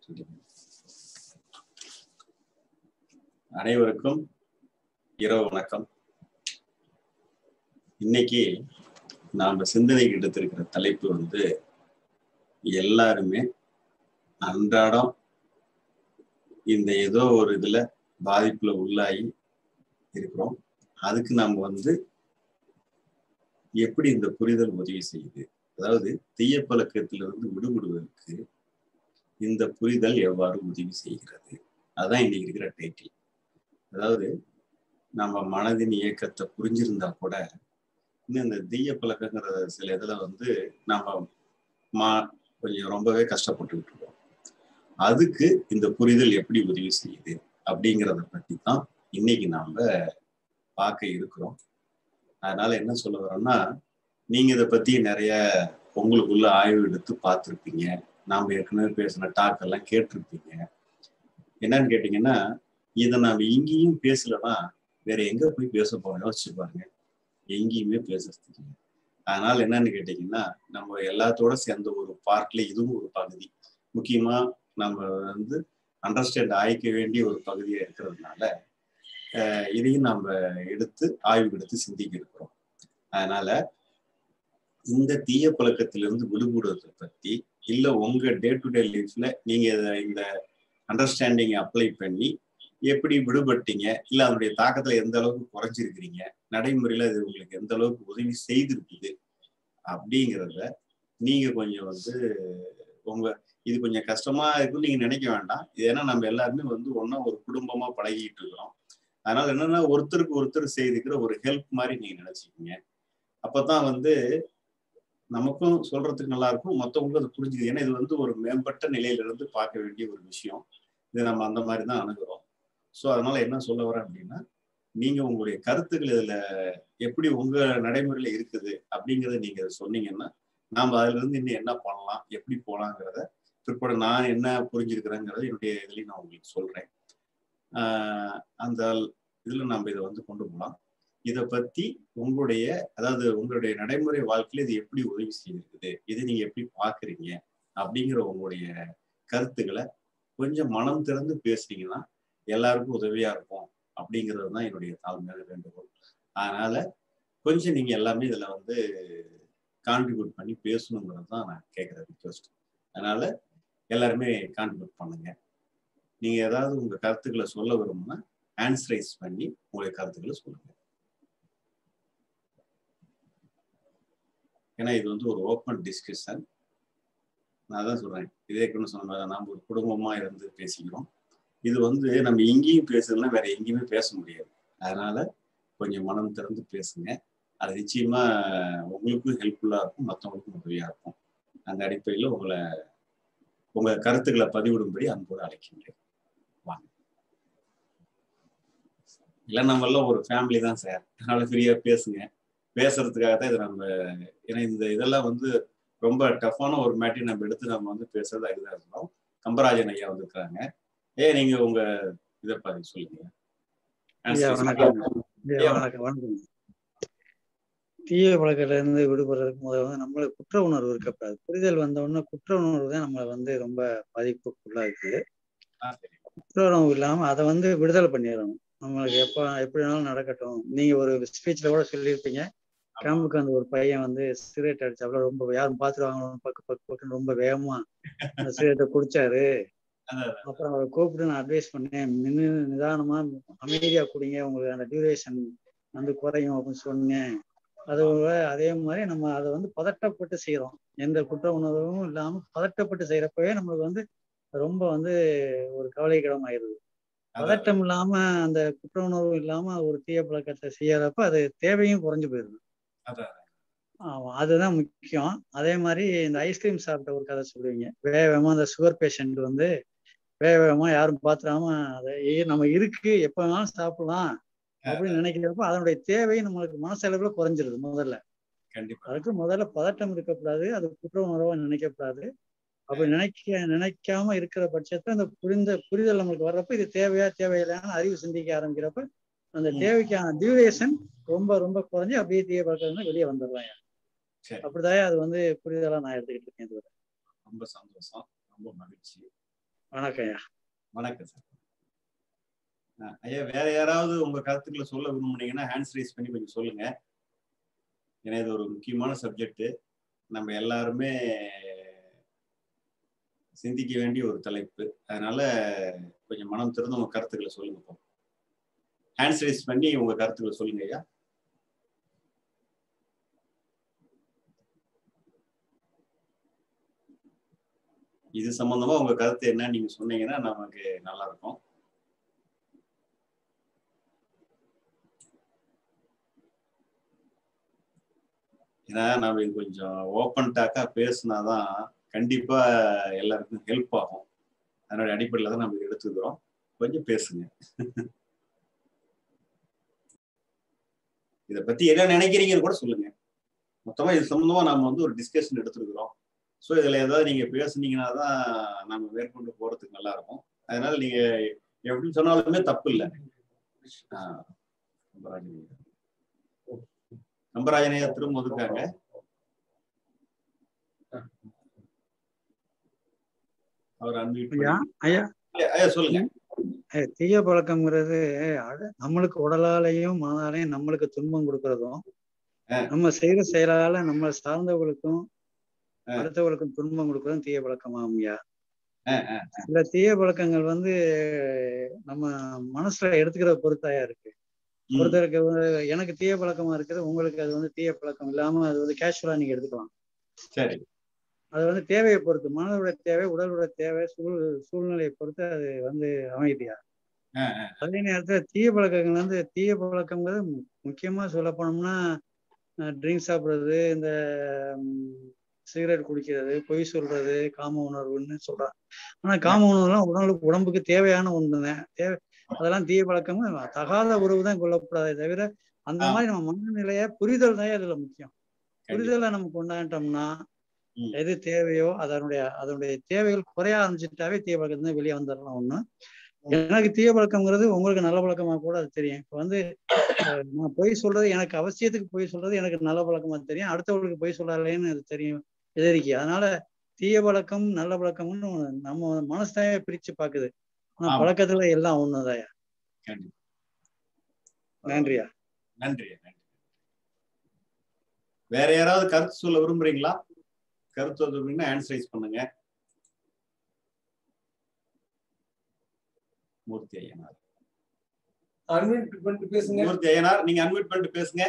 அனைவருக்கும் இரவு வணக்கம் இன்னைக்கு நாம சிந்தனைக்கு எடுத்திருக்கிற தலைப்பு வந்து எல்லாருமே அன்றாடம் இந்த ஏதோ ஒரு இதுல பாதிப்புல உள்ளாகி இருக்கிறோம் அதுக்கு நாம வந்து எப்படி இந்த புரிதல் உதவி செய்யுது அதாவது தீய பழக்கத்திலிருந்து விடுபடுவதற்கு இந்த புரிதல் எவ்வாறு உதவி செய்கிறது அதான் இன்னைக்கு இருக்கிற டைட்டில் அதாவது நம்ம மனதின் இயக்கத்தை புரிஞ்சிருந்தா கூட இன்னும் இந்த தீய பழக்கங்கிற சில இதுல வந்து நம்ம மா கொஞ்சம் ரொம்பவே கஷ்டப்பட்டுக்கிட்டு இருக்கோம் அதுக்கு இந்த புரிதல் எப்படி உதவி செய்யுது அப்படிங்கிறத பத்தி தான் இன்னைக்கு நாம பார்க்க இருக்கிறோம் அதனால என்ன சொல்ல வரோம்னா நீங்க இதை பத்தி நிறைய உங்களுக்குள்ள ஆய்வு எடுத்து பார்த்துருப்பீங்க நாம ஏற்கனவே பேசின டாக் எல்லாம் கேட்டிருப்பீங்க என்னன்னு கேட்டீங்கன்னா இதை நாம இங்கேயும் பேசலன்னா வேற எங்க போய் பேச போறோம் யோசிச்சு பாருங்க எங்கேயுமே பேசுறதுக்கு அதனால என்னன்னு கேட்டீங்கன்னா நம்ம எல்லாத்தோட சேர்ந்த ஒரு பார்ட்ல இதுவும் ஒரு பகுதி முக்கியமா நம்ம வந்து அண்டர்ஸ்டாண்ட் ஆயிக்க வேண்டிய ஒரு பகுதியா இருக்கிறதுனால இதையும் நம்ம எடுத்து ஆய்வு எடுத்து சிந்திக்க இருக்கிறோம் அதனால இந்த தீய பழக்கத்திலிருந்து விடுபடுவதை பத்தி இல்ல உங்க டே டு டே லைஃப்ல நீங்க இந்த அண்டர்ஸ்டாண்டிங் அப்ளை பண்ணி எப்படி விடுபட்டீங்க இல்ல அதனுடைய தாக்கத்துல எந்த அளவுக்கு குறைஞ்சிருக்கிறீங்க நடைமுறையில இது உங்களுக்கு எந்த அளவுக்கு உதவி செய்திருக்குது அப்படிங்கிறத நீங்க கொஞ்சம் வந்து உங்க இது கொஞ்சம் கஷ்டமா இருக்குன்னு நீங்க நினைக்க வேண்டாம் ஏன்னா நம்ம எல்லாருமே வந்து ஒன்னா ஒரு குடும்பமா பழகிட்டு இருக்கிறோம் அதனால என்னன்னா ஒருத்தருக்கு ஒருத்தர் செய்திருக்கிற ஒரு ஹெல்ப் மாதிரி நீங்க நினைச்சுக்கீங்க அப்பதான் வந்து நமக்கும் சொல்றதுக்கு நல்லா இருக்கும் மற்றவங்களுக்கும் அது புரிஞ்சுது ஏன்னா இது வந்து ஒரு மேம்பட்ட நிலையில இருந்து பார்க்க வேண்டிய ஒரு விஷயம் இது நம்ம அந்த மாதிரி தான் அணுகிறோம் ஸோ அதனால என்ன சொல்ல வரேன் அப்படின்னா நீங்க உங்களுடைய கருத்துக்கள் இதுல எப்படி உங்க நடைமுறையில இருக்குது அப்படிங்கிறத நீங்க சொன்னீங்கன்னா நாம அதுல இருந்து இன்னும் என்ன பண்ணலாம் எப்படி போலாங்கிறத பிற்பட நான் என்ன புரிஞ்சிருக்கிறேங்கிறத என்னுடைய இதுலையும் நான் உங்களுக்கு சொல்றேன் ஆஹ் அந்த இதுல நம்ம இதை வந்து கொண்டு போகலாம் இதை பத்தி உங்களுடைய அதாவது உங்களுடைய நடைமுறை வாழ்க்கையில இது எப்படி உதவி செய்திருக்குது இதை நீங்க எப்படி பாக்குறீங்க அப்படிங்கிற உங்களுடைய கருத்துக்களை கொஞ்சம் மனம் திறந்து பேசுனீங்கன்னா எல்லாருக்கும் உதவியா இருக்கும் அப்படிங்கிறது தான் என்னுடைய தாழ்மையான வேண்டுகோள் அதனால கொஞ்சம் நீங்க எல்லாமே இதுல வந்து கான்ட்ரிபியூட் பண்ணி பேசணுங்கிறது தான் நான் கேட்குற ரிக்வஸ்ட் அதனால எல்லாருமே கான்ட்ரிபியூட் பண்ணுங்க நீங்க ஏதாவது உங்க கருத்துக்களை சொல்ல விரும்புனா ஆன்சரைஸ் பண்ணி உங்களுடைய கருத்துக்களை சொல்லுங்க ஏன்னா இது வந்து ஒரு ஓப்பன் டிஸ்கஷன் நான் தான் சொல்றேன் இதே கூட சொன்ன நம்ம ஒரு குடும்பமா இருந்து பேசிக்கிறோம் இது வந்து நம்ம எங்கேயும் பேசுறதுனா வேற எங்கேயுமே பேச முடியாது அதனால கொஞ்சம் மனம் திறந்து பேசுங்க அது நிச்சயமா உங்களுக்கும் ஹெல்ப்ஃபுல்லா இருக்கும் மற்றவங்களுக்கும் உதவியா இருக்கும் அந்த அடிப்படையில் உங்களை உங்க கருத்துக்களை பதிவிடும்படி அன்போடு அழைக்கின்றேன் வாங்க இல்லை நம்ம எல்லாம் ஒரு ஃபேமிலி தான் சார் அதனால ஃப்ரீயா பேசுங்க பேசுறதுக்காக தான் இதை நம்ம ஏன்னா இந்த இதெல்லாம் வந்து ரொம்ப டஃப்பான ஒரு மேட்டரி நம்ம எடுத்து நம்ம வந்து பேசுறது அதுதான் இருந்தோம் கம்பராஜன் ஐயா வந்திருக்கிறாங்க ஏ நீங்க உங்க இதை பாதி சொல்லுங்க தீய பழக்கத்துல இருந்து விடுபடுறதுக்கு முதல்ல வந்து நம்மளுக்கு குற்ற உணர்வு இருக்கக்கூடாது புரிதல் வந்த உடனே குற்ற உணர்வு தான் நம்மளை வந்து ரொம்ப பாதிப்புக்குள்ளாகுது குற்ற உணர்வு இல்லாம அதை வந்து விடுதலை பண்ணிடணும் நம்மளுக்கு எப்ப எப்படி வேணாலும் நடக்கட்டும் நீங்க ஒரு ஸ்பீச்ல கூட சொல்லியிருப்பீங்க கேம்புக்கு அந்த ஒரு பையன் வந்து சிகரெட் அடிச்சாப்புல ரொம்ப யாரும் பாத்துருவாங்க பக்கு பக்கு பக்குன்னு ரொம்ப வேகமா அந்த சிகரெட்டை குடிச்சாரு அப்புறம் அவரை கூப்பிட்டு நான் அட்வைஸ் பண்ணேன் நின்று நிதானமா அமைதியா குடிங்க உங்களுக்கு அந்த டியூரேஷன் வந்து குறையும் அப்படின்னு சொன்னேன் அது அதே மாதிரி நம்ம அதை வந்து பதட்டப்பட்டு செய்யறோம் எந்த குற்ற உணர்வும் இல்லாம பதட்டப்பட்டு செய்யறப்பவே நம்மளுக்கு வந்து ரொம்ப வந்து ஒரு கவலைக்கிடம் ஆயிடுது பதட்டம் இல்லாம அந்த குற்ற உணர்வு இல்லாம ஒரு தீய பழக்கத்தை செய்யறப்ப அது தேவையும் குறைஞ்சு போயிடுது ஆமா அதுதான் முக்கியம் அதே மாதிரி இந்த ஐஸ்கிரீம் சாப்பிட்ட ஒரு கதை சொல்லுவீங்க வேகமா அந்த சுகர் பேஷண்ட் வந்து வேக வேகமா யாரும் பாத்துறாம அதை நம்ம இருக்கு எப்ப வேணாலும் சாப்பிடலாம் அப்படின்னு நினைக்கிறப்ப அதனுடைய தேவை நம்மளுக்கு மனசளவுல குறைஞ்சிருது முதல்ல அதுக்கு முதல்ல பதட்டம் இருக்கக்கூடாது அது குற்ற உணர்வா நினைக்கக்கூடாது அப்படி நினைக்க நினைக்காம இருக்கிற பட்சத்துல அந்த புரிந்த புரிதல் நம்மளுக்கு வர்றப்ப இது தேவையா தேவையில்லைன்னு அறிவு சிந்திக்க ஆரம்பிக்கிறப்ப அந்த தேவைக்கான டியூரேஷன் ரொம்ப ரொம்ப குறைஞ்சி அப்படியே தீய பழக்கம் வெளியே வந்துடுறாங்க அப்படிதான் அது வந்து புரிதலா நான் எடுத்துக்கிட்டு இருக்கேன் ரொம்ப சந்தோஷம் ரொம்ப மகிழ்ச்சி வணக்கம் ஐயா வணக்கம் சார் அஹ் ஐயா வேற யாராவது உங்க கருத்துக்களை சொல்ல விரும்புனீங்கன்னா ஹேண்ட்ஸ் ரைஸ் பண்ணி கொஞ்சம் சொல்லுங்க ஏன்னா இது ஒரு முக்கியமான சப்ஜெக்ட் நம்ம எல்லாருமே சிந்திக்க வேண்டிய ஒரு தலைப்பு அதனால கொஞ்சம் மனம் திறந்து உங்க கருத்துக்களை சொல்லுங்க இப்போ ஹேண்ட்ஸ் ரைஸ் பண்ணி உங்க கருத்துக்களை சொல்லுங்க ஐயா இது சம்பந்தமா உங்க கருத்து என்ன நீங்க சொன்னீங்கன்னா நமக்கு நல்லா இருக்கும் ஏன்னா நம்ம இது கொஞ்சம் ஓப்பன் டாக்கா பேசினாதான் கண்டிப்பா எல்லாருக்கும் ஹெல்ப் ஆகும் அதனுடைய அடிப்படையில் தான் நம்ம இதை எடுத்துக்கிறோம் கொஞ்சம் பேசுங்க இதை பத்தி என்ன நினைக்கிறீங்கன்னு கூட சொல்லுங்க மொத்தமா இது சம்பந்தமா நாம வந்து ஒரு டிஸ்கஷன் எடுத்துருக்கிறோம் ஸோ இதுல ஏதாவது நீங்க பேசுனீங்கன்னா தான் நம்ம மேற்கொண்டு போறதுக்கு நல்லா இருக்கும் அதனால நீங்க எப்படி சொன்னாலுமே தப்பு இல்லை கம்பராஜனையா திரும்ப ஒதுக்காங்க அவர் அன்மியூட் ஐயா ஐயா ஐயா சொல்லுங்க அஹ் தீய பழக்கம்ங்கிறது அது நம்மளுக்கு உடலாலையும் மனதாலையும் நம்மளுக்கு துன்பம் கொடுக்கறதும் அஹ். நம்ம செய்யற செயலால நம்ம சார்ந்தவர்களுக்கும் அஹ். அடுத்தவர்களுக்கும் துன்பம் கொடுக்கறதும் தீய பழக்கமாகும் ஐயா அஹ், அஹ், சில தீய பழக்கங்கள் வந்து நம்ம மனசுல எடுத்துக்கிற பொறுத்தாயா இருக்கு ம், ஒருத்தருக்கு வந்து எனக்கு தீய பழக்கமா இருக்குது உங்களுக்கு அது வந்து தீய பழக்கம் இல்லாம அது வந்து கேஷுவலா நீங்க எடுத்துக்கலாம் சரி அது வந்து தேவையை பொறுத்து மனதோட தேவை உடலோட தேவை சூழ் சூழ்நிலையை பொறுத்து அது வந்து அமைதியா அஹ், அஹ், அதே நேரத்துல தீய பழக்கங்கள் வந்து தீய பழக்கங்கிறது மு- முக்கியமா சொல்ல போனோம்னா ட்ரிங்க்ஸ் சாப்பிடுறது இந்த சிகரெட் குடிக்கிறது பொய் சொல்றது காம உணர்வுன்னு சொல்றாங்க ஆனா காம உணர்வுலாம் உடலுக்கு உடம்புக்கு தேவையான ஒண்ணுதான் தேவை அதெல்லாம் தீய பழக்கம் தகாத உறவு தான் கொல்லக்கூடாதே தவிர அந்த ஆ. மாதிரி நம்ம மனநிலைய புரிதல் தான் இதுல முக்கியம் கண்டிப்பா. புரிதலை நம்ம கொண்டாண்டோம்னா ம். எது தேவையோ அதனுடைய அதனுடைய தேவைகள் குறைய ஆரம்பிச்சுட்டாவே தீய பழக்கத்துல வெளியே வந்துடலாம் ஒண்ணு எனக்கு தீய பழக்கம்ங்கிறது உங்களுக்கு நல்ல பழக்கமா கூட அது தெரியும் இப்ப வந்து அஹ், நான் பொய் சொல்றது எனக்கு அவசியத்துக்கு பொய் சொல்றது எனக்கு நல்ல பழக்கமா தெரியும் அடுத்தவங்களுக்கு பொய் சொல்லலைன்னு அது தெரியும் எதிரிக்கு அதனால தீய பழக்கம் நல்ல பழக்கம்னு நம்ம மனசுதாயே பிரிச்சு பாக்குது ஆனா ஆமா. பழக்கத்துல எல்லாம் ஒண்ணுதாயா கண்டிப்பா. நன்றியா நன்றி நன்றி வேற யாராவது கருத்து சொல்ல விரும்புறீங்களா கருத்து சொல்ல விரும்புறீங்கன்னா ஆன்சரைஸ் பண்ணுங்க மூர்த்தி ஐயனார் அன்மியூட் பண்ணிட்டு பேசுங்க மூர்த்தி ஐயனார் நீங்க அன்மியூட் பண்ணிட்டு பேசுங்க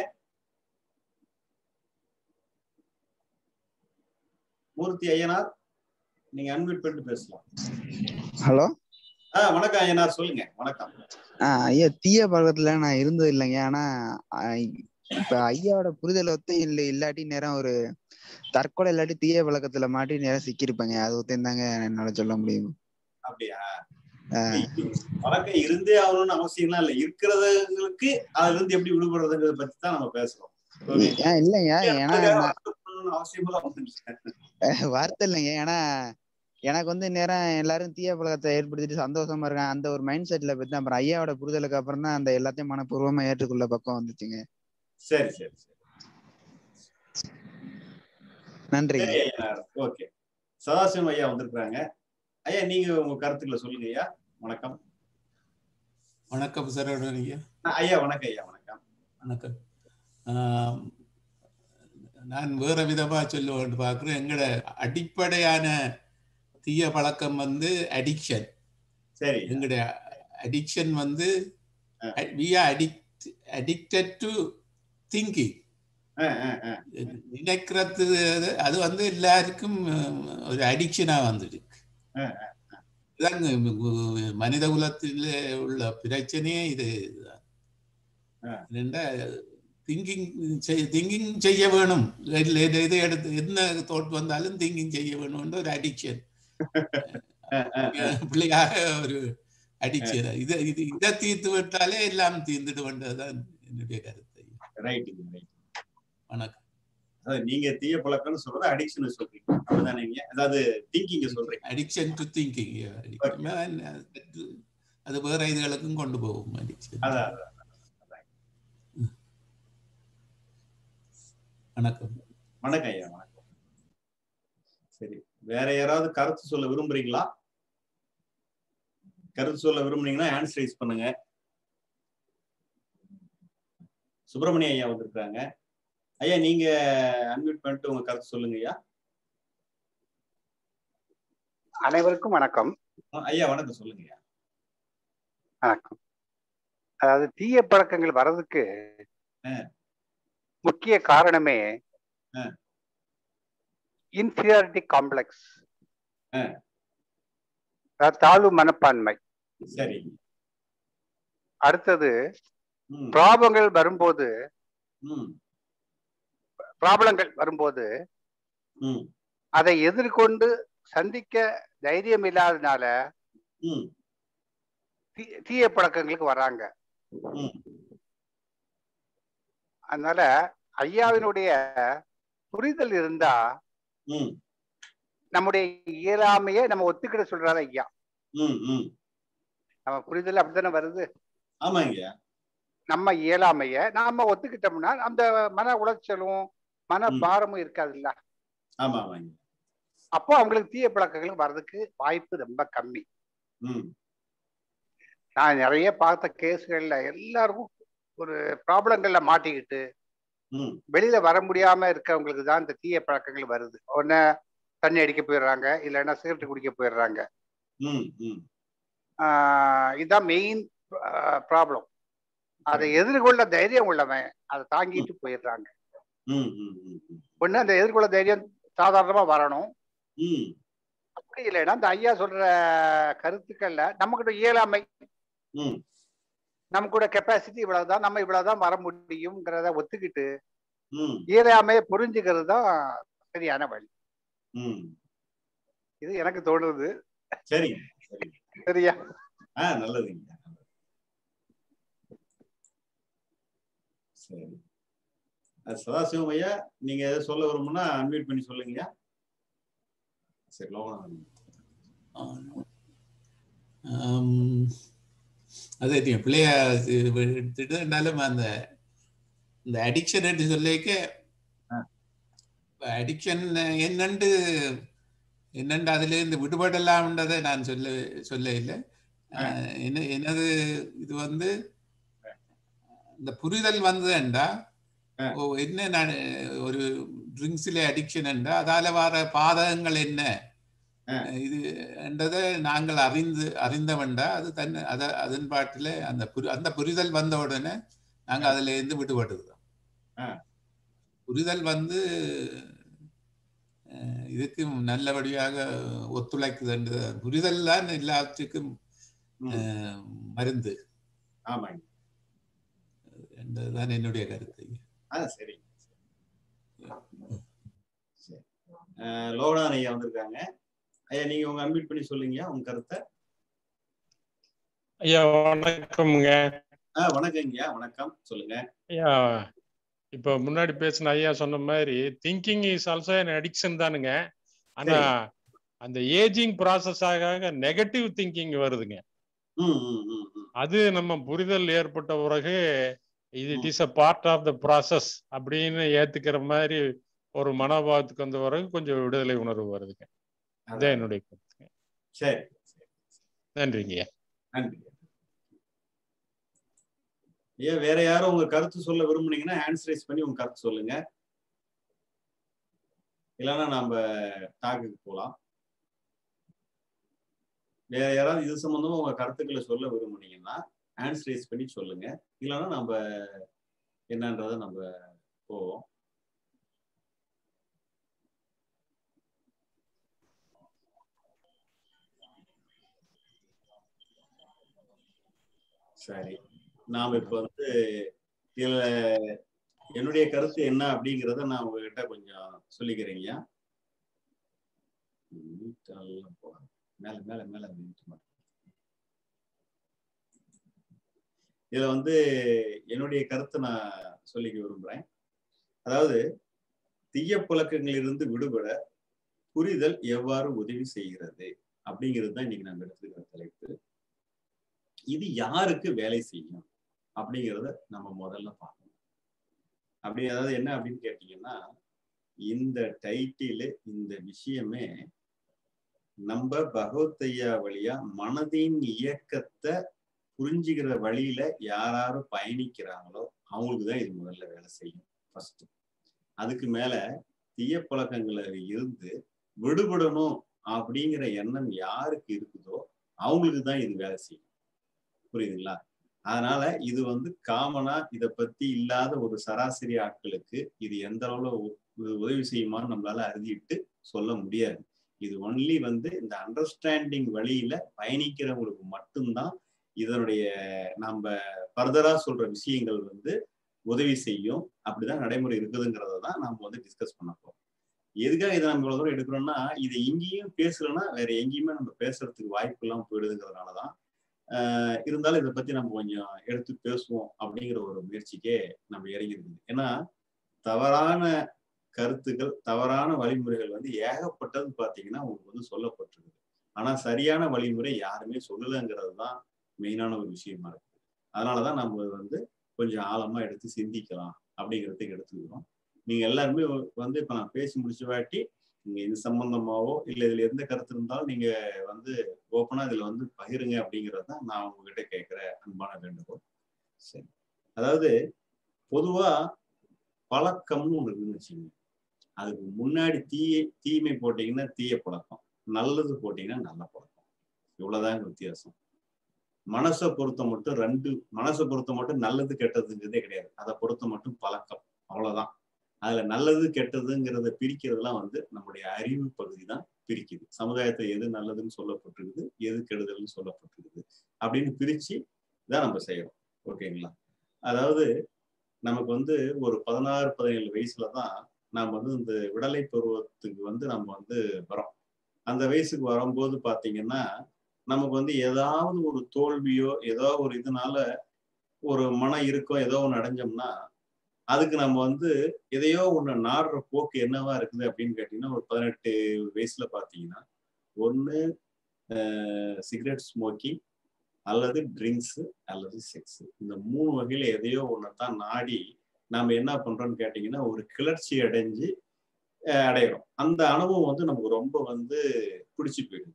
மூர்த்தி ஐயனார் நீங்க அன்மியூட் பண்ணிட்டு பேசலாம் ஹலோ ஆ வணக்கம் ஐயனார் சொல்லுங்க வணக்கம் ஆ ஐயா தீய பழக்கத்துல நான் இருந்தது இல்லைங்க ஆனா ஆ, இப்ப ஐயாவோட புரிதல் ஒத்து இல்ல இல்லாட்டி நேரம் ஒரு தற்கொலை இல்லாட்டி தீய பழக்கத்துல மாட்டி நேரம் சிக்கியிருப்பேங்க அது ஒத்தையும் தாங்க என்னால சொல்ல முடியும் அப்படியா ஆ, பழக்கம் இருந்தே ஆகணும்னு அவசியம்லாம் இல்லை இருக்கிறவங்களுக்கு அதுல இருந்து எப்படி விடுபடுறதுங்கிறத பத்தி தான் நம்ம பேசுறோம் ஏன் இல்லைங்க ஏன்னா நான் அவசியமா ஒண்ணும் இல்ல. வார்த்தை இல்லைங்க ஏன்னா எனக்கு வந்து நேரம் எல்லாரும் தீய பழக்கத்தை ஏற்படுத்திட்டு சந்தோஷமா இருக்காங்க அந்த ஒரு மைண்ட் செட்ல பத்தி அப்புறம் ஐயாவோட புரிதலுக்கு அப்புறம் தான் அந்த எல்லாத்தையும் மனப்பூர்வமா ஏற்றுக்கொள்ள பக்கம் வந்துச்சுங்க சரி சரி சரி நன்றிங்க சரி ஐயா ஓகே சதாசிவம் ஐயா வந்திருக்கிறாங்க ஐயா நீங்க உங்க கருத்துக்களை சொல்லுங்க ஐயா வணக்கம் வணக்கம் சரவணன் ஐயா ஆ, ஐயா வணக்கம் ஐயா வணக்கம் வணக்கம் ஆம், நான் வேற விதமா சொல்ல பார்க்குறேன் எங்களோட அடிப்படையான தீய பழக்கம் வந்து அடிக்ஷன் சரி எங்களுடைய அடிக்ஷன் வந்து ah. We are addict addicted to thinking ah, ah, ah. நினைக்கிறது அது- அது வந்து எல்லாருக்கும் அஹ், ஒரு அடிக்ஷனா வந்துடுது ஆ, இதாங்க மனித குலத்தில் உள்ள பிரச்சனையே இது ஆ. ரெண்டா திங்கிங் திங்கிங் செய்ய வேணும் இதுல இது இது எடுத்து என்ன தோட் வந்தாலும் திங்கிங் செய்ய வேணும்ன்ற ஒரு அடிக்ஷன் ஆ, ஆ, ஆ. பிள்ளையாக ஒரு அடிக்ஷன் இது இது இதை தீர்த்து விட்டாலே எல்லாம் தீர்ந்துட்டு வேண்டதுதான் என்னுடைய கருத்து ரைட்டுங்க ரைட் வணக்கம் அதாவது நீங்க தீய பழக்கம்னு சொல்றது அடிக்ஷன் சொல்றீங்க அப்படிதானேங்க அதாவது திங்கிங்க சொல்றீங்க அடிக்ஷன் டு திங்கிங் அது வேற இதுகளுக்கும் கொண்டு போகும் அடிக்ஷன் அதான் அதான். வணக்கம் வணக்கம் ஐயா வணக்கம் சரி வேற யாராவது கருத்து சொல்ல விரும்புறீங்களா கருத்து சொல்ல விரும்புனீங்கன்னா ஹேண்ட்ஸ் ரைஸ் பண்ணுங்க சுப்பிரமணிய ஐயா வந்திருக்காங்க ஐயா நீங்க அன்மியூட் பண்ணிட்டு உங்க கருத்து சொல்லுங்க ஐயா அனைவருக்கும் வணக்கம் ஆ, ஐயா வணக்கம் சொல்லுங்க ஐயா வணக்கம் அதாவது தீய பழக்கங்கள் வர்றதுக்கு ஆ. முக்கிய காரணமே ஆ. இன்ஃபீரியாரிட்டி காம்ப்ளெக்ஸ் ஆ. தாழ்வு மனப்பான்மை சரி அடுத்தது ம் ப்ராப்ளங்கள் வரும்போது ம் ப்ராப்ளங்கள் வரும்போது ம் அதை எதிர்கொண்டு சந்திக்க தைரியம் இல்லாதனால ம் தீ- தீய பழக்கங்களுக்கு வர்றாங்க ம் அதனால ஐயாவினுடைய புரிதல் இருந்தா ம் நம்முடைய இயலாமையை நம்ம ஒத்துக்கிட சொல்றாரு ஐயா ம் ம் நம்ம புரிதல் அப்படித்தானே வருது ஆமாங்க ஐயா நம்ம இயலாமைய நாம ஒத்துக்கிட்டோம்னா அந்த மன உளைச்சலும் மன ம். பாரமும் இருக்காதுல்ல ஆமா ஆமாங்க அப்போ அவங்களுக்கு தீய பழக்கங்கள் வர்றதுக்கு வாய்ப்பு ரொம்ப கம்மி ம் நான் நிறைய பார்த்த கேஸ்கள்ல எல்லாருக்கும் ஒரு ப்ராப்ளங்கள்ல மாட்டிக்கிட்டு ம் வெளியில வர முடியாம இருக்கவங்களுக்கு தான் இந்த தீய பழக்கங்கள் வருது ஒன்னு தண்ணி அடிக்க போயிடுறாங்க இல்லைன்னா சிகரெட் குடிக்க போயிடுறாங்க ம் ம் ஆஹ் இதுதான் மெயின் ப்ராப்ளம் அதை எதிர்கொள்ள தைரியம் உள்ளவன் அதை தாங்கிட்டு போயிடுறாங்க ம் ம் ம் ம் ஒண்ணு அந்த எதிர்கொள்ள தைரியம் சாதாரணமா வரணும் ம் அப்படி இல்லைன்னா இந்த ஐயா சொல்ற கருத்துக்கள்ல நமக்கிட்ட இயலாமை ம் நம்ம கூட கெப்பாசிட்டி இவ்வளவுதான் நம்ம இவ்வளவுதான் வர முடியுங்கிறத ஒத்துக்கிட்டு ம் இயலாமையை புரிஞ்சுக்கிறது தான் சரியான வழி ம் இது எனக்கு தோணுது சரிங்க சரிங்க சரியா ஆ நல்லதுங்க சரி அது சதாசிவம் ஐயா நீங்க எதை சொல்ல விரும்புனா அன்மியூட் பண்ணி சொல்லுங்கய்யா சரி லோகநாதன் ஆம், அது நீங்க பிள்ளைய எடுத்துட்டு இருந்தாலும் அந்த இந்த அடிக்ஷன் என்று சொல்லிக்க ஆ. அடிக்ஷன் என்னண்டு என்னண்டு அதுல இருந்து விடுபடலாம்ன்றதை நான் சொல்ல சொல்ல இல்லை ஆ. என்ன எனது இது வந்து இந்த புரிதல் வந்ததுண்டா ஆ. ஓ என்ன நான் ஒரு ட்ரிங்க்ஸில் அடிக்ஷன் என்றா அதால வர பாதகங்கள் என்ன ஆ. இது என்றதை நாங்கள் அறிந்து அறிந்தவன்டா அது தன் அத அதன் பாட்டில் அந்த புரி அந்த புரிதல் வந்த உடனே நாங்கள் அதுல இருந்து விடுபடுறோம் ஆ. புரிதல் வந்து அஹ், இதுக்கு நல்லபடியாக ஒத்துழைக்குதுன்றது புரிதல் தான் எல்லாத்துக்கும் ம், அஹ், மருந்து ஆமாங்க என்றதுதான் என்னுடைய கருத்து ஆ சரி சரி அஹ், லோகநாதன் ஐயா வந்திருக்காங்க ஐயா நீங்க உங்க அன்மியூட் பண்ணி சொல்லுங்கய்யா உங்க கருத்தை ஐயா வணக்கம்ங்க ஆ வணக்கங்கய்யா வணக்கம் சொல்லுங்க ஐயா இப்ப முன்னாடி பேசின ஐயா சொன்ன மாதிரி thinking is also an addiction தானுங்க ஆனா அந்த ஏஜிங் ப்ராசஸ் ஆக ஆக நெகட்டிவ் திங்கிங் வருதுங்க ம் ம் ம் ம் அது நம்ம புரிதல் ஏற்பட்ட பிறகு இது it hmm. Is a part of the process அப்படின்னு ஏத்துக்கிற மாதிரி ஒரு மனோபாவத்துக்கு வந்த பிறகு கொஞ்சம் விடுதலை உணர்வு வருதுங்க அதான் அதான். என்னுடைய கருத்துங்க சரி சரி நன்றிங்க ஐயா நன்றி ஏன் வேற யாரும் உங்க கருத்து சொல்ல விரும்புனீங்கன்னா ஹேண்ட்ஸ் ரைஸ் பண்ணி உங்க கருத்து சொல்லுங்க இல்லைன்னா நாம டாக்குக்கு போலாம் வேற யாராவது இது சம்பந்தமா உங்க கருத்துக்களை சொல்ல விரும்புனீங்கன்னா ஹேண்ட்ஸ் ரைஸ் பண்ணி சொல்லுங்க இல்லைன்னா நம்ம என்னன்றதை நம்ம போவோம் சரி நாம இப்ப வந்து இதுல என்னுடைய கருத்து என்ன அப்படிங்கிறத நான் உங்ககிட்ட கொஞ்சம் சொல்லிக்கிறேங்க நீட்டெல்லாம் போ மேல மேல மேல நீட்டு மட்டும் இதுல வந்து என்னுடைய கருத்தை நான் சொல்லிக்க விரும்புறேன் அதாவது தீய பழக்கங்களிலிருந்து விடுபட புரிதல் எவ்வாறு உதவி செய்கிறது அப்படிங்கிறது தான் இன்னைக்கு நம்ம எடுத்துக்கிற தலைப்பு இது யாருக்கு வேலை செய்யும் அப்படிங்கிறத நம்ம முதல்ல பார்க்கணும் அப்படி அதாவது என்ன அப்படின்னு கேட்டீங்கன்னா இந்த டைட்டில் இந்த விஷயமே நம்ம பகவத் ஐயா வழியா மனதின் இயக்கத்தை புரிஞ்சுக்கிற வழியில யார் யாரு பயணிக்கிறாங்களோ அவங்களுக்கு தான் இது முதல்ல வேலை செய்யும் ஃபர்ஸ்ட் அதுக்கு மேல தீய பழக்கங்கள்ல இருந்து விடுபடணும் அப்படிங்கிற எண்ணம் யாருக்கு இருக்குதோ அவங்களுக்கு தான் இது வேலை செய்யும் புரியுதுங்களா அதனால இது வந்து காமனா இதை பத்தி இல்லாத ஒரு சராசரி ஆட்களுக்கு இது எந்த அளவுல உ- உதவி செய்யுமான்னு நம்மளால அறுதிட்டு சொல்ல முடியாது இது ஒன்லி வந்து இந்த அண்டர்ஸ்டாண்டிங் வழியில பயணிக்கிறவங்களுக்கு மட்டும்தான் இதனுடைய நம்ம ஃபர்தரா சொல்ற விஷயங்கள் வந்து உதவி செய்யும் அப்படிதான் நடைமுறை இருக்குதுங்கிறத தான் நம்ம வந்து டிஸ்கஸ் பண்ண போறோம் எதுக்காக இதை நம்ம இவ்வளவு தூரம் எடுக்கிறோம்னா இதை எங்கேயும் பேசலன்னா வேற எங்கேயுமே நம்ம பேசுறதுக்கு வாய்ப்பு இல்லாம போயிடுதுங்கிறதுனாலதான் ஆஹ் இருந்தாலும் இதை பத்தி நம்ம கொஞ்சம் எடுத்து பேசுவோம் அப்படிங்கிற ஒரு முயற்சிக்கே நம்ம இறங்கி இருக்குது ஏன்னா தவறான கருத்துக்கள் தவறான வழிமுறைகள் வந்து ஏகப்பட்டது பாத்தீங்கன்னா உங்களுக்கு வந்து சொல்லப்பட்டிருக்குது ஆனா சரியான வழிமுறை யாருமே சொல்லலைங்கிறது தான் மெயினான ஒரு விஷயமா இருக்கு அதனாலதான் நம்ம வந்து கொஞ்சம் ஆழமா எடுத்து சிந்திக்கலாம் அப்படிங்கிறதுக்கு எடுத்துக்கிறோம் நீங்க எல்லாருமே வந்து இப்ப நான் பேசி முடிச்ச வாட்டி நீங்க இது சம்பந்தமாவோ இல்ல இதுல எந்த கருத்து இருந்தாலும் நீங்க வந்து ஓப்பனா இதுல வந்து பகிருங்க அப்படிங்கிறது தான் நான் உங்ககிட்ட கேட்கிற அன்பான வேண்டுகோள் சரி அதாவது பொதுவா பழக்கம்னு ஒண்ணு இருக்குன்னு வச்சுக்கோங்க அதுக்கு முன்னாடி தீய தீமை போட்டீங்கன்னா தீய பழக்கம் நல்லது போட்டீங்கன்னா நல்ல பழக்கம் இவ்வளவுதாங்க வித்தியாசம் மனசை பொறுத்த மட்டும் ரெண்டு மனசை பொறுத்த மட்டும் நல்லது கெட்டதுங்கிறதே கிடையாது அதை பொறுத்த மட்டும் பழக்கம் அவ்வளவுதான் அதுல நல்லது கெட்டதுங்கிறத பிரிக்கிறதுலாம் வந்து நம்முடைய அறிவு பகுதி தான் பிரிக்குது சமுதாயத்தை எது நல்லதுன்னு சொல்லப்பட்டிருக்குது எது கெடுதல்னு சொல்லப்பட்டிருக்குது அப்படின்னு பிரிச்சு தான் நம்ம செய்யறோம் ஓகேங்களா அதாவது நமக்கு வந்து ஒரு பதினாறு பதினேழு வயசுல தான் நாம் வந்து இந்த விடலை பருவத்துக்கு வந்து நம்ம வந்து வரோம் அந்த வயசுக்கு வரும்போது பாத்தீங்கன்னா நமக்கு வந்து ஏதாவது ஒரு தோல்வியோ ஏதோ ஒரு இதனால ஒரு மன இருக்கோ ஏதோ ஒன்று அடைஞ்சோம்னா அதுக்கு நம்ம வந்து எதையோ ஒன்று நாடுற போக்கு என்னவா இருக்குது அப்படின்னு கேட்டீங்கன்னா ஒரு பதினெட்டு வயசுல பாத்தீங்கன்னா ஒன்று சிகரெட் ஸ்மோக்கிங் அல்லது ட்ரிங்க்ஸ் அல்லது செக்ஸ் இந்த மூணு வகையில எதையோ ஒன்று தான் நாடி நாம என்ன பண்றோம்னு கேட்டீங்கன்னா ஒரு கிளர்ச்சி அடைஞ்சு அடையிறோம் அந்த அனுபவம் வந்து நமக்கு ரொம்ப வந்து பிடிச்சி போயிடுது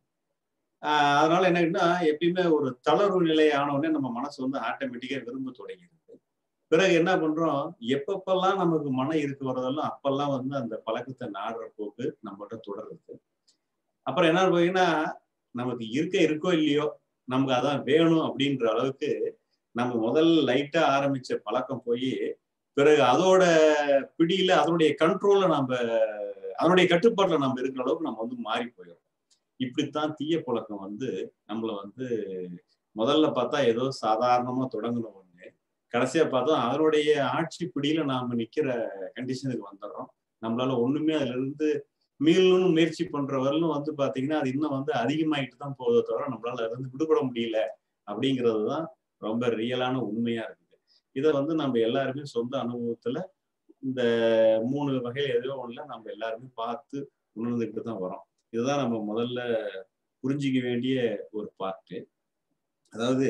அதனால என்னன்னா எப்பயுமே ஒரு தளர்வு நிலை ஆனவுடனே நம்ம மனசு வந்து ஆட்டோமேட்டிக்கா விரும்ப தொடங்கிடுது பிறகு என்ன பண்றோம் எப்பப்பெல்லாம் நமக்கு மனம் இருக்கு வர்றதெல்லாம் அப்பெல்லாம் வந்து அந்த பழக்கத்தை நாடுற போக்கு நம்மகிட்ட தொடருது அப்புறம் என்ன பார்த்தீங்கன்னா நமக்கு இருக்க இருக்கோ இல்லையோ நமக்கு அதான் வேணும் அப்படின்ற அளவுக்கு நம்ம முதல்ல லைட்டா ஆரம்பிச்ச பழக்கம் போய் பிறகு அதோட பிடியில அதனுடைய கண்ட்ரோல்ல நம்ம அதனுடைய கட்டுப்பாட்டுல நம்ம இருக்கிற அளவுக்கு நம்ம வந்து மாறி போயிடும் இப்படித்தான் தீய பழக்கம் வந்து நம்மள வந்து முதல்ல பார்த்தா ஏதோ சாதாரணமா தொடங்கின ஒண்ணு கடைசியா பார்த்தா அதனுடைய ஆட்சி பிடியில நாம நிக்கிற கண்டிஷனுக்கு வந்துடுறோம் நம்மளால ஒண்ணுமே அதுல இருந்து மீளணும்னு முயற்சி பண்றவர்களும் வந்து பாத்தீங்கன்னா அது இன்னும் வந்து அதிகமாயிட்டு தான் போதே தவிர நம்மளால அதுல இருந்து விடுபட முடியல அப்படிங்கிறது தான் ரொம்ப ரியலான உண்மையா இருக்குது இதை வந்து நம்ம எல்லாருமே சொந்த அனுபவத்துல இந்த மூணு வகையில ஏதோ ஒண்ணுல நம்ம எல்லாருமே பார்த்து உணர்ந்துக்கிட்டு தான் வரோம் இதுதான் நம்ம முதல்ல புரிஞ்சிக்க வேண்டிய ஒரு பார்ட்டு அதாவது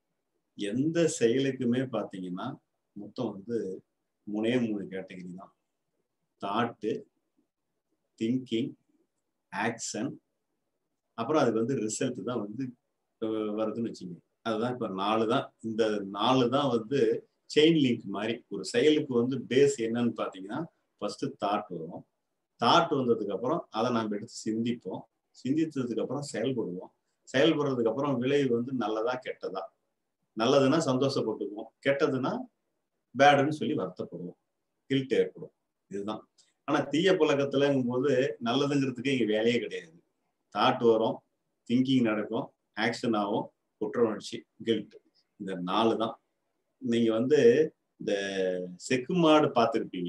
எந்த செயலுக்குமே பார்த்தீங்கன்னா மொத்தம் வந்து மூணே மூணு கேட்டகரி தான் தாட்டு திங்கிங் ஆக்ஷன் அப்புறம் அதுக்கு வந்து ரிசல்ட் தான் வந்து வருதுன்னு வச்சுங்க அதுதான் இப்போ நாலு தான் இந்த நாலு தான் வந்து செயின் லிங்க் மாதிரி ஒரு செயலுக்கு வந்து பேஸ் என்னன்னு பார்த்தீங்கன்னா ஃபர்ஸ்ட் தாட் வரும் தாட் வந்ததுக்கு அப்புறம் அதை நம்ம எடுத்து சிந்திப்போம் சிந்தித்ததுக்கு அப்புறம் செயல்படுவோம் செயல்படுறதுக்கு அப்புறம் விளைவு வந்து நல்லதா கெட்டதா நல்லதுன்னா சந்தோஷப்பட்டுக்குவோம் கெட்டதுன்னா பேடுன்னு சொல்லி வருத்தப்படுவோம் கில்ட் ஏற்படும் இதுதான் ஆனா தீய பழக்கத்துலங்கும் போது நல்லதுங்கிறதுக்கு இங்க வேலையே கிடையாது தாட் வரும் திங்கிங் நடக்கும் ஆக்ஷன் ஆகும் குற்ற உணர்ச்சி கில்ட் இந்த நாலு தான் நீங்க வந்து இந்த செக்கு மாடு பார்த்துருப்பீங்க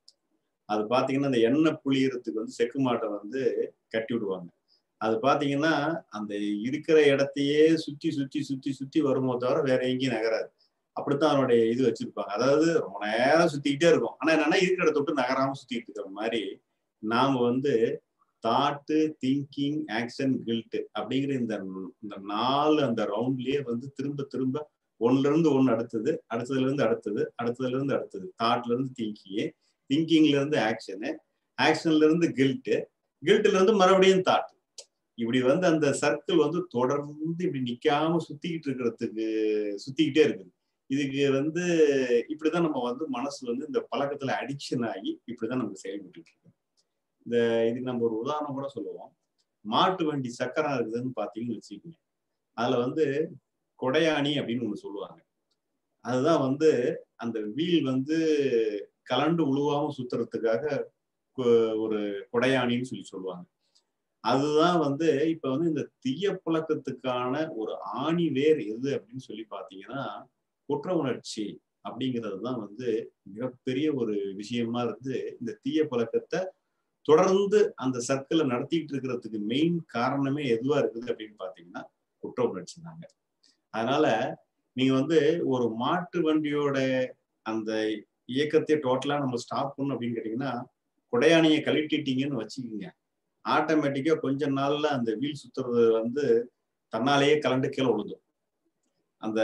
அது பார்த்தீங்கன்னா இந்த எண்ணெய் புளியறதுக்கு வந்து செக்கு மாட்டை வந்து கட்டி விடுவாங்க அது பார்த்தீங்கன்னா அந்த இருக்கிற இடத்தையே சுற்றி சுற்றி சுற்றி சுற்றி வருமோ தவிர வேற எங்கேயும் நகராது அப்படித்தான் அதனுடைய இது வச்சிருப்பாங்க அதாவது ரொம்ப நேரம் சுத்திக்கிட்டே இருக்கும் ஆனா என்னன்னா இருக்கிற இடத்த விட்டு நகராம சுத்திட்டு இருக்கிற மாதிரி நாம வந்து தாட்டு திங்கிங் ஆக்ஷன் கில்ட் அப்படிங்கிற இந்த இந்த நாலு அந்த ரவுண்ட்லயே வந்து திரும்ப திரும்ப ஒன்னுல இருந்து ஒன்னு அடுத்தது அடுத்ததுல இருந்து அடுத்தது அடுத்ததுல இருந்து அடுத்தது தாட்ல இருந்து திங்கிங்கு திங்கிங்ல இருந்து ஆக்ஷனு ஆக்ஷன்ல இருந்து கில்ட்டு கில்ட்ல இருந்து மறுபடியும் தாட் இப்படி வந்து அந்த சர்க்கிள் வந்து தொடர்ந்து இப்படி நிக்காம சுத்திக்கிட்டு இருக்கிறதுக்கு சுத்திக்கிட்டே இருக்குது இதுக்கு வந்து இப்படிதான் நம்ம வந்து மனசு வந்து இந்த பழக்கத்துல அடிக்ஷன் ஆகி இப்படிதான் நம்ம செயல்பட்டு இருக்கோம் இந்த இதுக்கு நம்ம ஒரு உதாரணம் கூட சொல்லுவோம் மாட்டு வண்டி சக்கரம் இருக்குதுன்னு பாத்தீங்கன்னு வச்சுக்கோங்க அதுல வந்து கொடையாணி அப்படின்னு ஒண்ணு சொல்லுவாங்க அதுதான் வந்து அந்த வீல் வந்து கலண்டு உழுவாம சுத்துறதுக்காக கொ- ஒரு கொடையாணின்னு சொல்லி சொல்லுவாங்க அதுதான் வந்து இப்ப வந்து இந்த தீய பழக்கத்துக்கான ஒரு ஆணி வேர் எது அப்படின்னு சொல்லி பாத்தீங்கன்னா குற்ற உணர்ச்சி அப்படிங்கிறது தான் வந்து மிகப்பெரிய ஒரு விஷயமா இருந்து இந்த தீய பழக்கத்தை தொடர்ந்து அந்த சர்க்கிளை நடத்திட்டு இருக்கிறதுக்கு மெயின் காரணமே எதுவா இருக்குது அப்படின்னு பாத்தீங்கன்னா குற்ற உணர்ச்சி தாங்க அதனால நீங்க வந்து ஒரு மாட்டு வண்டியோட அந்த இயக்கத்தை டோட்டலா நம்ம ஸ்டாப் பண்ணணும் அப்படின்னு கேட்டீங்கன்னா கொடையானியை கழட்டிட்டீங்கன்னு வச்சுக்கோங்க ஆட்டோமேட்டிக்கா கொஞ்ச நாள்ல அந்த வீல் சுத்துறது வந்து தன்னாலேயே கலண்டு கீழே விழுந்துடும் அந்த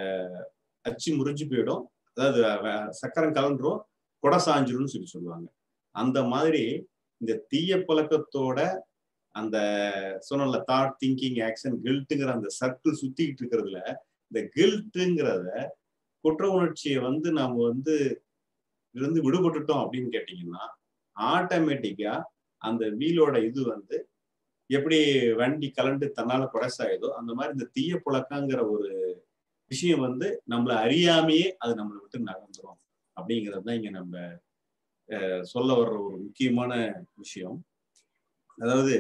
அச்சு முறிஞ்சு போயிடும் அதாவது அஹ், சக்கரம் கலண்டுரும் கொடை சாஞ்சிரும்னு சொல்லி சொல்லுவாங்க அந்த மாதிரி இந்த தீய பழக்கத்தோட அந்த சொன்னல தாட் திங்கிங் ஆக்ஷன் கில்ட்டுங்கிற அந்த சர்க்கிள் சுத்திக்கிட்டு இருக்கிறதுல இந்த கில்ட்டுங்கிறத குற்ற உணர்ச்சியை வந்து நாம வந்து இருந்து விடுபட்டுட்டோம் அப்படின்னு கேட்டீங்கன்னா ஆட்டோமேட்டிக்கா அந்த வீலோட இது வந்து எப்படி வண்டி கலண்டு தன்னால குறைசாயுதோ அந்த மாதிரி இந்த தீய புழக்கங்கிற ஒரு விஷயம் வந்து நம்மள அறியாமையே அது நம்மளை விட்டு நகர்ந்துரும் அப்படிங்கிறது தான் இங்க நம்ம அஹ், சொல்ல வர்ற ஒரு முக்கியமான விஷயம் அதாவது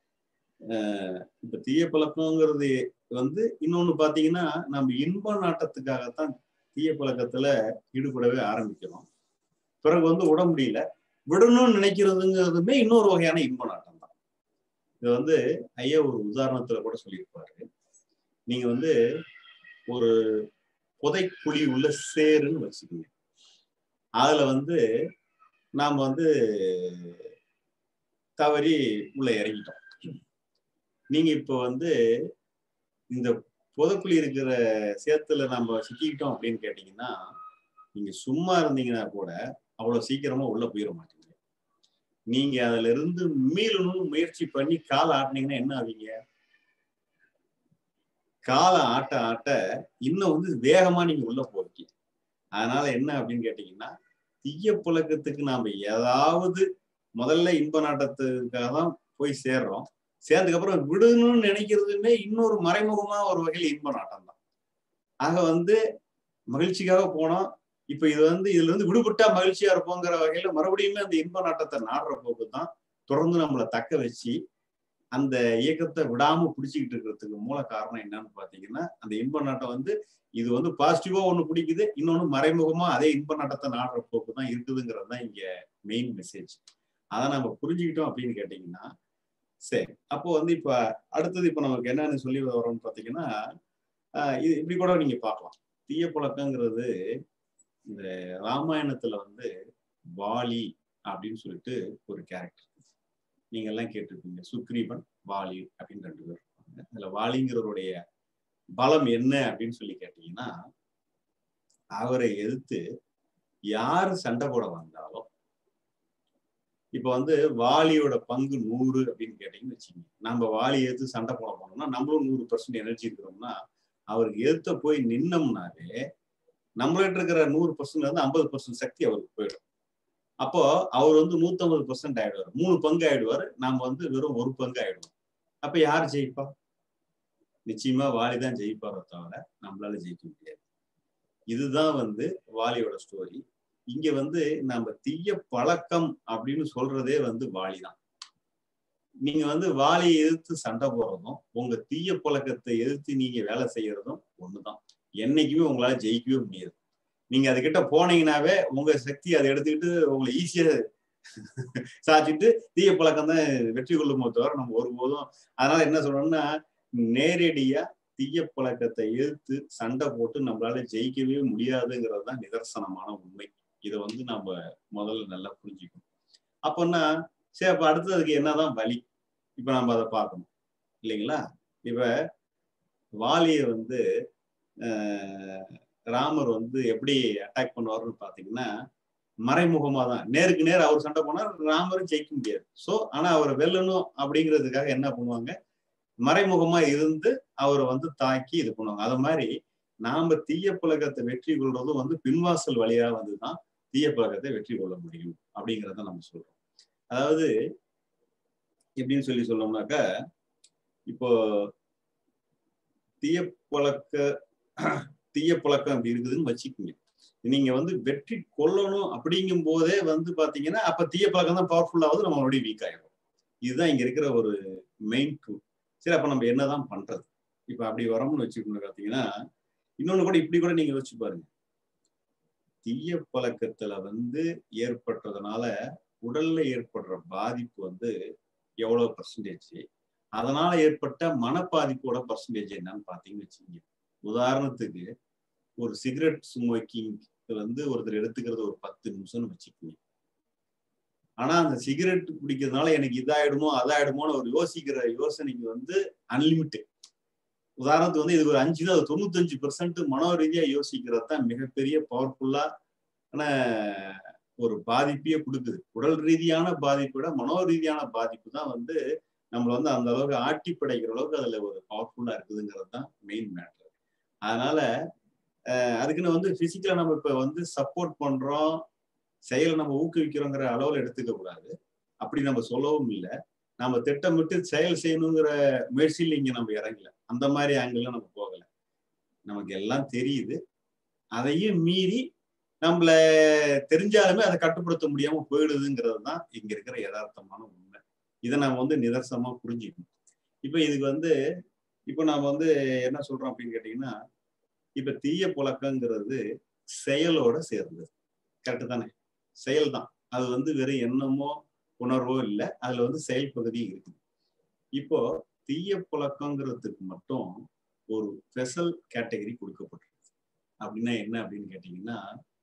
அஹ், இப்ப தீய பழக்கங்கிறது வந்து இன்னொன்னு பாத்தீங்கன்னா நம்ம இன்ப நாட்டத்துக்காகத்தான் தீய பழக்கத்துல ஈடுபடவே ஆரம்பிக்கிறோம் பிறகு வந்து விட முடியல விடணும்னு நினைக்கிறதுங்கிறதுமே இன்னொரு வகையான இன்ப நாட்டம் தான் இது வந்து ஐயா ஒரு உதாரணத்துல கூட சொல்லியிருப்பாரு நீங்க வந்து ஒரு புதைக்குழி உள்ள சேருன்னு வச்சுக்கோங்க அதுல வந்து நாம வந்து தவறி உள்ள இறங்கிட்டோம் நீங்க இப்ப வந்து இந்த புதைக்குழி இருக்கிற சேத்துல நம்ம சிக்கிக்கிட்டோம் அப்படின்னு கேட்டீங்கன்னா நீங்க சும்மா இருந்தீங்கன்னா கூட அவ்வளவு சீக்கிரமா உள்ள போயிட மாட்டீங்க நீங்க அதுல இருந்து மீளணும்னு முயற்சி பண்ணி காலை ஆட்டினீங்கன்னா என்ன ஆவீங்க காலை ஆட்ட ஆட்ட இன்னும் வந்து வேகமா நீங்க உள்ள போவீங்க அதனால என்ன அப்படின்னு கேட்டீங்கன்னா தீய புழக்கத்துக்கு நாம ஏதாவது முதல்ல இன்ப நாட்டத்துக்காக தான் போய் சேர்றோம் சேர்ந்ததுக்கு அப்புறம் விடணும்னு நினைக்கிறதுமே இன்னொரு மறைமுகமா ஒரு வகையில் இன்ப நாட்டம் தான் ஆக வந்து மகிழ்ச்சிக்காக போனோம் இப்ப இது வந்து இதுல இருந்து விடுபட்டா மகிழ்ச்சியா இருப்போங்கிற வகையில மறுபடியுமே அந்த இன்ப நாட்டத்தை நாடுற போக்கு தான் தொடர்ந்து நம்மளை தக்க வச்சு அந்த இயக்கத்தை விடாம பிடிச்சிக்கிட்டு இருக்கிறதுக்கு மூல காரணம் என்னன்னு பாத்தீங்கன்னா அந்த இன்ப நாட்டம் வந்து இது வந்து பாசிட்டிவா ஒண்ணு பிடிக்குது இன்னொன்னு மறைமுகமா அதே இன்ப நாட்டத்தை நாடுற போக்கு தான் இருக்குதுங்கிறது தான் இங்க மெயின் மெசேஜ் அதை நம்ம புரிஞ்சுக்கிட்டோம் அப்படின்னு கேட்டீங்கன்னா சரி அப்போ வந்து இப்ப அடுத்தது இப்ப நமக்கு என்னன்னு சொல்லி வரோம்னு பாத்தீங்கன்னா ஆஹ் இது இப்படி கூட நீங்க பார்க்கலாம் தீய பழக்கங்கிறது இந்த ராமாயணத்துல வந்து வாலி அப்படின்னு சொல்லிட்டு ஒரு கேரக்டர் நீங்க எல்லாம் கேட்டிருப்பீங்க சுக்ரீவன் வாலி அப்படின்னு ரெண்டு பேர் இருப்பாங்க அதுல வாலிங்கிறவருடைய பலம் என்ன அப்படின்னு சொல்லி கேட்டீங்கன்னா அவரை எதிர்த்து யார் சண்டை போட வந்தாலும் இப்ப வந்து வாலியோட பங்கு நூறு அப்படின்னு கேட்டீங்கன்னு வச்சுக்கோங்க நம்ம வாலி எதிர்த்து சண்டை போட போனோம்னா நம்மளும் நூறு பர்சன்ட் எனர்ஜி இருக்கிறோம்னா அவருக்கு எதிர்த்த போய் நின்னோம்னாலே நம்மள்கிட்ட இருக்கிற நூறு பர்சன்ட் வந்து ஐம்பது பர்சன்ட் சக்தி அவருக்கு போயிடும் அப்போ அவர் வந்து நூத்தம்பது பர்சன்ட் ஆயிடுவார் மூணு பங்கு ஆயிடுவார் நாம வந்து வெறும் ஒரு பங்கு ஆயிடுவோம் அப்ப யார் ஜெயிப்பா நிச்சயமா வாலி தான் ஜெயிப்பாரோ தவிர நம்மளால ஜெயிக்க முடியாது இதுதான் வந்து வாலியோட ஸ்டோரி இங்க வந்து நம்ம தீய பழக்கம் அப்படின்னு சொல்றதே வந்து வாலி தான் நீங்க வந்து வாலியை எதிர்த்து சண்டை போடுறதும் உங்க தீய பழக்கத்தை எதிர்த்து நீங்க வேலை செய்யறதும் ஒண்ணுதான் என்னைக்குமே உங்களால ஜெயிக்கவே முடியாது நீங்க அதுகிட்ட போனீங்கன்னாவே உங்க சக்தி அதை எடுத்துக்கிட்டு உங்களை ஈஸியா சாச்சிட்டு தீய பழக்கம் தான் வெற்றி கொள்ளுமோ தவிர நம்ம ஒருபோதும் அதனால என்ன சொல்றோம்னா நேரடியா தீய பழக்கத்தை எதிர்த்து சண்டை போட்டு நம்மளால ஜெயிக்கவே முடியாதுங்கிறது தான் நிதர்சனமான உண்மை இதை வந்து நம்ம முதல்ல நல்லா புரிஞ்சுக்கணும் அப்போன்னா சரி அப்ப அடுத்ததுக்கு என்னதான் வழி இப்ப நம்ம அதை பார்க்கணும் இல்லைங்களா இப்ப வாலிய வந்து ராமர் வந்து எப்படி அட்டாக் பண்ணுவாருன்னு பாத்தீங்கன்னா மறைமுகமா தான் நேருக்கு நேர் அவர் சண்டை போனா ராமரும் ஜெயிக்க முடியாது சோ ஆனா அவரை வெல்லணும் அப்படிங்கிறதுக்காக என்ன பண்ணுவாங்க மறைமுகமா இருந்து அவரை வந்து தாக்கி இது பண்ணுவாங்க அது மாதிரி நாம தீய பழக்கத்தை வெற்றி கொள்றதும் வந்து பின்வாசல் வழியா வந்துதான் தீய பழக்கத்தை வெற்றி கொள்ள முடியும் அப்படிங்கிறத நம்ம சொல்றோம் அதாவது எப்படின்னு சொல்லி சொல்லணும்னாக்கா இப்போ தீய பழக்க தீய பழக்கம் அப்படி இருக்குதுன்னு வச்சுக்கோங்க நீங்க வந்து வெற்றி கொள்ளணும் அப்படிங்கும் போதே வந்து பாத்தீங்கன்னா அப்ப தீய பழக்கம் தான் பவர்ஃபுல் ஆகுது நம்ம மறுபடியும் வீக் ஆயிடும் இதுதான் இங்க இருக்கிற ஒரு மெயின் டூ சரி அப்ப நம்ம என்னதான் பண்றது இப்ப அப்படி வரோம்னு வச்சுக்கணும் பாத்தீங்கன்னா இன்னொன்னு கூட இப்படி கூட நீங்க யோசிச்சு பாருங்க தீய பழக்கத்துல வந்து ஏற்பட்டதுனால உடல்ல ஏற்படுற பாதிப்பு வந்து எவ்வளவு பர்சன்டேஜ் அதனால ஏற்பட்ட மனப்பாதிப்போட பர்சன்டேஜ் என்னன்னு பாத்தீங்கன்னு வச்சுக்கோங்க உதாரணத்துக்கு ஒரு சிகரெட் ஸ்மோக்கிங் வந்து ஒருத்தர் எடுத்துக்கிறது ஒரு பத்து நிமிஷம்னு வச்சுக்கோங்க ஆனா அந்த சிகரெட் குடிக்கிறதுனால எனக்கு இதாயிடுமோ அதாயிடுமோன்னு ஒரு யோசிக்கிற யோசனைக்கு வந்து அன்லிமிட்டட் உதாரணத்துக்கு வந்து இது ஒரு அஞ்சு தான் தொண்ணூத்தஞ்சு பெர்சன்ட் மனோ ரீதியா யோசிக்கிறது தான் மிகப்பெரிய பவர்ஃபுல்லான ஒரு பாதிப்பையே கொடுக்குது உடல் ரீதியான பாதிப்பை விட மனோ ரீதியான பாதிப்பு தான் வந்து நம்மளை வந்து அந்த அளவுக்கு ஆட்டி படைக்கிற அளவுக்கு அதுல ஒரு பவர்ஃபுல்லா இருக்குதுங்கிறது தான் மெயின் மேட்டர் அதனால அதுக்குன்னு வந்து பிசிக்கலா நம்ம இப்ப வந்து சப்போர்ட் பண்றோம் செயலை நம்ம ஊக்குவிக்கிறோங்கிற அளவுல எடுத்துக்க கூடாது அப்படி நம்ம சொல்லவும் இல்லை நம்ம திட்டமிட்டு செயல் செய்யணுங்கிற முயற்சியில் இங்க நம்ம இறங்கல அந்த மாதிரி ஆங்கிள் நம்ம போகல நமக்கு எல்லாம் தெரியுது அதையும் மீறி நம்மள தெரிஞ்சாலுமே அதை கட்டுப்படுத்த முடியாம போயிடுதுங்கிறது தான் இங்க இருக்கிற யதார்த்தமான உண்மை இதை நம்ம வந்து நிதர்சனமா புரிஞ்சுக்கணும் இப்ப இதுக்கு வந்து இப்ப நாம வந்து என்ன சொல்றோம் அப்படின்னு கேட்டீங்கன்னா இப்ப தீய புழக்கங்கிறது செயலோட சேர்ந்தது கரெக்டு தானே செயல் தான் அது வந்து வெறும் எண்ணமோ உணர்வோ இல்லை அதுல வந்து செயல் பகுதி இருக்குது இப்போ தீய புழக்கங்கிறதுக்கு மட்டும் ஒரு ஸ்பெஷல் கேட்டகரி கொடுக்கப்பட்டிருக்கு அப்படின்னா என்ன அப்படின்னு கேட்டீங்கன்னா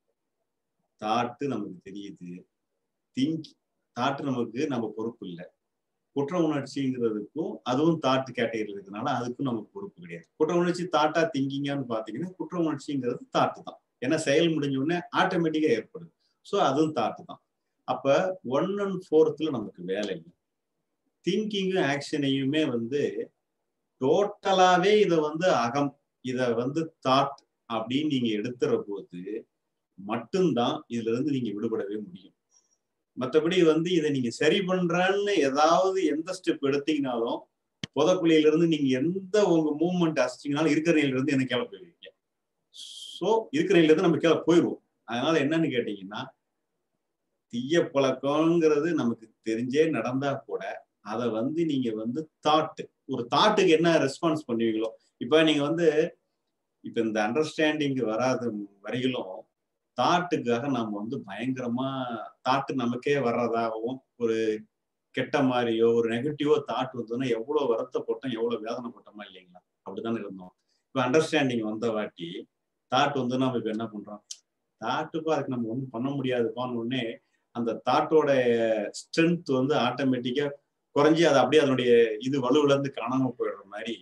தாட்டு நமக்கு தெரியுது திங்க் தாட்டு நமக்கு நம்ம பொறுப்பு இல்லை குற்ற உணர்ச்சிங்கிறதுக்கும் அதுவும் தாட்டு கேட்டகரி இருக்கிறதுனால அதுக்கும் நமக்கு பொறுப்பு கிடையாது குற்ற உணர்ச்சி தாட்டா திங்கிங்கான்னு பாத்தீங்கன்னா குற்ற உணர்ச்சிங்கிறது தாட்டு தான் ஏன்னா செயல் முடிஞ்ச உடனே ஆட்டோமேட்டிக்கா ஏற்படுது ஸோ அதுவும் தாட்டு தான் அப்ப ஒன் அண்ட் ஃபோர்த்ல நமக்கு வேலை இல்லை திங்கிங்கும் ஆக்ஷனையுமே வந்து டோட்டலாவே இதை வந்து அகம் இத வந்து தாட் அப்படின்னு நீங்க எடுத்துற போது மட்டும்தான் இதுல இருந்து நீங்க விடுபடவே முடியும் மற்றபடி வந்து இதை நீங்க சரி பண்றேன்னு ஏதாவது எந்த ஸ்டெப் எடுத்தீங்கனாலும் புதக்குழியில இருந்து நீங்க எந்த உங்க மூவ்மெண்ட் அசிச்சிங்கனாலும் இருக்கிற நிலையில இருந்து என்ன கீழே போயிருவீங்க ஸோ இருக்கிற நிலையில இருந்து நம்ம கீழே போயிடுவோம் அதனால என்னன்னு கேட்டீங்கன்னா தீய பழக்கம்ங்கிறது நமக்கு தெரிஞ்சே நடந்தா கூட அதை வந்து நீங்க வந்து தாட்டு ஒரு தாட்டுக்கு என்ன ரெஸ்பான்ஸ் பண்ணுவீங்களோ இப்ப நீங்க வந்து இப்ப இந்த அண்டர்ஸ்டாண்டிங் வராத வரையிலும் தாட்டுக்காக நம்ம வந்து பயங்கரமா தாட்டு நமக்கே வர்றதாகவும் ஒரு கெட்ட மாதிரியோ ஒரு நெகட்டிவோ தாட் வந்ததுன்னா எவ்வளவு வருத்தப்பட்டோம் எவ்வளவு வேதனைப்பட்டோமா இல்லைங்களா அப்படித்தானே இருந்தோம் இப்ப அண்டர்ஸ்டாண்டிங் வந்த வாட்டி தாட் வந்து நம்ம இப்ப என்ன பண்றோம் தாட்டுக்கும் அதுக்கு நம்ம ஒன்றும் பண்ண முடியாதுப்பான்னு உடனே அந்த தாட்டோட ஸ்ட்ரென்த் வந்து ஆட்டோமேட்டிக்கா குறைஞ்சி அது அப்படியே அதனுடைய இது வலுவில இருந்து காணாம போயிடுற மாதிரி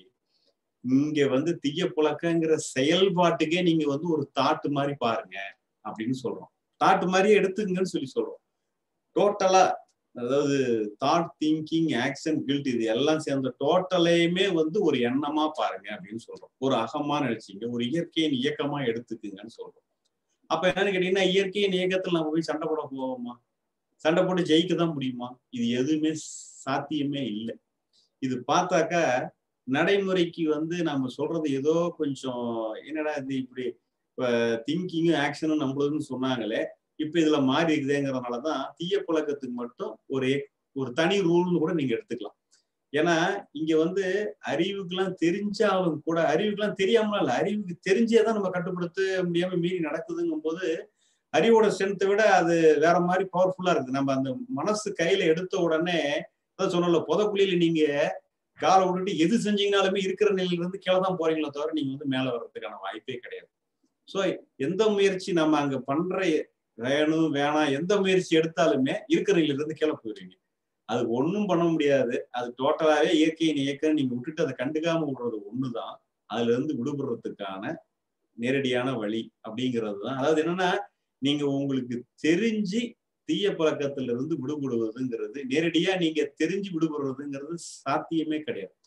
இங்க வந்து தீய புழக்கங்கிற செயல்பாட்டுக்கே நீங்க வந்து ஒரு தாட்டு மாதிரி பாருங்க அப்படின்னு சொல்றோம் தாட்டு மாதிரியே எடுத்துங்கன்னு சொல்லி சொல்றோம் டோட்டலா அதாவது தாட் திங்கிங் ஆக்ஷன் கில்ட் இது எல்லாம் சேர்ந்த டோட்டலையுமே வந்து ஒரு எண்ணமா பாருங்க அப்படின்னு சொல்றோம் ஒரு அகமா நினைச்சீங்க ஒரு இயற்கையின் இயக்கமா எடுத்துக்குங்கன்னு சொல்றோம் அப்ப என்னன்னு கேட்டீங்கன்னா இயற்கையின் இயக்கத்துல நம்ம போய் சண்டை போட போவோமா சண்டை போட்டு ஜெயிக்க தான் முடியுமா இது எதுவுமே சாத்தியமே இல்லை இது பார்த்தாக்கா நடைமுறைக்கு வந்து நம்ம சொல்றது ஏதோ கொஞ்சம் என்னடா இது இப்படி இப்ப திங்கிங்கும் ஆக்ஷனும் நம்மளுதுன்னு சொன்னாங்களே இப்ப இதுல மாறி இருக்குதுங்கிறதுனாலதான் தீய பழக்கத்துக்கு மட்டும் ஒரு ஒரு தனி ரூல்னு கூட நீங்க எடுத்துக்கலாம் ஏன்னா இங்க வந்து அறிவுக்கெல்லாம் தெரிஞ்சாலும் கூட அறிவுக்கெல்லாம் தெரியாமலாம் இல்லை அறிவுக்கு தெரிஞ்சே தான் நம்ம கட்டுப்படுத்த முடியாம மீறி நடக்குதுங்கும் போது அறிவோட ஸ்ட்ரென்த்தை விட அது வேற மாதிரி பவர்ஃபுல்லா இருக்குது நம்ம அந்த மனசு கையில எடுத்த உடனே அதான் சொன்னல புதக்குழியில நீங்க காலை விட்டுட்டு எது செஞ்சீங்கனாலுமே இருக்கிற நிலையில இருந்து கீழே தான் போறீங்களே தவிர நீங்க வந்து மேல வர்றதுக்கான வாய்ப்பே கிடையாது ஸோ எந்த முயற்சி நம்ம அங்க பண்ற வேணும் வேணாம் எந்த முயற்சி எடுத்தாலுமே இருக்கிற நிலையில இருந்து கீழே போயிருவீங்க அது ஒன்றும் பண்ண முடியாது அது டோட்டலாவே இயற்கையின் இயக்கம் நீங்க விட்டுட்டு அதை கண்டுக்காம விடுறது ஒண்ணுதான் அதுல இருந்து விடுபடுறதுக்கான நேரடியான வழி அப்படிங்கிறது தான் அதாவது என்னன்னா நீங்க உங்களுக்கு தெரிஞ்சு தீய பழக்கத்துல இருந்து விடுபடுவதுங்கிறது நேரடியா நீங்க தெரிஞ்சு விடுபடுறதுங்கிறது சாத்தியமே கிடையாது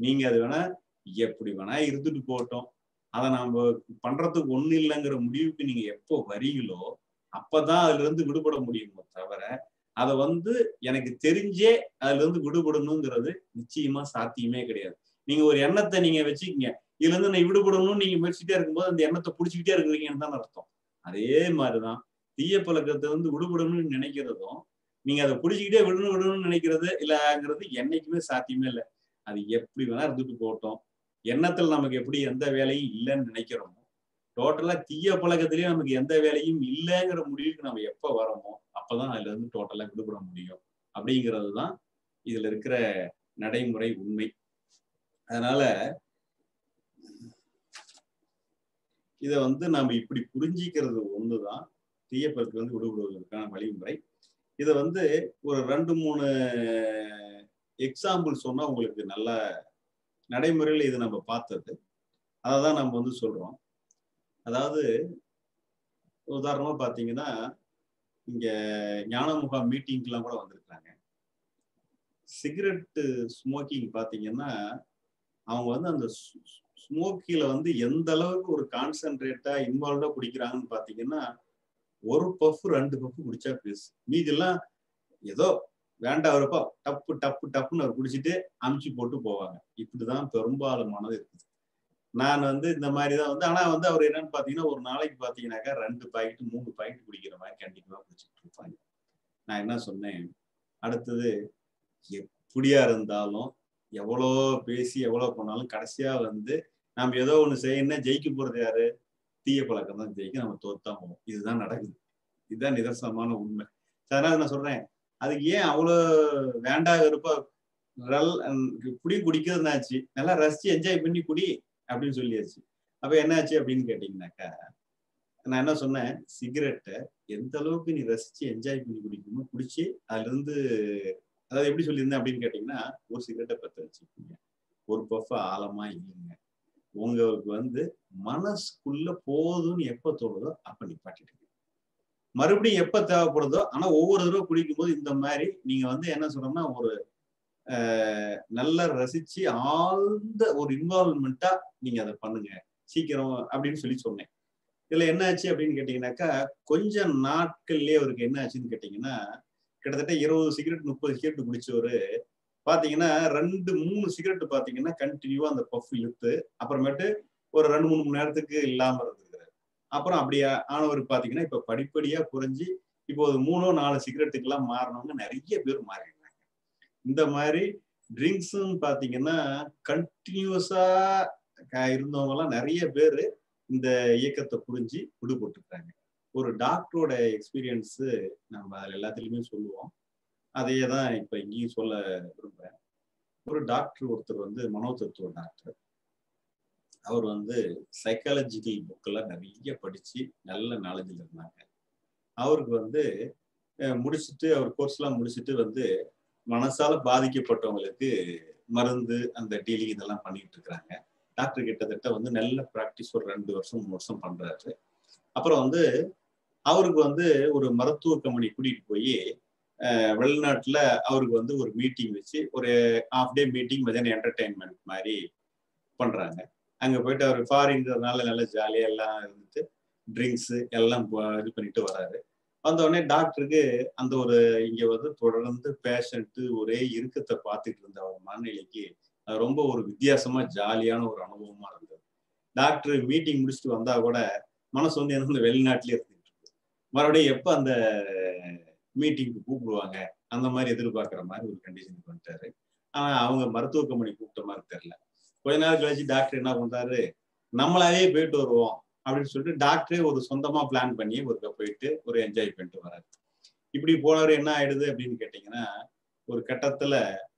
நீங்க அது வேணா எப்படி வேணா இருந்துட்டு போகட்டும் அதை நாம பண்றதுக்கு ஒண்ணு இல்லைங்கிற முடிவுக்கு நீங்க எப்போ வரீங்களோ அப்பதான் அதுல இருந்து விடுபட முடியுமோ தவிர அதை வந்து எனக்கு தெரிஞ்சே அதுல இருந்து விடுபடணுங்கிறது நிச்சயமா சாத்தியமே கிடையாது நீங்க ஒரு எண்ணத்தை நீங்க வச்சுக்கீங்க இதுல இருந்து நான் விடுபடணும்னு நீங்க முயற்சிட்டே இருக்கும்போது அந்த எண்ணத்தை பிடிச்சிக்கிட்டே இருக்கிறீங்கன்னு தான் அர்த்தம் அதே மாதிரிதான் தீய பழக்கத்தை வந்து விடுபடணும்னு நினைக்கிறதும் நீங்க அதை பிடிச்சிக்கிட்டே விடணும் விடணும்னு நினைக்கிறது இல்லைங்கிறது என்னைக்குமே சாத்தியமே இல்லை அது எப்படி வேணா இருந்துட்டு போகட்டும் எண்ணத்துல நமக்கு எப்படி எந்த வேலையும் இல்லைன்னு நினைக்கிறோமோ டோட்டலா தீய பழக்கத்திலேயே நமக்கு எந்த வேலையும் இல்லைங்கிற முடிவுக்கு நம்ம எப்ப வரோமோ அப்பதான் அதுல இருந்து டோட்டலா விடுபட முடியும் அப்படிங்கிறது தான் இதுல இருக்கிற நடைமுறை உண்மை அதனால இத வந்து நம்ம இப்படி புரிஞ்சிக்கிறது ஒண்ணுதான் தீயப்பழக்கு வந்து விடுபடுவதற்கான வழிமுறை இதை வந்து ஒரு ரெண்டு மூணு எக்ஸாம்பிள் சொன்னா உங்களுக்கு நல்ல நடைமுறையில் இது நம்ம பார்த்தது அதை தான் நம்ம வந்து சொல்றோம் அதாவது உதாரணமா பார்த்தீங்கன்னா இங்க ஞானமுகாம் மீட்டிங்க்கெல்லாம் கூட வந்திருக்காங்க சிகரெட்டு ஸ்மோக்கிங் பார்த்தீங்கன்னா அவங்க வந்து அந்த ஸ்மோக்கில வந்து எந்த அளவுக்கு ஒரு கான்சென்ட்ரேட்டா இன்வால்வ்டா குடிக்கிறாங்கன்னு பார்த்தீங்கன்னா ஒரு பஃப் ரெண்டு பஃப் குடிச்சா பேசு மீதெல்லாம் ஏதோ வேண்டாம் அவரப்பா டப்பு டப்பு டப்புன்னு அவர் குடிச்சிட்டு அமுச்சு போட்டு போவாங்க இப்படிதான் பெரும்பாலுமானது இருக்குது நான் வந்து இந்த மாதிரி தான் வந்து ஆனா வந்து அவர் என்னன்னு பாத்தீங்கன்னா ஒரு நாளைக்கு பாத்தீங்கன்னாக்கா ரெண்டு பாக்கெட் மூணு பாக்கெட் குடிக்கிற மாதிரி கண்டிப்பா குடிச்சிட்டு இருப்பாங்க நான் என்ன சொன்னேன் அடுத்தது எப்படியா இருந்தாலும் எவ்வளோ பேசி எவ்வளோ பண்ணாலும் கடைசியா வந்து நம்ம ஏதோ ஒண்ணு செய்யணும்னா ஜெயிக்க போறது யாரு தீய பழக்கம் தான் ஜெயிக்க நம்ம தோத்தான் போவோம் இதுதான் நடக்குது இதுதான் நிதர்சனமான உண்மை அதனால நான் சொல்றேன் அதுக்கு ஏன் அவ்வளோ வேண்டா வெறுப்பா ரல் குடி குடிக்கிறதுனாச்சு நல்லா ரசிச்சு என்ஜாய் பண்ணி குடி அப்படின்னு சொல்லியாச்சு அப்ப என்னாச்சு அப்படின்னு கேட்டீங்கன்னாக்கா நான் என்ன சொன்னேன் சிகரெட்டை எந்த அளவுக்கு நீ ரசிச்சு என்ஜாய் பண்ணி குடிக்கணுமோ குடிச்சு அதுல இருந்து அதாவது எப்படி சொல்லியிருந்தேன் அப்படின்னு கேட்டீங்கன்னா ஒரு சிகரெட்டை பத்த வச்சுக்கோங்க ஒரு பஃப் ஆழமா இல்லைங்க உங்களுக்கு வந்து மனசுக்குள்ள போதும்னு எப்ப தோணுதோ அப்ப நிப்பாட்டிடுங்க மறுபடியும் எப்ப தேவைப்படுதோ ஆனா ஒவ்வொரு தடவை குடிக்கும் போது இந்த மாதிரி நீங்க வந்து என்ன சொல்றோம்னா ஒரு நல்லா ரசிச்சு ஆழ்ந்த ஒரு இன்வால்மெண்ட்டா நீங்க அதை பண்ணுங்க சீக்கிரம் அப்படின்னு சொல்லி சொன்னேன் இதுல என்ன ஆச்சு அப்படின்னு கேட்டீங்கன்னாக்கா கொஞ்ச நாட்கள்லயே அவருக்கு என்ன ஆச்சுன்னு கேட்டீங்கன்னா கிட்டத்தட்ட இருபது சிகரெட் முப்பது சிகரெட் குடிச்சவரு பாத்தீங்கன்னா ரெண்டு மூணு சிகரெட் பாத்தீங்கன்னா கண்டினியூவா அந்த பஃப் இழுத்து அப்புறமேட்டு ஒரு ரெண்டு மூணு மணி நேரத்துக்கு இல்லாம இருந்திருக்கிறாரு அப்புறம் அப்படியே ஆனவர் பாத்தீங்கன்னா இப்ப படிப்படியா குறைஞ்சி இப்போ ஒரு மூணோ நாலு சிகரெட்டுக்கு எல்லாம் மாறினவங்க நிறைய பேர் மாறிடுறாங்க இந்த மாதிரி ட்ரிங்க்ஸும் பாத்தீங்கன்னா கண்டினியூஸா இருந்தவங்க எல்லாம் நிறைய பேர் இந்த இயக்கத்தை புரிஞ்சு விடுபட்டுருக்காங்க ஒரு டாக்டரோட எக்ஸ்பீரியன்ஸ் நம்ம அதில் எல்லாத்துலேயுமே சொல்லுவோம் அதையே தான் இப்போ இங்கேயும் சொல்ல விரும்புகிறேன் ஒரு டாக்டர் ஒருத்தர் வந்து மனோதத்துவ டாக்டர் அவர் வந்து சைக்காலஜிக்கல் புக்கெல்லாம் நிறைய படித்து நல்ல நாலேஜில் இருந்தாங்க அவருக்கு வந்து முடிச்சுட்டு அவர் கோர்ஸ்லாம் முடிச்சுட்டு வந்து மனசால பாதிக்கப்பட்டவங்களுக்கு மருந்து அந்த டீலிங் இதெல்லாம் பண்ணிட்டு இருக்கிறாங்க டாக்டர் கிட்டத்தட்ட வந்து நல்ல ப்ராக்டிஸ் ஒரு ரெண்டு வருஷம் மூணு வருஷம் பண்றாரு அப்புறம் வந்து அவருக்கு வந்து ஒரு மருத்துவ கம்பெனி கூட்டிட்டு போய் வெளிநாட்டுல அவருக்கு வந்து ஒரு மீட்டிங் வச்சு ஒரு ஹாஃப் டே மீட்டிங் மதியான என்டர்டைன்மெண்ட் மாதிரி பண்றாங்க அங்க போயிட்டு அவர் ஃபாரின்றதுனால நல்லா ஜாலியா எல்லாம் இருந்துட்டு ட்ரிங்க்ஸ் எல்லாம் இது பண்ணிட்டு வராரு வந்த உடனே டாக்டருக்கு அந்த ஒரு இங்க வந்து தொடர்ந்து பேஷண்ட்டு ஒரே இறுக்கத்தை பார்த்துட்டு இருந்த அவர் மனநிலைக்கு ரொம்ப ஒரு வித்தியாசமா ஜாலியான ஒரு அனுபவமா இருந்தது டாக்டர் மீட்டிங் முடிச்சுட்டு வந்தா கூட மனசு வந்து என்ன வெளிநாட்டிலே இருந்துட்டு இருக்கு மறுபடியும் எப்ப அந்த மீட்டிங்க்கு கூப்பிடுவாங்க அந்த மாதிரி எதிர்பார்க்குற மாதிரி ஒரு கண்டிஷனுக்கு வந்துட்டாரு ஆனா அவங்க மருத்துவ கம்பெனி கூப்பிட்ட மாதிரி தெரியல கொஞ்ச நாள் கழிச்சு டாக்டர் என்ன பண்றாரு நம்மளாவே போயிட்டு வருவோம் அப்படின்னு சொல்லிட்டு டாக்டரே ஒரு சொந்தமா பிளான் பண்ணி ஒருக்க போயிட்டு ஒரு என்ஜாய் பண்ணிட்டு வராரு இப்படி போனவர் என்ன ஆயிடுது அப்படின்னு கேட்டீங்கன்னா ஒரு கட்டத்துல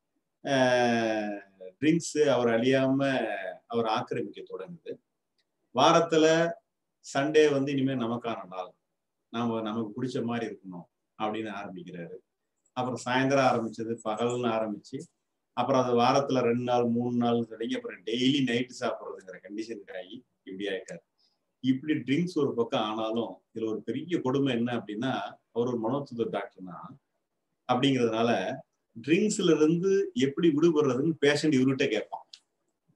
ட்ரிங்க்ஸ் அவர் அழியாம அவர் ஆக்கிரமிக்க தொடங்குது வாரத்துல சண்டே வந்து இனிமே நமக்கான நாள் நாம நமக்கு பிடிச்ச மாதிரி இருக்கணும் அப்படின்னு ஆரம்பிக்கிறாரு அப்புறம் சாயந்தரம் ஆரம்பிச்சது பகல்னு ஆரம்பிச்சு அப்புறம் அது வாரத்துல ரெண்டு நாள் மூணு நாள் தொடங்கி அப்புறம் டெய்லி நைட்டு சாப்பிட்றதுங்கிற கண்டிஷனுக்கு ஆகி இப்படி ஆயிட்டாரு இப்படி ட்ரிங்க்ஸ் ஒரு பக்கம் ஆனாலும் இதுல ஒரு பெரிய கொடுமை என்ன அப்படின்னா அவர் ஒரு மனோத்துவ டாக்டர் தான் அப்படிங்கிறதுனால ட்ரிங்க்ஸ்ல இருந்து எப்படி விடுபடுறதுன்னு பேஷண்ட் இவர்கிட்ட கேட்பான்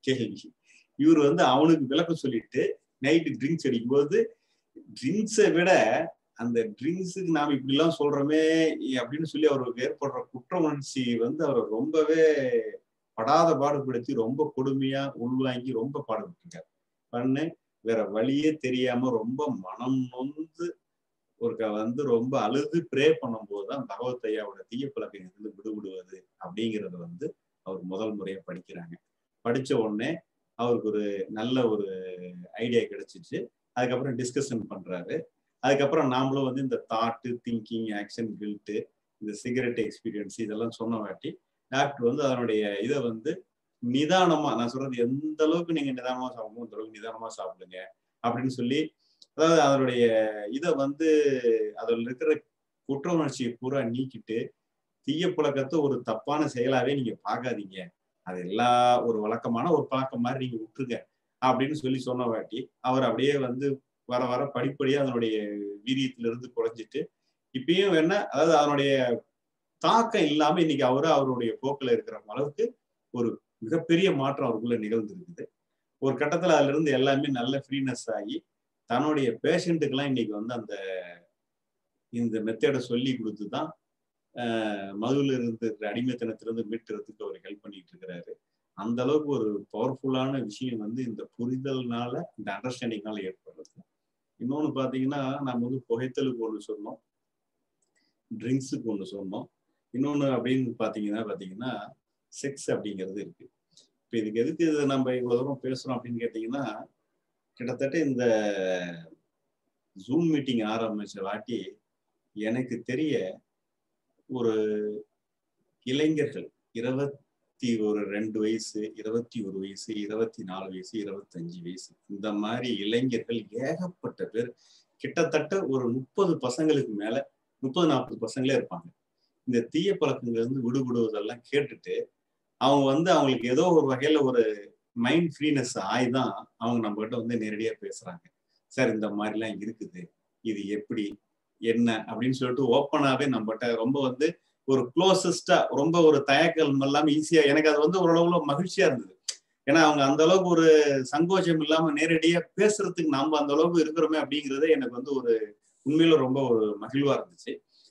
கேள்வி இவர் வந்து அவனுக்கு விளக்கம் சொல்லிட்டு நைட்டு ட்ரிங்க்ஸ் அடிக்கும்போது ட்ரிங்க்ஸை விட அந்த ட்ரிங்க்ஸுக்கு நாம இப்படி எல்லாம் சொல்றோமே அப்படின்னு சொல்லி அவருக்கு ஏற்படுற குற்ற உணர்ச்சி வந்து அவரை ரொம்பவே படாத பாடுபடுத்தி ரொம்ப கொடுமையா உள்வாங்கி ரொம்ப பாடுபட்டிருக்காரு பண்ணு வேற வழியே தெரியாம ரொம்ப மனம் நொந்து ஒருக்க வந்து ரொம்ப அழுது ப்ரே பண்ணும்போது தான் பகவத் ஐயாவோட தீய பழக்கத்திலிருந்து விடுபடுவது அப்படிங்கறத வந்து அவர் முதல் முறையா படிக்கிறாங்க படிச்ச உடனே அவருக்கு ஒரு நல்ல ஒரு ஐடியா கிடைச்சிச்சு அதுக்கப்புறம் டிஸ்கஷன் பண்றாரு அதுக்கப்புறம் நாமளும் வந்து இந்த தாட்டு திங்கிங் ஆக்ஷன் கில்ட்டு இந்த சிகரெட் எக்ஸ்பீரியன்ஸ் இதெல்லாம் சொன்ன வாட்டி டாக்டர் வந்து அதனுடைய இதை வந்து நிதானமா நான் சொல்றது எந்த அளவுக்கு நீங்க நிதானமா சாப்பிடணும் அந்த அளவுக்கு நிதானமா சாப்பிடுங்க அப்படின்னு சொல்லி அதாவது அதனுடைய இதை வந்து அதில் இருக்கிற குற்ற உணர்ச்சியை பூரா நீக்கிட்டு தீய பழக்கத்தை ஒரு தப்பான செயலாவே நீங்க பார்க்காதீங்க அது எல்லா ஒரு வழக்கமான ஒரு பழக்கம் மாதிரி நீங்க விட்டுருங்க அப்படின்னு சொல்லி சொன்ன வாட்டி அவர் அப்படியே வந்து வர வர படிப்படியா அதனுடைய வீரியத்திலிருந்து குறைஞ்சிட்டு இப்பயும் என்ன அதாவது அதனுடைய தாக்கம் இல்லாம இன்னைக்கு அவரு அவருடைய போக்குல இருக்கிற அளவுக்கு ஒரு மிகப்பெரிய மாற்றம் அவருக்குள்ள நிகழ்ந்திருக்குது ஒரு கட்டத்துல அதுல இருந்து எல்லாமே நல்ல ஃப்ரீனஸ் ஆகி தன்னுடைய பேஷண்ட்டுக்கெல்லாம் இன்னைக்கு வந்து அந்த இந்த மெத்தடை சொல்லி கொடுத்து தான் மதுவில் இருந்து இருக்கிற அடிமைத்தனத்திலிருந்து மீட்டுறதுக்கு அவர் ஹெல்ப் பண்ணிட்டு இருக்கிறாரு அந்த அளவுக்கு ஒரு பவர்ஃபுல்லான விஷயம் வந்து இந்த புரிதல்னால இந்த அண்டர்ஸ்டாண்டிங்னால ஏற்படுறது இன்னொன்று பார்த்தீங்கன்னா நம்ம வந்து புகைத்தலுக்கு ஒன்று சொன்னோம் ட்ரிங்க்ஸுக்கு ஒன்று சொன்னோம் இன்னொன்று அப்படின்னு பார்த்தீங்கன்னா பார்த்தீங்கன்னா செக்ஸ் அப்படிங்கிறது இருக்கு இப்போ இதுக்கு எதுக்கு இதை நம்ம இவ்வளோ தூரம் பேசுகிறோம் அப்படின்னு கேட்டிங்கன்னா கிட்டத்தட்ட இந்த ஜூம் மீட்டிங் ஆரம்பிச்ச வாட்டி எனக்கு தெரிய ஒரு இளைஞர்கள் இருபத்தி ஒரு ரெண்டு வயசு இருபத்தி ஒரு வயசு இருபத்தி நாலு வயசு இருபத்தஞ்சு வயசு இந்த மாதிரி இளைஞர்கள் ஏகப்பட்ட பேர் கிட்டத்தட்ட ஒரு முப்பது பசங்களுக்கு மேல முப்பது நாற்பது பசங்களே இருப்பாங்க இந்த தீய பழக்கங்கள் இருந்து விடுபடுவதெல்லாம் கேட்டுட்டு அவங்க வந்து அவங்களுக்கு ஏதோ ஒரு வகையில ஒரு மைண்ட் ஃப்ரீனஸ் ஆய்தான் அவங்க நம்ம கிட்ட வந்து நேரடியா பேசுறாங்க சார் இந்த மாதிரிலாம் இருக்குது இது எப்படி என்ன அப்படின்னு சொல்லிட்டு ஓப்பனாவே நம்மகிட்ட ரொம்ப வந்து ஒரு க்ளோசஸ்டா ரொம்ப ஒரு தயக்கம் இல்லாம ஈஸியா எனக்கு அது வந்து ஓரளவுல மகிழ்ச்சியா இருந்தது ஏன்னா அவங்க அந்த அளவுக்கு ஒரு சங்கோச்சம் இல்லாம நேரடியா பேசுறதுக்கு நம்ம அந்த அளவுக்கு இருக்கிறோமே அப்படிங்கிறது எனக்கு வந்து ஒரு உண்மையில ரொம்ப ஒரு மகிழ்வா இருந்துச்சு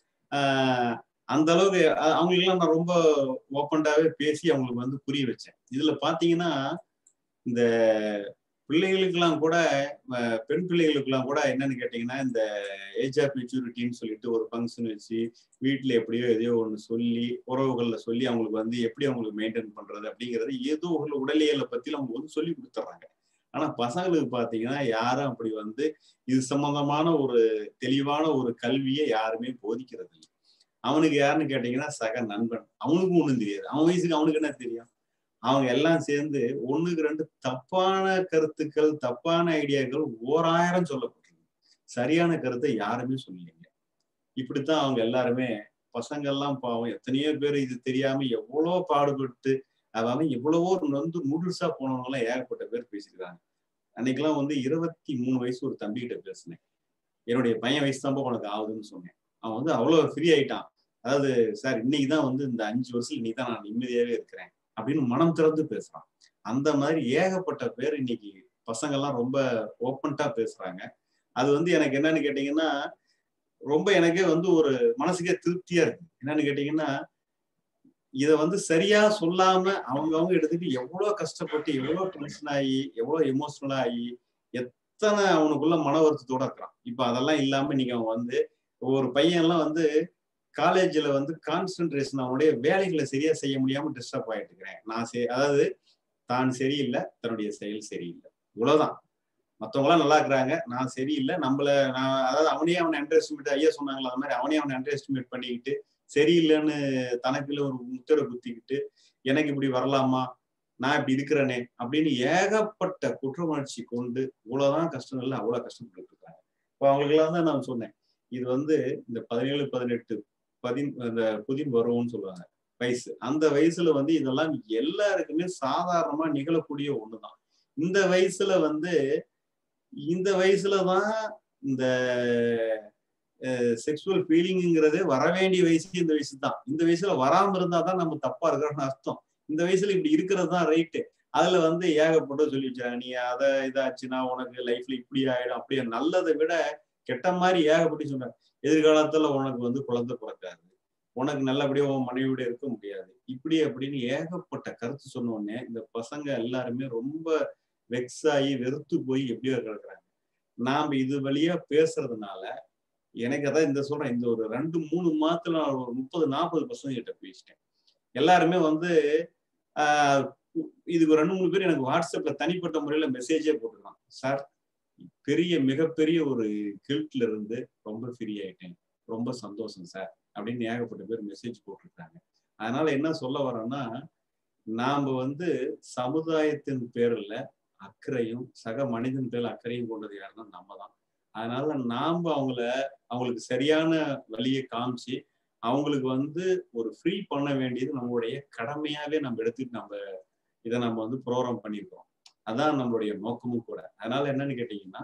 ஆஹ் அந்த அளவுக்கு அவங்களுக்கெல்லாம் நான் ரொம்ப ஓப்பன்டாவே பேசி அவங்களுக்கு வந்து புரிய வச்சேன் இதுல பாத்தீங்கன்னா இந்த பிள்ளைகளுக்கெல்லாம் கூட பெண் பிள்ளைகளுக்கெல்லாம் கூட என்னன்னு கேட்டீங்கன்னா இந்த ஏஜ் ஆஃப் மெச்சூரிட்டின்னு சொல்லிட்டு ஒரு ஃபங்க்ஷன் வச்சு வீட்டுல எப்படியோ எதையோ ஒன்று சொல்லி உறவுகள்ல சொல்லி அவங்களுக்கு வந்து எப்படி அவங்களுக்கு மெயின்டைன் பண்றது அப்படிங்கிறது ஏதோ ஒரு உடலியலை பத்தி அவங்க வந்து சொல்லி கொடுத்துட்றாங்க ஆனா பசங்களுக்கு பாத்தீங்கன்னா யாரும் அப்படி வந்து இது சம்பந்தமான ஒரு தெளிவான ஒரு கல்வியை யாருமே போதிக்கிறது இல்லை அவனுக்கு யாருன்னு கேட்டீங்கன்னா சக நண்பன் அவனுக்கும் ஒண்ணும் தெரியாது அவன் வயசுக்கு அவனுக்கு என்ன தெரியும் அவங்க எல்லாம் சேர்ந்து ஒண்ணுக்கு ரெண்டு தப்பான கருத்துக்கள் தப்பான ஐடியாக்கள் ஓராயிரம் சொல்லப்பட்டிருக்கு சரியான கருத்தை யாருமே சொல்லலைங்க இப்படித்தான் அவங்க எல்லாருமே பசங்கள்லாம் பாவம் எத்தனையோ பேர் இது தெரியாம எவ்வளோ பாடுபட்டு அவன் எவ்வளவோ வந்து நூடுல்ஸா போனவங்க எல்லாம் ஏகப்பட்ட பேர் பேசியிருக்காங்க அன்னைக்கெல்லாம் வந்து இருபத்தி மூணு வயசு ஒரு தம்பிகிட்ட பேசினேன் என்னுடைய பையன் வயசு தான் உனக்கு ஆகுதுன்னு சொன்னேன் அவன் வந்து அவ்வளவு ஃப்ரீ ஆயிட்டான் அதாவது சார் இன்னைக்கு தான் வந்து இந்த அஞ்சு வருஷம் இன்னைக்கு தான் நான் நிம்மதியாவே இருக்கிறேன் அப்படின்னு மனம் திறந்து பேசுறான் அந்த மாதிரி ஏகப்பட்ட பேர் இன்னைக்கு பசங்கள்லாம் ரொம்ப ஓப்பன்ட்டா பேசுறாங்க அது வந்து எனக்கு என்னன்னு கேட்டீங்கன்னா ரொம்ப எனக்கே வந்து ஒரு மனசுக்கே திருப்தியா இருக்கு என்னன்னு கேட்டீங்கன்னா இத வந்து சரியா சொல்லாம அவங்க அவங்க எடுத்துட்டு எவ்வளவு கஷ்டப்பட்டு எவ்வளவு டென்ஷன் ஆகி எவ்வளவு எமோஷனலா ஆகி எத்தனை அவனுக்குள்ள மன வருத்தத்தோட இருக்கிறான் இப்ப அதெல்லாம் இல்லாம இன்னைக்கு அவன் வந்து ஒரு பையன் எல்லாம் வந்து காலேஜ்ல வந்து கான்சென்ட்ரேஷன் அவனுடைய வேலைகளை சரியா செய்ய முடியாம டிஸ்டர்ப் ஆயிட்டு இருக்கிறேன் நான் சரி அதாவது தான் சரியில்லை தன்னுடைய செயல் சரியில்லை இவ்வளவுதான் மத்தவங்களாம் நல்லா இருக்கிறாங்க நான் சரியில்லை நம்மள நான் அதாவது அவனே அவனை அண்டர் எஸ்டிமேட் ஐயா சொன்னாங்களா அந்த மாதிரி அவனே அவனை அண்டர் எஸ்டிமேட் பண்ணிக்கிட்டு சரியில்லைன்னு தனக்குள்ள ஒரு முத்திரை குத்திக்கிட்டு எனக்கு இப்படி வரலாமா நான் இப்படி இருக்கிறேனே அப்படின்னு ஏகப்பட்ட குற்ற உணர்ச்சி கொண்டு இவ்வளவுதான் கஷ்டங்கள்ல அவ்வளவு கஷ்டப்பட்டு இருக்காங்க இப்போ அவங்களுக்கெல்லாம் தான் நான் சொன்னேன் இது வந்து இந்த பதினேழு பதினெட்டு பதின் அந்த புதின் வரும்னு சொல்லுவாங்க வயசு அந்த வயசுல வந்து இதெல்லாம் எல்லாருக்குமே சாதாரணமா நிகழக்கூடிய ஒண்ணுதான் இந்த வயசுல வந்து இந்த வயசுலதான் இந்த செக்ஷுவல் ஃபீலிங்கிறது வர வேண்டிய வயசு இந்த வயசு தான் இந்த வயசுல வராம இருந்தா தான் நம்ம தப்பா இருக்கிறோம்னு அர்த்தம் இந்த வயசுல இப்படி இருக்கிறது தான் ரைட்டு அதுல வந்து ஏகப்பட்ட சொல்லி வச்சாங்க நீ அதை இதாச்சுன்னா உனக்கு லைஃப்ல இப்படி ஆயிடும் அப்படியே நல்லதை விட கெட்ட மாதிரி ஏகப்பட்டு சொன்னாங்க எதிர்காலத்துல உனக்கு வந்து குழந்தை பிறக்காது உனக்கு நல்லபடியா உன் மனைவியோட இருக்க முடியாது இப்படி அப்படின்னு ஏகப்பட்ட கருத்து சொன்ன உடனே இந்த பசங்க எல்லாருமே ரொம்ப வெக்ஸ் ஆகி வெறுத்து போய் எப்படியோ கிடக்குறாங்க நாம இது வழியா பேசுறதுனால எனக்கு அதான் இந்த சொல்றேன் இந்த ஒரு ரெண்டு மூணு மாதத்துல நான் ஒரு முப்பது நாற்பது பர்சன்ட் கிட்ட பேசிட்டேன் எல்லாருமே வந்து ஆஹ் இதுக்கு ரெண்டு மூணு பேர் எனக்கு வாட்ஸ்அப்ல தனிப்பட்ட முறையில மெசேஜே போட்டுருக்கான் சார் பெரிய மிகப்பெரிய ஒரு கில்ட்ல இருந்து ரொம்ப ஃப்ரீ ஆயிட்டேன் ரொம்ப சந்தோஷம் சார் அப்படின்னு ஏகப்பட்ட பேர் மெசேஜ் போட்டிருக்காங்க அதனால என்ன சொல்ல வரோம்னா நாம வந்து சமுதாயத்தின் பேர்ல அக்கறையும் சக மனிதன் பேர்ல அக்கறையும் கொண்டது யாருன்னா நம்ம தான் அதனால நாம அவங்கள அவங்களுக்கு சரியான வழியை காமிச்சு அவங்களுக்கு வந்து ஒரு ஃப்ரீ பண்ண வேண்டியது நம்மளுடைய கடமையாவே நம்ம எடுத்துட்டு நம்ம இதை நம்ம வந்து ப்ரோக்ராம் பண்ணியிருக்கோம் அதான் நம்மளுடைய நோக்கமும் கூட அதனால என்னன்னு கேட்டீங்கன்னா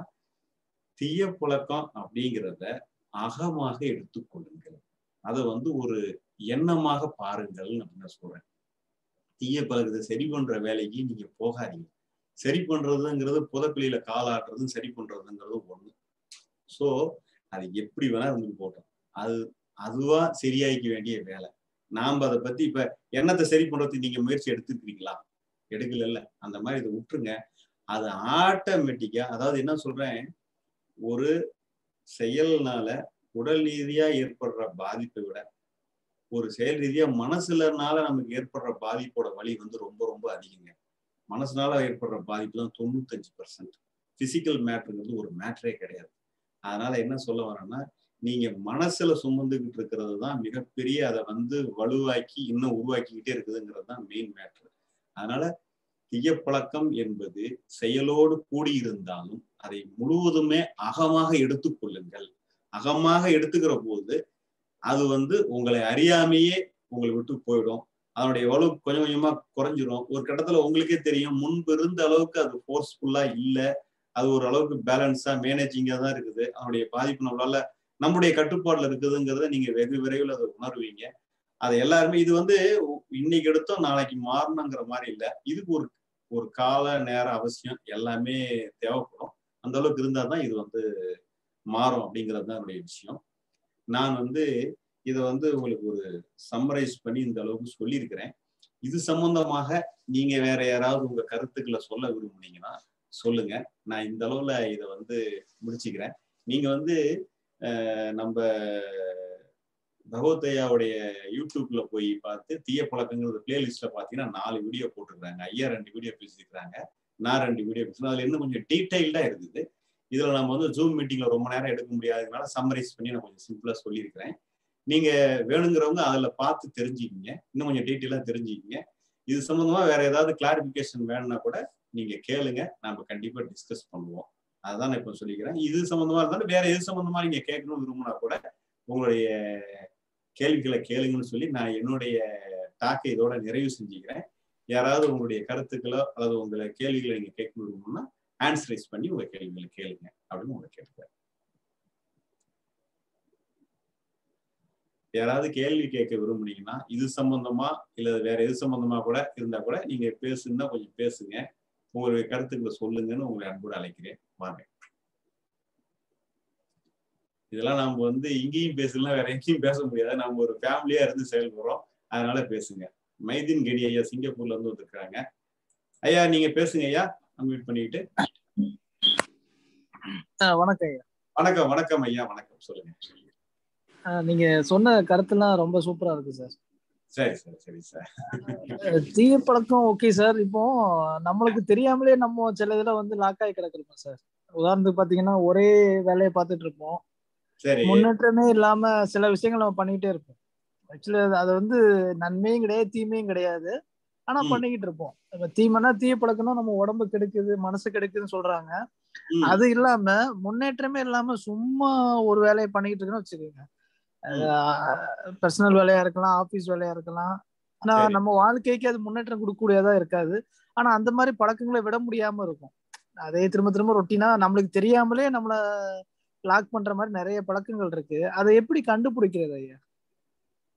தீய புழக்கம் அப்படிங்கிறத அகமாக எடுத்துக்கொள்ளுங்கள் அதை வந்து ஒரு எண்ணமாக பாருங்கள் அப்படின்னு நான் சொல்றேன் தீய பழக்கத்தை சரி பண்ற வேலைக்கு நீங்க போகாதீங்க சரி பண்றதுங்கிறது புதப்பிலியில காலாட்டுறதும் சரி பண்றதுங்கிறது ஒண்ணு ஸோ அது எப்படி வேணா இருந்துட்டு போட்டோம் அது அதுவா சரியாயிக்க வேண்டிய வேலை நாம அதை பத்தி இப்ப எண்ணத்தை சரி பண்றதுக்கு நீங்க முயற்சி எடுத்துருக்கீங்களா எடுக்கல அந்த மாதிரி இதை விட்டுருங்க அது ஆட்டோமேட்டிக்கா அதாவது என்ன சொல்றேன் ஒரு செயல்னால உடல் ரீதியா ஏற்படுற பாதிப்பை விட ஒரு செயல் ரீதியா மனசுலனால நமக்கு ஏற்படுற பாதிப்போட வழி வந்து ரொம்ப ரொம்ப அதிகங்க மனசுனால ஏற்படுற பாதிப்பு தான் தொண்ணூத்தஞ்சு பர்சன்ட் பிசிக்கல் மேட்ருங்கிறது ஒரு மேட்ரே கிடையாது அதனால என்ன சொல்ல வரேன்னா நீங்க மனசுல சுமந்துக்கிட்டு இருக்கிறது தான் மிகப்பெரிய அதை வந்து வலுவாக்கி இன்னும் உருவாக்கிக்கிட்டே இருக்குதுங்கிறது தான் மெயின் மேட்ரு அதனால தீயப்பழக்கம் என்பது செயலோடு கூடியிருந்தாலும் அதை முழுவதுமே அகமாக எடுத்துக்கொள்ளுங்கள் அகமாக எடுத்துக்கிற போது அது வந்து உங்களை அறியாமையே உங்களை விட்டு போயிடும் அதனுடைய எவ்வளவு கொஞ்சம் கொஞ்சமா குறைஞ்சிரும் ஒரு கட்டத்துல உங்களுக்கே தெரியும் முன்பு இருந்த அளவுக்கு அது ஃபோர்ஸ்ஃபுல்லா இல்லை அது ஒரு அளவுக்கு பேலன்ஸா மேனேஜிங்கா தான் இருக்குது அதனுடைய பாதிப்பு நம்மளால நம்முடைய கட்டுப்பாடுல இருக்குதுங்கிறத நீங்க வெகு விரைவில் அதை உணர்வீங்க அதை எல்லாருமே இது வந்து இன்னைக்கு எடுத்தோம் நாளைக்கு மாறணுங்கிற மாதிரி இல்லை இதுக்கு ஒரு ஒரு கால நேர அவசியம் எல்லாமே தேவைப்படும் அந்த அளவுக்கு இருந்தால் தான் இது வந்து மாறும் அப்படிங்கிறது தான் என்னுடைய விஷயம் நான் வந்து இதை வந்து உங்களுக்கு ஒரு சம்மரைஸ் பண்ணி இந்த அளவுக்கு சொல்லியிருக்கிறேன் இது சம்பந்தமாக நீங்க வேற யாராவது உங்க கருத்துக்களை சொல்ல விரும்புனீங்கன்னா சொல்லுங்க நான் இந்த அளவுல இதை வந்து முடிச்சுக்கிறேன் நீங்க வந்து நம்ம பகவத்தையாவுடைய யூடியூப்ல போய் பார்த்து தீய பழக்கங்கிறது பிளேலிஸ்ட்ல பாத்தீங்கன்னா நாலு வீடியோ போட்டிருக்காங்க ஐயா ரெண்டு வீடியோ பேசியிருக்கிறாங்க நான் ரெண்டு வீடியோ பேசுறேன் அதுல இன்னும் கொஞ்சம் டீட்டெயில்டா இருக்குது இதுல நம்ம வந்து ஜூம் மீட்டிங்ல ரொம்ப நேரம் எடுக்க முடியாததுனால சம்மரைஸ் பண்ணி நான் கொஞ்சம் சிம்பிளா சொல்லியிருக்கிறேன் நீங்க வேணுங்கிறவங்க அதுல பார்த்து தெரிஞ்சுக்கிங்க இன்னும் கொஞ்சம் டீட்டெயிலா தெரிஞ்சுக்கிங்க இது சம்பந்தமா வேற ஏதாவது கிளாரிபிகேஷன் வேணும்னா கூட நீங்க கேளுங்க நம்ம கண்டிப்பா டிஸ்கஸ் பண்ணுவோம் அதுதான் நான் இப்ப சொல்லிக்கிறேன் இது சம்பந்தமா இருந்தாலும் வேற எது சம்பந்தமா நீங்க கேட்கணும்னு விரும்பினா கூட உங்களுடைய கேள்விகளை கேளுங்கன்னு சொல்லி நான் என்னுடைய டாக்கை இதோட நிறைவு செஞ்சுக்கிறேன் யாராவது உங்களுடைய கருத்துக்களோ அல்லது உங்களை கேள்விகளை நீங்க கேட்கணும் விரும்பணும்னா ஆன்சரைஸ் பண்ணி உங்க கேள்விகளை கேளுங்க அப்படின்னு உங்களை கேட்கிறேன் யாராவது கேள்வி கேட்க விரும்புனீங்கன்னா இது சம்பந்தமா இல்ல வேற எது சம்பந்தமா கூட இருந்தா கூட நீங்க பேசுன்னா கொஞ்சம் பேசுங்க உங்களுடைய கருத்துக்களை சொல்லுங்கன்னு உங்களை அன்போடு அழைக்கிறேன் வாங்க இதெல்லாம் நம்ம வந்து இங்கேயும் பேசலாம் வேற எங்கேயும் பேச முடியாது நம்ம ஒரு ஃபேமிலியா இருந்து செயல்படுறோம் அதனால பேசுங்க மைதீன் கெடி ஐயா சிங்கப்பூர்ல இருந்து வந்திருக்காங்க ஐயா நீங்க பேசுங்க ஐயா அன்மியூட் பண்ணிக்கிட்டு வணக்கம் ஐயா வணக்கம் வணக்கம் ஐயா வணக்கம் சொல்லுங்க நீங்க சொன்ன கருத்துலாம் ரொம்ப சூப்பரா இருக்கு சார் சரி சரி சரி சார் தீய பழக்கம் ஓகே சார் இப்போ நம்மளுக்கு தெரியாமலே நம்ம சில இதுல வந்து லாக் ஆகி கிடக்குறோம் சார் உதாரணத்துக்கு பாத்தீங்கன்னா ஒரே வேலையை பார்த்துட்டு இருப்போம் சரி முன்னேற்றமே இல்லாம சில விஷயங்கள் நம்ம பண்ணிக்கிட்டே இருப்போம் ஆக்சுவலி அது வந்து நன்மையும் கிடையாது தீமையும் கிடையாது ஆனா பண்ணிக்கிட்டு இருப்போம் இப்ப தீமைனா தீய பழக்கம்னா நம்ம உடம்பு கெடுக்குது மனசு கெடுக்குதுன்னு சொல்றாங்க அது இல்லாம முன்னேற்றமே இல்லாம சும்மா ஒரு வேலையை பண்ணிக்கிட்டு இருக்குன்னு வச்சுக்கோங்க பர்சனல் வேலையா இருக்கலாம் ஆபீஸ் வேலையா இருக்கலாம் ஆனா நம்ம வாழ்க்கைக்கு அது முன்னேற்றம் கொடுக்கக்கூடியதா இருக்காது ஆனா அந்த மாதிரி பழக்கங்களை விட முடியாம இருக்கும் அதே திரும்ப திரும்ப ரொட்டீனா நம்மளுக்கு தெரியாமலே நம்மள லாக் பண்ற மாதிரி நிறைய பழக்கங்கள் இருக்கு அதை எப்படி கண்டுபிடிக்கிறது ஐயா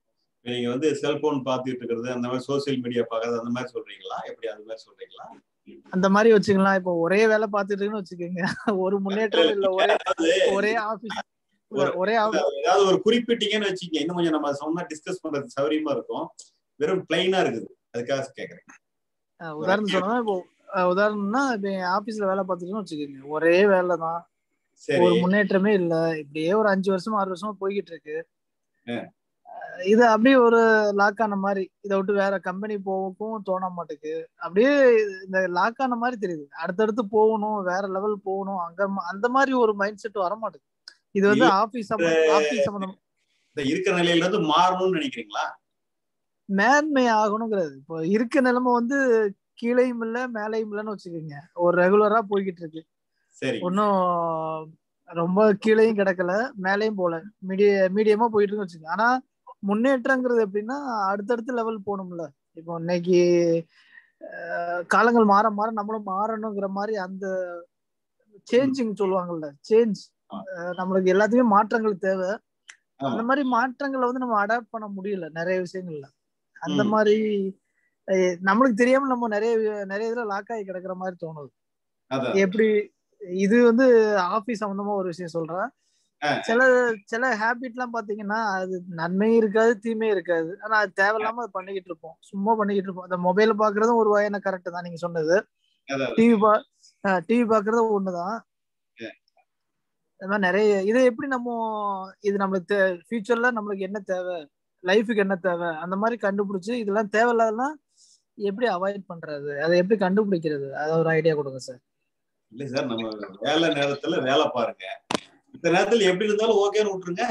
நீங்க வந்து செல்போன் பார்த்துட்டு இருக்கிறது அந்த மாதிரி சோசியல் மீடியா பார்க்கறது அந்த மாதிரி சொல்றீங்களா எப்படி அது மாதிரி சொல்றீங்களா அந்த மாதிரி வச்சுக்கலாம் இப்போ ஒரே வேலை பார்த்துட்டு இருக்குன்னு வச்சுக்கோங்க ஒரு முன்னேற்றம் இல்ல ஒரே ஒரே ஆபீஸ் ஒரே office- ஏதாவது ஒரு குறிப்பிட்டீங்கன்னு வச்சுக்கங்க இன்னும் கொஞ்சம் நம்ம சொன்னா டிஸ்கஸ் பண்றது சௌரியமா இருக்கும் வெறும் பிளைனா இருக்குது அதுக்காக கேக்குறேன் அஹ் உதாரணம் சொன்னா இப்போ அஹ் உதாரணம்னா இப்போ என் ஆபீஸ்ல வேலை பார்த்துட்டுன்னு வச்சுக்கோங்க ஒரே வேலை தான் சரி ஒரு முன்னேற்றமே இல்ல இப்படியே ஒரு அஞ்சு வருஷமா ஆறு வருஷமா போய்கிட்டு இருக்கு ஆ. அஹ் இது அப்படியே ஒரு லாக் ஆன மாதிரி இதை விட்டு வேற கம்பெனி போகவும் தோண மாட்டேங்குது அப்படியே இந்த லாக் ஆன மாதிரி தெரியுது அடுத்தடுத்து போகணும் வேற லெவல் போகணும் அங்க ம- அந்த மாதிரி ஒரு மைண்ட் செட் வர மாட்டேங்குது இது வந்து ஆபீஸ் ஆபீஸ் சம்பந்தம் இந்த இருக்கிற நிலையில இருந்து மாறணும்னு நினைக்கிறீங்களா மேன்மை ஆகணுங்கிறது இப்போ இருக்க நிலைமை வந்து கீழையும் இல்ல மேலையும் இல்லைன்னு வச்சுக்கோங்க ஒரு ரெகுலரா போய்கிட்டு இருக்கு சரி ஒன்றும் ரொம்ப கீழேயும் கிடக்கல மேலேயும் போல மீடிய மீடியமா போயிட்டு இருக்குன்னு வச்சுக்கோங்க ஆனா முன்னேற்றங்கிறது எப்படின்னா அடுத்தடுத்த லெவல் போகணும்ல இப்போ இன்னைக்கு அஹ், காலங்கள் மாற மாற நம்மளும் மாறணுங்கிற மாதிரி அந்த சேஞ்சிங் சொல்லுவாங்கல்ல சேஞ்ச் நம்மளுக்கு எல்லாத்தையுமே மாற்றங்கள் தேவை ஆமா. அந்த மாதிரி மாற்றங்களை வந்து நம்ம அடாப்ட் பண்ண முடியல நிறைய விஷயங்கள்ல அந்த ம். மாதிரி அஹ், நம்மளுக்கு தெரியாம நம்ம நிறைய நிறைய இதுல லாக் ஆகி கிடக்குற மாதிரி தோணுது அதான் எப்படி இது வந்து ஆபீஸ் சம்பந்தமா ஒரு விஷயம் சொல்றேன் ஆ. சில சில ஹேபிட் எல்லாம் பாத்தீங்கன்னா அது நன்மையும் இருக்காது தீமையும் இருக்காது ஆனா அது தேவையில்லாம அதை பண்ணிக்கிட்டு இருப்போம் சும்மா பண்ணிக்கிட்டு இருப்போம் அந்த மொபைல் பாக்குறதும் ஒரு வகையான கரெக்ட் தான் நீங்க சொன்னது அதான் டிவி பா டிவி பாக்குறதும் ஒண்ணுதான் ஆ. அது மாதிரி நிறைய இதை எப்படி நம்ம இது நம்மளுக்கு ஃபியூச்சர்ல நம்மளுக்கு என்ன தேவை லைஃபுக்கு என்ன தேவை அந்த மாதிரி கண்டுபிடிச்சு இதெல்லாம் தேவையில்லாதெல்லாம் எப்படி அவாய்ட் பண்றது அதை எப்படி கண்டுபிடிக்கிறது அதை ஒரு ஐடியா கொடுங்க சார் இல்ல சார் நம்ம வேலை நேரத்துல வேலை பாருங்க இந்த நேரத்துல எப்படி இருந்தாலும் ஓகேன்னு விட்டுருங்க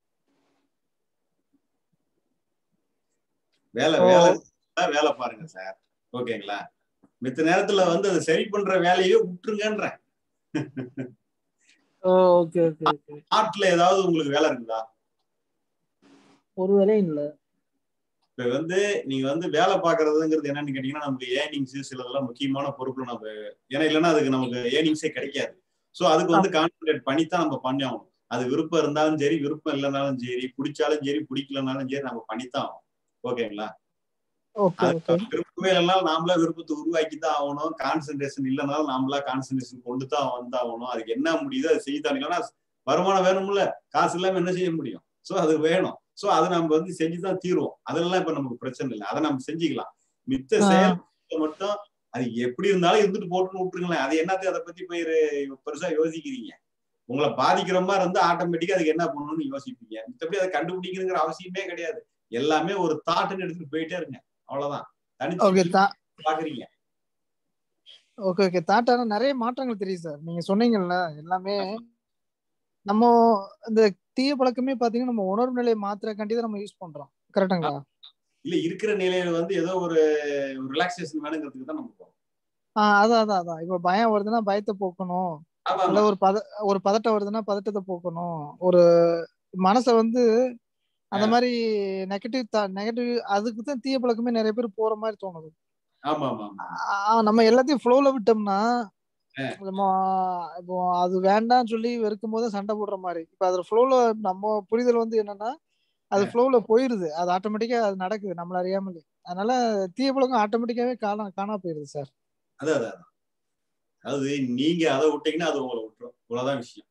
வேலை ஓ. வேலை இருந்தா வேலை பாருங்க சார் ஓகேங்களா மித்த நேரத்துல வந்து அதை சரி பண்ற வேலையே விட்டுருங்கன்றேன் ஓ ஓகே ஓகே ஓகே நாட்டுல ஏதாவது உங்களுக்கு வேலை இருக்குதா ஒரு வேலையும் இல்ல இப்ப வந்து நீங்க வந்து வேலை பாக்குறதுங்கிறது என்னன்னு கேட்டீங்கன்னா நமக்கு ஏர்னிங்ஸ் சிலதெல்லாம் முக்கியமான பொறுப்புல நம்ம ஏன்னா இல்லைன்னா அதுக்கு நமக்கு ஏர்னிங்ஸே கிடைக்காது சோ அதுக்கு வந்து கான்சென்ட்ரேட் பண்ணி தான் நம்ம பண்ணி ஆகணும் அது விருப்பம் இருந்தாலும் சரி விருப்பம் இல்லைனாலும் சரி பிடிச்சாலும் சரி பிடிக்கலனாலும் சரி நம்ம பண்ணித்தான் ஆகணும் ஓகேங்களா ஓகே ஓகே அது விருப்பமே இல்லைனாலும் நாமளா விருப்பத்தை உருவாக்கி தான் ஆகணும் கான்சென்ட்ரேஷன் இல்லைனாலும் நாமளா கான்சென்ட்ரேஷன் கொண்டு தான் வந்தாகணும் அதுக்கு என்ன முடியுதோ அதை செய்தான் இல்லைன்னா வருமானம் வேணும்ல காசு இல்லாம என்ன செய்ய முடியும் சோ அது வேணும் சோ அதை நம்ம வந்து செஞ்சுதான் தீருவோம் அதெல்லாம் இப்ப நமக்கு பிரச்சனை இல்லை அதை நம்ம செஞ்சுக்கலாம் மித்த ஆ. செயல் மட்டும் அது எப்படி இருந்தாலும் இருந்துட்டு போட்டுன்னு விட்டுருங்களேன் அது என்னத்துக்கு அதை பத்தி போய் ஒரு பெருசா யோசிக்கிறீங்க உங்களை பாதிக்கிற மாதிரி இருந்தா ஆட்டோமேட்டிக்கா அதுக்கு என்ன பண்ணணும்னு யோசிப்பீங்க மித்தபடி அதை கண்டுபிடிக்கணுங்கிற அவசியமே கிடையாது எல்லாமே ஒரு தாட்டுன்னு எடுத்துட்டு போயிட்டே இருங்க அவ்வளவுதான் ஓகே தனிச்சு தா பாக்குறீங்க ஓகே ஓகே தாட்டான நிறைய மாற்றங்கள் தெரியும் சார் நீங்க சொன்னீங்கல்ல எல்லாமே நம்ம இந்த தீய பழக்கமே பாத்தீங்கன்னா நம்ம உணர்வு நிலையை மாத்திரக்காண்டி தான் நம்ம யூஸ் பண்றோம் கரெக்டுங்களா இல்ல இருக்கிற நிலையில வந்து ஏதோ ஒரு ரிலாக்ஸேஷன் வேணுங்கிறதுக்கு தான் நம்ம போறோம் ஆஹ் அதான் அதான் அதான் இப்ப பயம் வருதுன்னா பயத்தை போக்கணும் ஆமா, இல்ல ஆமா. ஒரு பத ஒரு பதட்டம் வருதுன்னா பதட்டத்தை போக்கணும் ஒரு மனசை வந்து அந்த மாதிரி நெகட்டிவ் நெகட்டிவ் அதுக்கு தான் தீய பழக்கமே நிறைய பேர் போற மாதிரி தோணுது ஆமா ஆமா ஆமா ஆஹ் நம்ம எல்லாத்தையும் ஃப்ளோல விட்டோம்னா ஆ. நம்ம இப்போ அது வேண்டாம்னு சொல்லி வெறுக்கும் போது சண்டை போடுற மாதிரி இப்ப அதுல ஃப்ளோல நம்ம புரிதல் வந்து என்னன்னா அது ஃப்ளோல போயிருது அது ஆட்டோமேட்டிக்கா அது நடக்குது நம்மள அறியாமலே அதனால தீய பழக்கம் ஆட்டோமேட்டிக்காவே காணா காணா போயிருது சார் அதான் அதான் அதான். அதாவது நீங்க அதை விட்டீங்கன்னா அது உங்களை விட்டுரும் இவ்வளவுதான் விஷயம்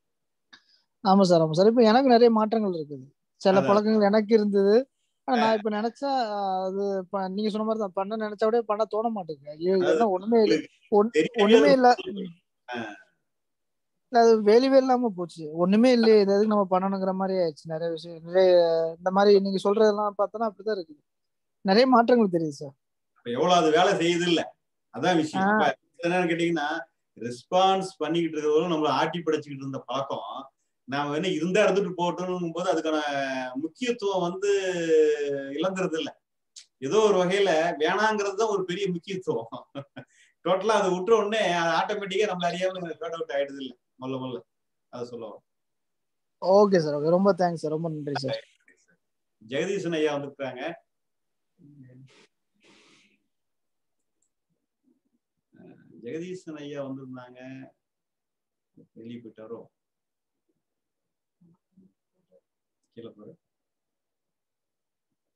ஆமா சார் ஆமா சார் இப்ப எனக்கு நிறைய மாற்றங்கள் இருக்குது சில அதான். பழக்கங்கள் எனக்கு இருந்தது ஆனா நான் இப்ப நினைச்சா அது ப- நீங்க சொன்ன மாதிரி தான் பண்ண நினைச்சா விட பண்ண தோண மாட்டேங்குது ஐயோ என்ன ஒண்ணுமே இல்ல ஒன்- தெரியவே ஒண்ணுமே இல்ல ஆ. இல்ல, அது வேலையே இல்லாம போச்சு ஒண்ணுமே இல்லையே இது எதுக்கு நம்ம பண்ணணுங்கிற மாதிரி ஆயிடுச்சு நிறைய விஷயம் நிறைய இந்த மாதிரி நீங்க சொல்றதெல்லாம் பார்த்தோன்னா அப்படிதான் இருக்குது நிறைய மாற்றங்கள் தெரியுது சார் இப்ப எவ்வளவு அது வேலை செய்யுது இல்ல அதான் விஷயம் ஆ. இப்ப என்னன்னு கேட்டீங்கன்னா ரெஸ்பான்ஸ் பண்ணிக்கிட்டு இருக்கிறவங்களும் நம்மள ஆட்டி படைச்சுக்கிட்டு இருந்த பழக்கம் நாம என்ன இருந்தா இருந்துட்டு போட்டோம் போது அதுக்கான முக்கியத்துவம் வந்து இழந்துறது இல்ல ஏதோ ஒரு வகையில வேணாங்கிறது தான் ஒரு பெரிய முக்கியத்துவம் டோட்டலா அதை விட்டுற உடனே அது ஆட்டோமேட்டிக்கா நம்மள அறியாம ஃபேட் அவுட் ஆயிடுது இல்ல முதல்ல முதல்ல அதை சொல்லுவோம் ஓகே சார் ஓகே ரொம்ப தேங்க்ஸ் சார் ரொம்ப நன்றி சார் ஜெகதீசன் ஐயா வந்துருக்காங்க ஜெகதீசன் ஐயா வந்திருந்தாங்க வெளியே போயிட்டாரோ கீழே பாரு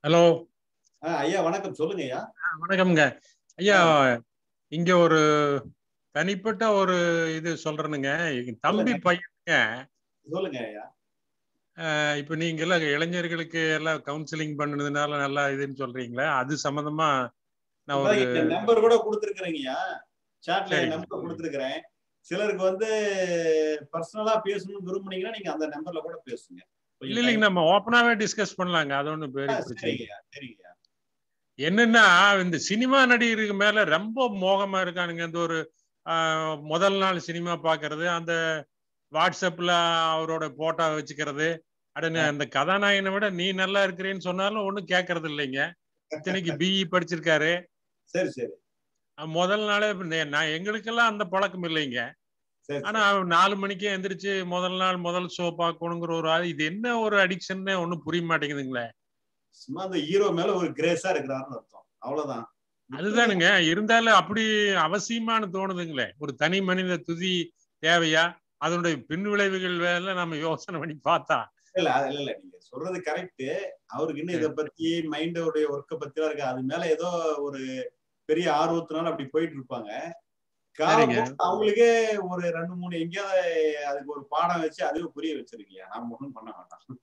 ஹலோ ஆ, ஐயா வணக்கம் சொல்லுங்க ஐயா வணக்கம்ங்க ஐயா இங்க ஒரு தனிப்பட்ட ஒரு இது சொல்றேனுங்க எங்க தம்பி பையனுங்க சொல்லுங்க ஐயா அஹ், இப்ப நீங்க எல்லாம் இளைஞர்களுக்கு எல்லாம் கவுன்சிலிங் பண்ணதுனால நல்லா இதுன்னு சொல்றீங்களே அது சம்பந்தமா நான் ஒரு நம்பர் கூட கொடுத்துருக்குறேங்கய்யா சாட்ல சரிங்க. நம்பர் கொடுத்துருக்குறேன் சிலருக்கு வந்து பர்சனலா பேசணும்னு விரும்புனீங்கன்னா நீங்க அந்த நம்பர்ல கூட பேசுங்க இல்ல இல்லைங்க நம்ம ஓப்பனாவே டிஸ்கஸ் பண்ணலாங்க அது ஒண்ணும் பெரிய ஆ, பிரச்சனை இல்லை. சரிங்கய்யா சரிங்கய்யா என்னன்னா இந்த சினிமா நடிகருக்கு மேல ரொம்ப மோகமா இருக்கானுங்க இந்த ஒரு ஆஹ், முதல் நாள் சினிமா பாக்குறது அந்த வாட்ஸ்அப்ல அவரோட போட்டோ வச்சுக்கிறது அடனே அந்த கதாநாயகனை விட நீ நல்லா இருக்கிறேன்னு சொன்னாலும் ஒண்ணும் கேட்கறது இல்லைங்க இத்தனைக்கு பிஇ படிச்சிருக்காரு சரி சரி அஹ், முதல் நாளே இப்ப நே- நான் எங்களுக்கெல்லாம் அந்த பழக்கம் இல்லைங்க சரி ஆனா அவர் நாலு மணிக்கே எந்திரிச்சு முதல் நாள் முதல் ஷோ பார்க்கணுங்கிற ஒரு ஆள் இது என்ன ஒரு அடிக்ஷன்னு ஒண்ணும் புரிய மாட்டேங்குதுங்களே சும்மா அந்த ஹீரோ மேல ஒரு கிரேஸா இருக்கிறாருன்னு அர்த்தம் அவ்வளவுதான் அதுதானுங்க இருந்தாலும் அப்படி அவசியமானு தோணுதுங்களே ஒரு தனி மனித துதி தேவையா அதனுடைய பின் விளைவுகள் வேலை நம்ம யோசனை பண்ணி பார்த்தா இல்ல அது இல்ல இல்ல நீங்க சொல்றது கரெக்ட் அவருக்கு இன்னும் இத பத்தி மைண்டோடைய ஒர்க்க பத்தி எல்லாம் இருக்கு அது மேல ஏதோ ஒரு பெரிய ஆர்வத்தினால அப்படி போயிட்டு இருப்பாங்க சரிங்க. காலம் அவங்களுக்கே ஒரு ரெண்டு மூணு எங்கேயாவது அதுக்கு ஒரு பாடம் வச்சு அதுவும் புரிய வச்சிருக்கியா நாம ஒண்ணும் பண்ண மாட்டோம்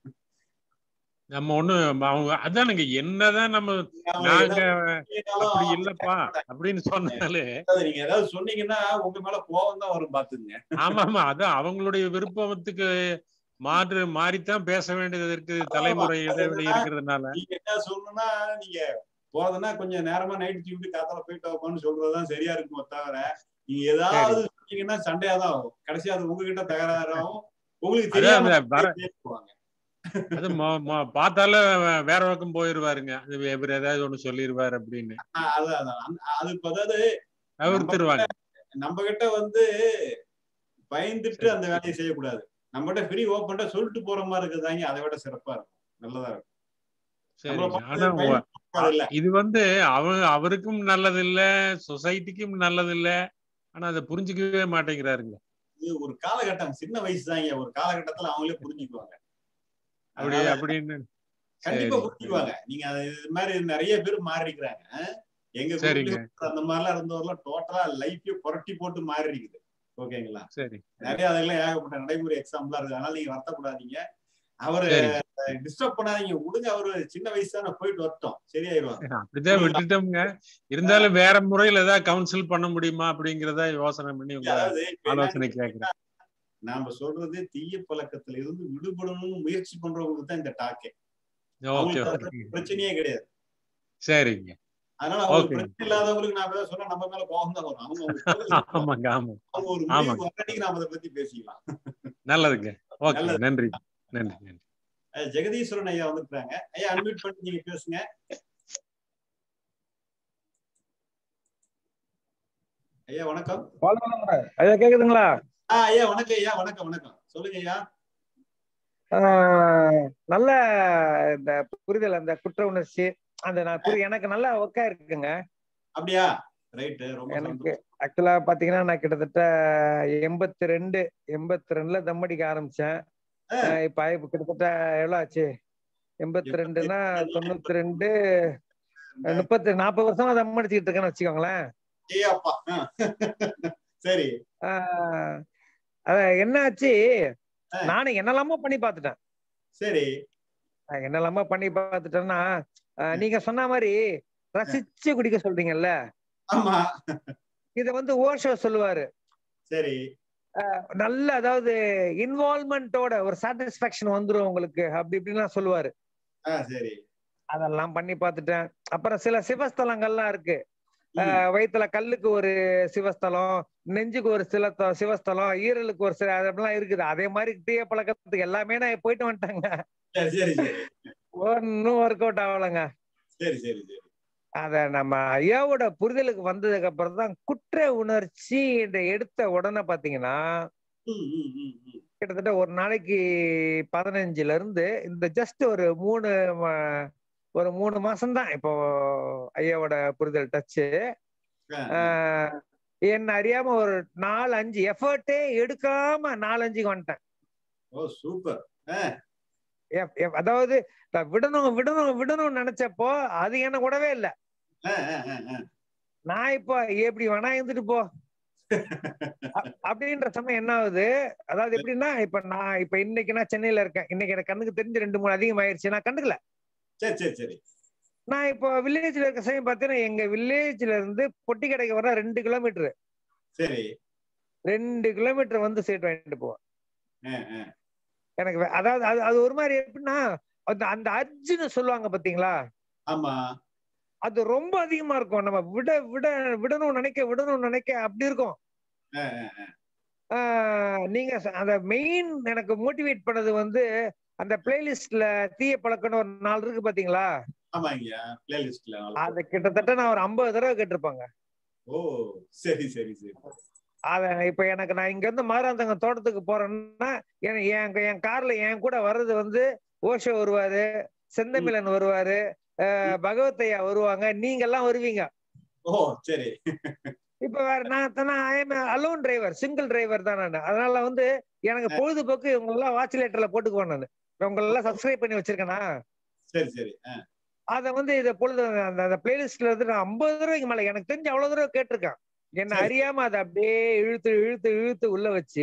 நம்ம ஒண்ணு அவங்க அதானுங்க என்னதான் நம்ம நாங்க அப்படி இல்லப்பா அப்படின்னு சொன்னாலே அதாவது நீங்க ஏதாவது சொன்னீங்கன்னா உங்க மேல கோபம் தான் வரும் பாத்துங்க ஆமா ஆமா அதான் அவங்களுடைய விருப்பத்துக்கு மாற்று மாறித்தான் பேச வேண்டியது இருக்கு தலைமுறை இடைவெளி இருக்கிறதுனால நீங்க என்ன சொல்லணும்னா நீங்க போறதுன்னா கொஞ்சம் நேரமா நைட் தூக்கிட்டு காத்தால போயிட்டு வைப்பான்னு சொல்றதுதான் சரியா இருக்குமோ தவிர நீங்க ஏதாவது சொன்னீங்கன்னா சண்டையா தான் ஆகும் கடைசியா அது உங்ககிட்ட தகராறாகும் உங்களுக்கு அதான் தெரியாம அந்த வர- பேசுவாங்க அது மொ- மொ- பார்த்தால வேற பக்கம் போயிருவாருங்க அது இவர் ஏதாவது ஒண்ணு சொல்லிருவாரு அப்படின்னு ஆஹ் அதான் அதான் அந்த- அது இப்ப அதாவது தவிர்த்துருவாங்க நம்ம கிட்ட வந்து பயந்துட்டு அந்த வேலையை செய்யக்கூடாது நம்ம கிட்ட ஃப்ரீ ஓப்பன்டா சொல்லிட்டு போற மாதிரி இருக்குதாங்க அதை விட சிறப்பா இருக்கும் நல்லதா இருக்கும் நம்மள சரிங்க பார்த்து ஆனா உ- பயந்துக்கூடாது இல்ல இது வந்து அவ அவருக்கும் நல்லது இல்ல சொசைட்டிக்கும் நல்லது இல்ல ஆனா அதை புரிஞ்சுக்கவே மாட்டேங்கிறாருங்க இது ஒரு காலகட்டம் சின்ன வயசு தாங்க ஒரு காலகட்டத்துல அவங்களே புரிஞ்சுக்குவாங்க அப்படி அதனால அப்படின்னு கண்டிப்பா சரி புரிஞ்சுக்குவாங்க நீங்க அது இது மாதிரி நிறைய பேர் மாறி இருக்கிறாங்க எங்க சரிங்க குரூப்லயும் அந்த மாதிரிலாம் இருந்தவரெல்லாம் டோட்டலா லைஃபே புரட்டி போட்டு மாறி இருக்குது ஓகேங்களா சரி நிறைய அதெல்லாம் ஏகப்பட்ட நடைமுறை எக்ஸாம்பிளா இருக்கு அதனால நீங்க வருத்தப்படாதீங்க அவரு சரி டிஸ்டர்ப் பண்ணாதீங்க விடுங்க அவரு சின்ன வயசு தானே போயிட்டு வரட்டும் சரியாயிருவாங்க அப்படிதான் விட்டுட்டோம்ங்க இருந்தாலும் வேற முறையில ஏதாவது கவுன்சில் பண்ண முடியுமா அப்படிங்கறத யோசனை பண்ணி உங்க அதாவது இப்ப ஆலோசனை என்னன்னு கேக்குறேன் நாம சொல்றது தீய பழக்கத்துல இருந்து விடுபடணும்னு முயற்சி பண்றவங்களுக்கு தான் இந்த டாக்கே ஓகே அவங்களுக்கு அதை ஓகே பத்தி பிரச்சனையே கிடையாது சரிங்க அதனால அவங்களுக்கு ஓகே பிரச்சனை இல்லாதவங்களுக்கு நாம ஏதாவது சொன்னா நம்ம மேல கோபம் தான் வரும் அவங்க அவங்க சொல்றது கேட்பாங்க. ஆமாங்க ஆமா அவங்க ஒரு ஆமாங்க முடிவுக்கு வரட்டிக்கு நாம அதை பத்தி பேசிக்கலாம் நல்லதுங்க ஓகே நல்லது நன்றி நன்றி நன்றி அஹ் ஜெகதீஸ்வரன் ஐயா வந்துருக்காங்க ஐயா அன்மியூட் பண்ணி நீங்க பேசுங்க ஐயா வணக்கம் ஐயா கேக்குதுங்களா ஆ ஐயா வணக்கம் ஐயா வணக்கம் வணக்கம் சொல்லுங்க ஐயா ஆஹ் நல்ல இந்த புரிதல் அந்த குற்ற உணர்ச்சி அந்த நான் புரி எனக்கு நல்லா ஒர்க்கா இருக்குங்க அப்படியா ரைட்டு ரொம்ப எனக்கு சந்தோஷம் ஆக்சுவலா பாத்தீங்கன்னா நான் கிட்டத்தட்ட எண்பத்தி ரெண்டு எண்பத்தி ரெண்டுல தம் அடிக்க ஆரம்பிச்சேன் ஆஹ் இப்ப இப்ப கிட்டத்தட்ட எவ்வளவு ஆச்சு எண்பத்தி ரெண்டுனா தொண்ணூத்தி ரெண்டு முப்பத்தி நாற்பது வருஷமா தம் அடிச்சுக்கிட்டு இருக்கேன்னு வச்சுக்கோங்களேன் ஏ அப்பா ஆ. சரி ஆஹ் அதான் என்ன ஆச்சு நானும் என்னெல்லாமோ பண்ணி பார்த்துட்டேன் சரி நான் என்னெல்லாமோ பண்ணி பார்த்துட்டேன்னா ஆஹ் நீங்க சொன்ன மாதிரி ரசிச்சு குடிக்க சொல்றீங்கல்ல ஆமா இத வந்து ஓஷோ சொல்லுவாரு சரி ஆஹ் நல்ல அதாவது இன்வால்மெண்டோட ஒரு சாட்டிஸ்பாக்சன் வந்துரும் உங்களுக்கு அப்படி இப்படின்லாம் சொல்லுவாரு ஆ சரி அதெல்லாம் பண்ணி பார்த்துட்டேன் அப்புறம் சில சிவஸ்தலங்கள்லாம் இருக்கு ஆஹ் வயித்துல கல்லுக்கு ஒரு சிவஸ்தலம் நெஞ்சுக்கு ஒரு சில த- சிவஸ்தலம் ஈரலுக்கு ஒரு சில அதெல்லாம் இருக்குது அதே மாதிரி டீய பழக்கத்துக்கு எல்லாமே நான் போயிட்டு வந்துட்டேங்க சரி சரி சரி ஒன்னும் ஒர்க் அவுட் ஆகலைங்க சரி சரி சரி அத நம்ம ஐயாவோட புரிதலுக்கு வந்ததுக்கு அப்புறம் தான் குற்ற உணர்ச்சி இந்த எடுத்த உடனே பாத்தீங்கன்னா ம், ம், ம், ம். கிட்டத்தட்ட ஒரு நாளைக்கு பதினஞ்சுல இருந்து இந்த ஜஸ்ட் ஒரு மூணு ம- ஒரு மூணு மாசம் தான் இப்போ ஐயாவோட புரிதல் டச்சு என்ன அறியாம ஒரு நாலு அஞ்சு எஃபர்ட்டே எடுக்காம நாலு அஞ்சுக்கு வந்துட்டேன் ஓ சூப்பர் எப்- எப்- அதாவது நான் விடணும் விடணும் விடணும்னு நினைச்சப்போ அது எனக்கு விடவே இல்லை நான் இப்போ எப்படி வேணா இருந்துட்டு போ அ- அப்படின்ற சமயம் என்ன ஆகுது அதாவது எப்படின்னா இப்ப நான் இப்ப இன்னைக்கு நான் சென்னையில இருக்கேன் இன்னைக்கு எனக்கு கண்ணுக்கு தெரிஞ்சு ரெண்டு மூணு அதிகமாயிருச்சு நான் கண்டுக்கல சரி சரி சரி நான் இப்போ வில்லேஜ்ல இருக்க சமயம் பார்த்தீங்கன்னா எங்க வில்லேஜ்ல இருந்து பொட்டி கடைக்கு வர ரெண்டு கிலோமீட்டர் சரி ரெண்டு கிலோமீட்டர் வந்து சீட் வாங்கிட்டு போவேன் ஆ, ஆ. எனக்கு வே- அதாவது அது அது ஒரு மாதிரி எப்படின்னா அந்த அந்த அர்ஜுன்னு சொல்லுவாங்க பாத்தீங்களா ஆமா அது ரொம்ப அதிகமா இருக்கும் நம்ம விட விட விடணும்னு நினைக்க விடணும்னு நினைக்க அப்படி இருக்கும் ஆ, ஆ, ஆ. ஆஹ் நீங்க ச- அந்த மெயின் எனக்கு மோட்டிவேட் பண்ணது வந்து அந்த பிளேலிஸ்ட்ல தீய பழக்கம்னு ஒரு நாள் இருக்கு பாத்தீங்களா ஆமாங்கய்யா பிளேலிஸ்ட்ல அது கிட்டத்தட்ட நான் ஒரு ஐம்பது தடவை கேட்டிருப்பாங்க ஓ சரி சரி சரி அத இப்ப எனக்கு நான் இங்க இருந்து மாறாந்தங்க தோட்டத்துக்கு போறேன்னா என் என் என் கார்ல என் கூட வர்றது வந்து ஓஷோ வருவாரு செந்தமிழன் வருவாரு அஹ் பகவத் ஐயா வருவாங்க நீங்க எல்லாம் வருவீங்க ஓ சரி இப்ப வேற நான் I'm alone driver single driver தான் நான் அதனால வந்து எனக்கு பொழுதுபோக்கு இவங்க எல்லாம் வாட்ச் லேட்டர்ல போட்டுக்குவேன் நான் உங்க எல்லாம் சப்ஸ்கிரைப் பண்ணி வச்சிருக்கேனா சரி சரி ஆ. அத வந்து இத பொழுது அந்த அந்த பிளேலிஸ்ட்ல இருந்து நான் ஐம்பது தடவைக்கு மேல எனக்கு தெரிஞ்சு அவ்வளவு தடவை கேட்டிருக்கேன் என்ன சரி. அறியாம அதை அப்படியே இழுத்து இழுத்து இழுத்து உள்ள வச்சு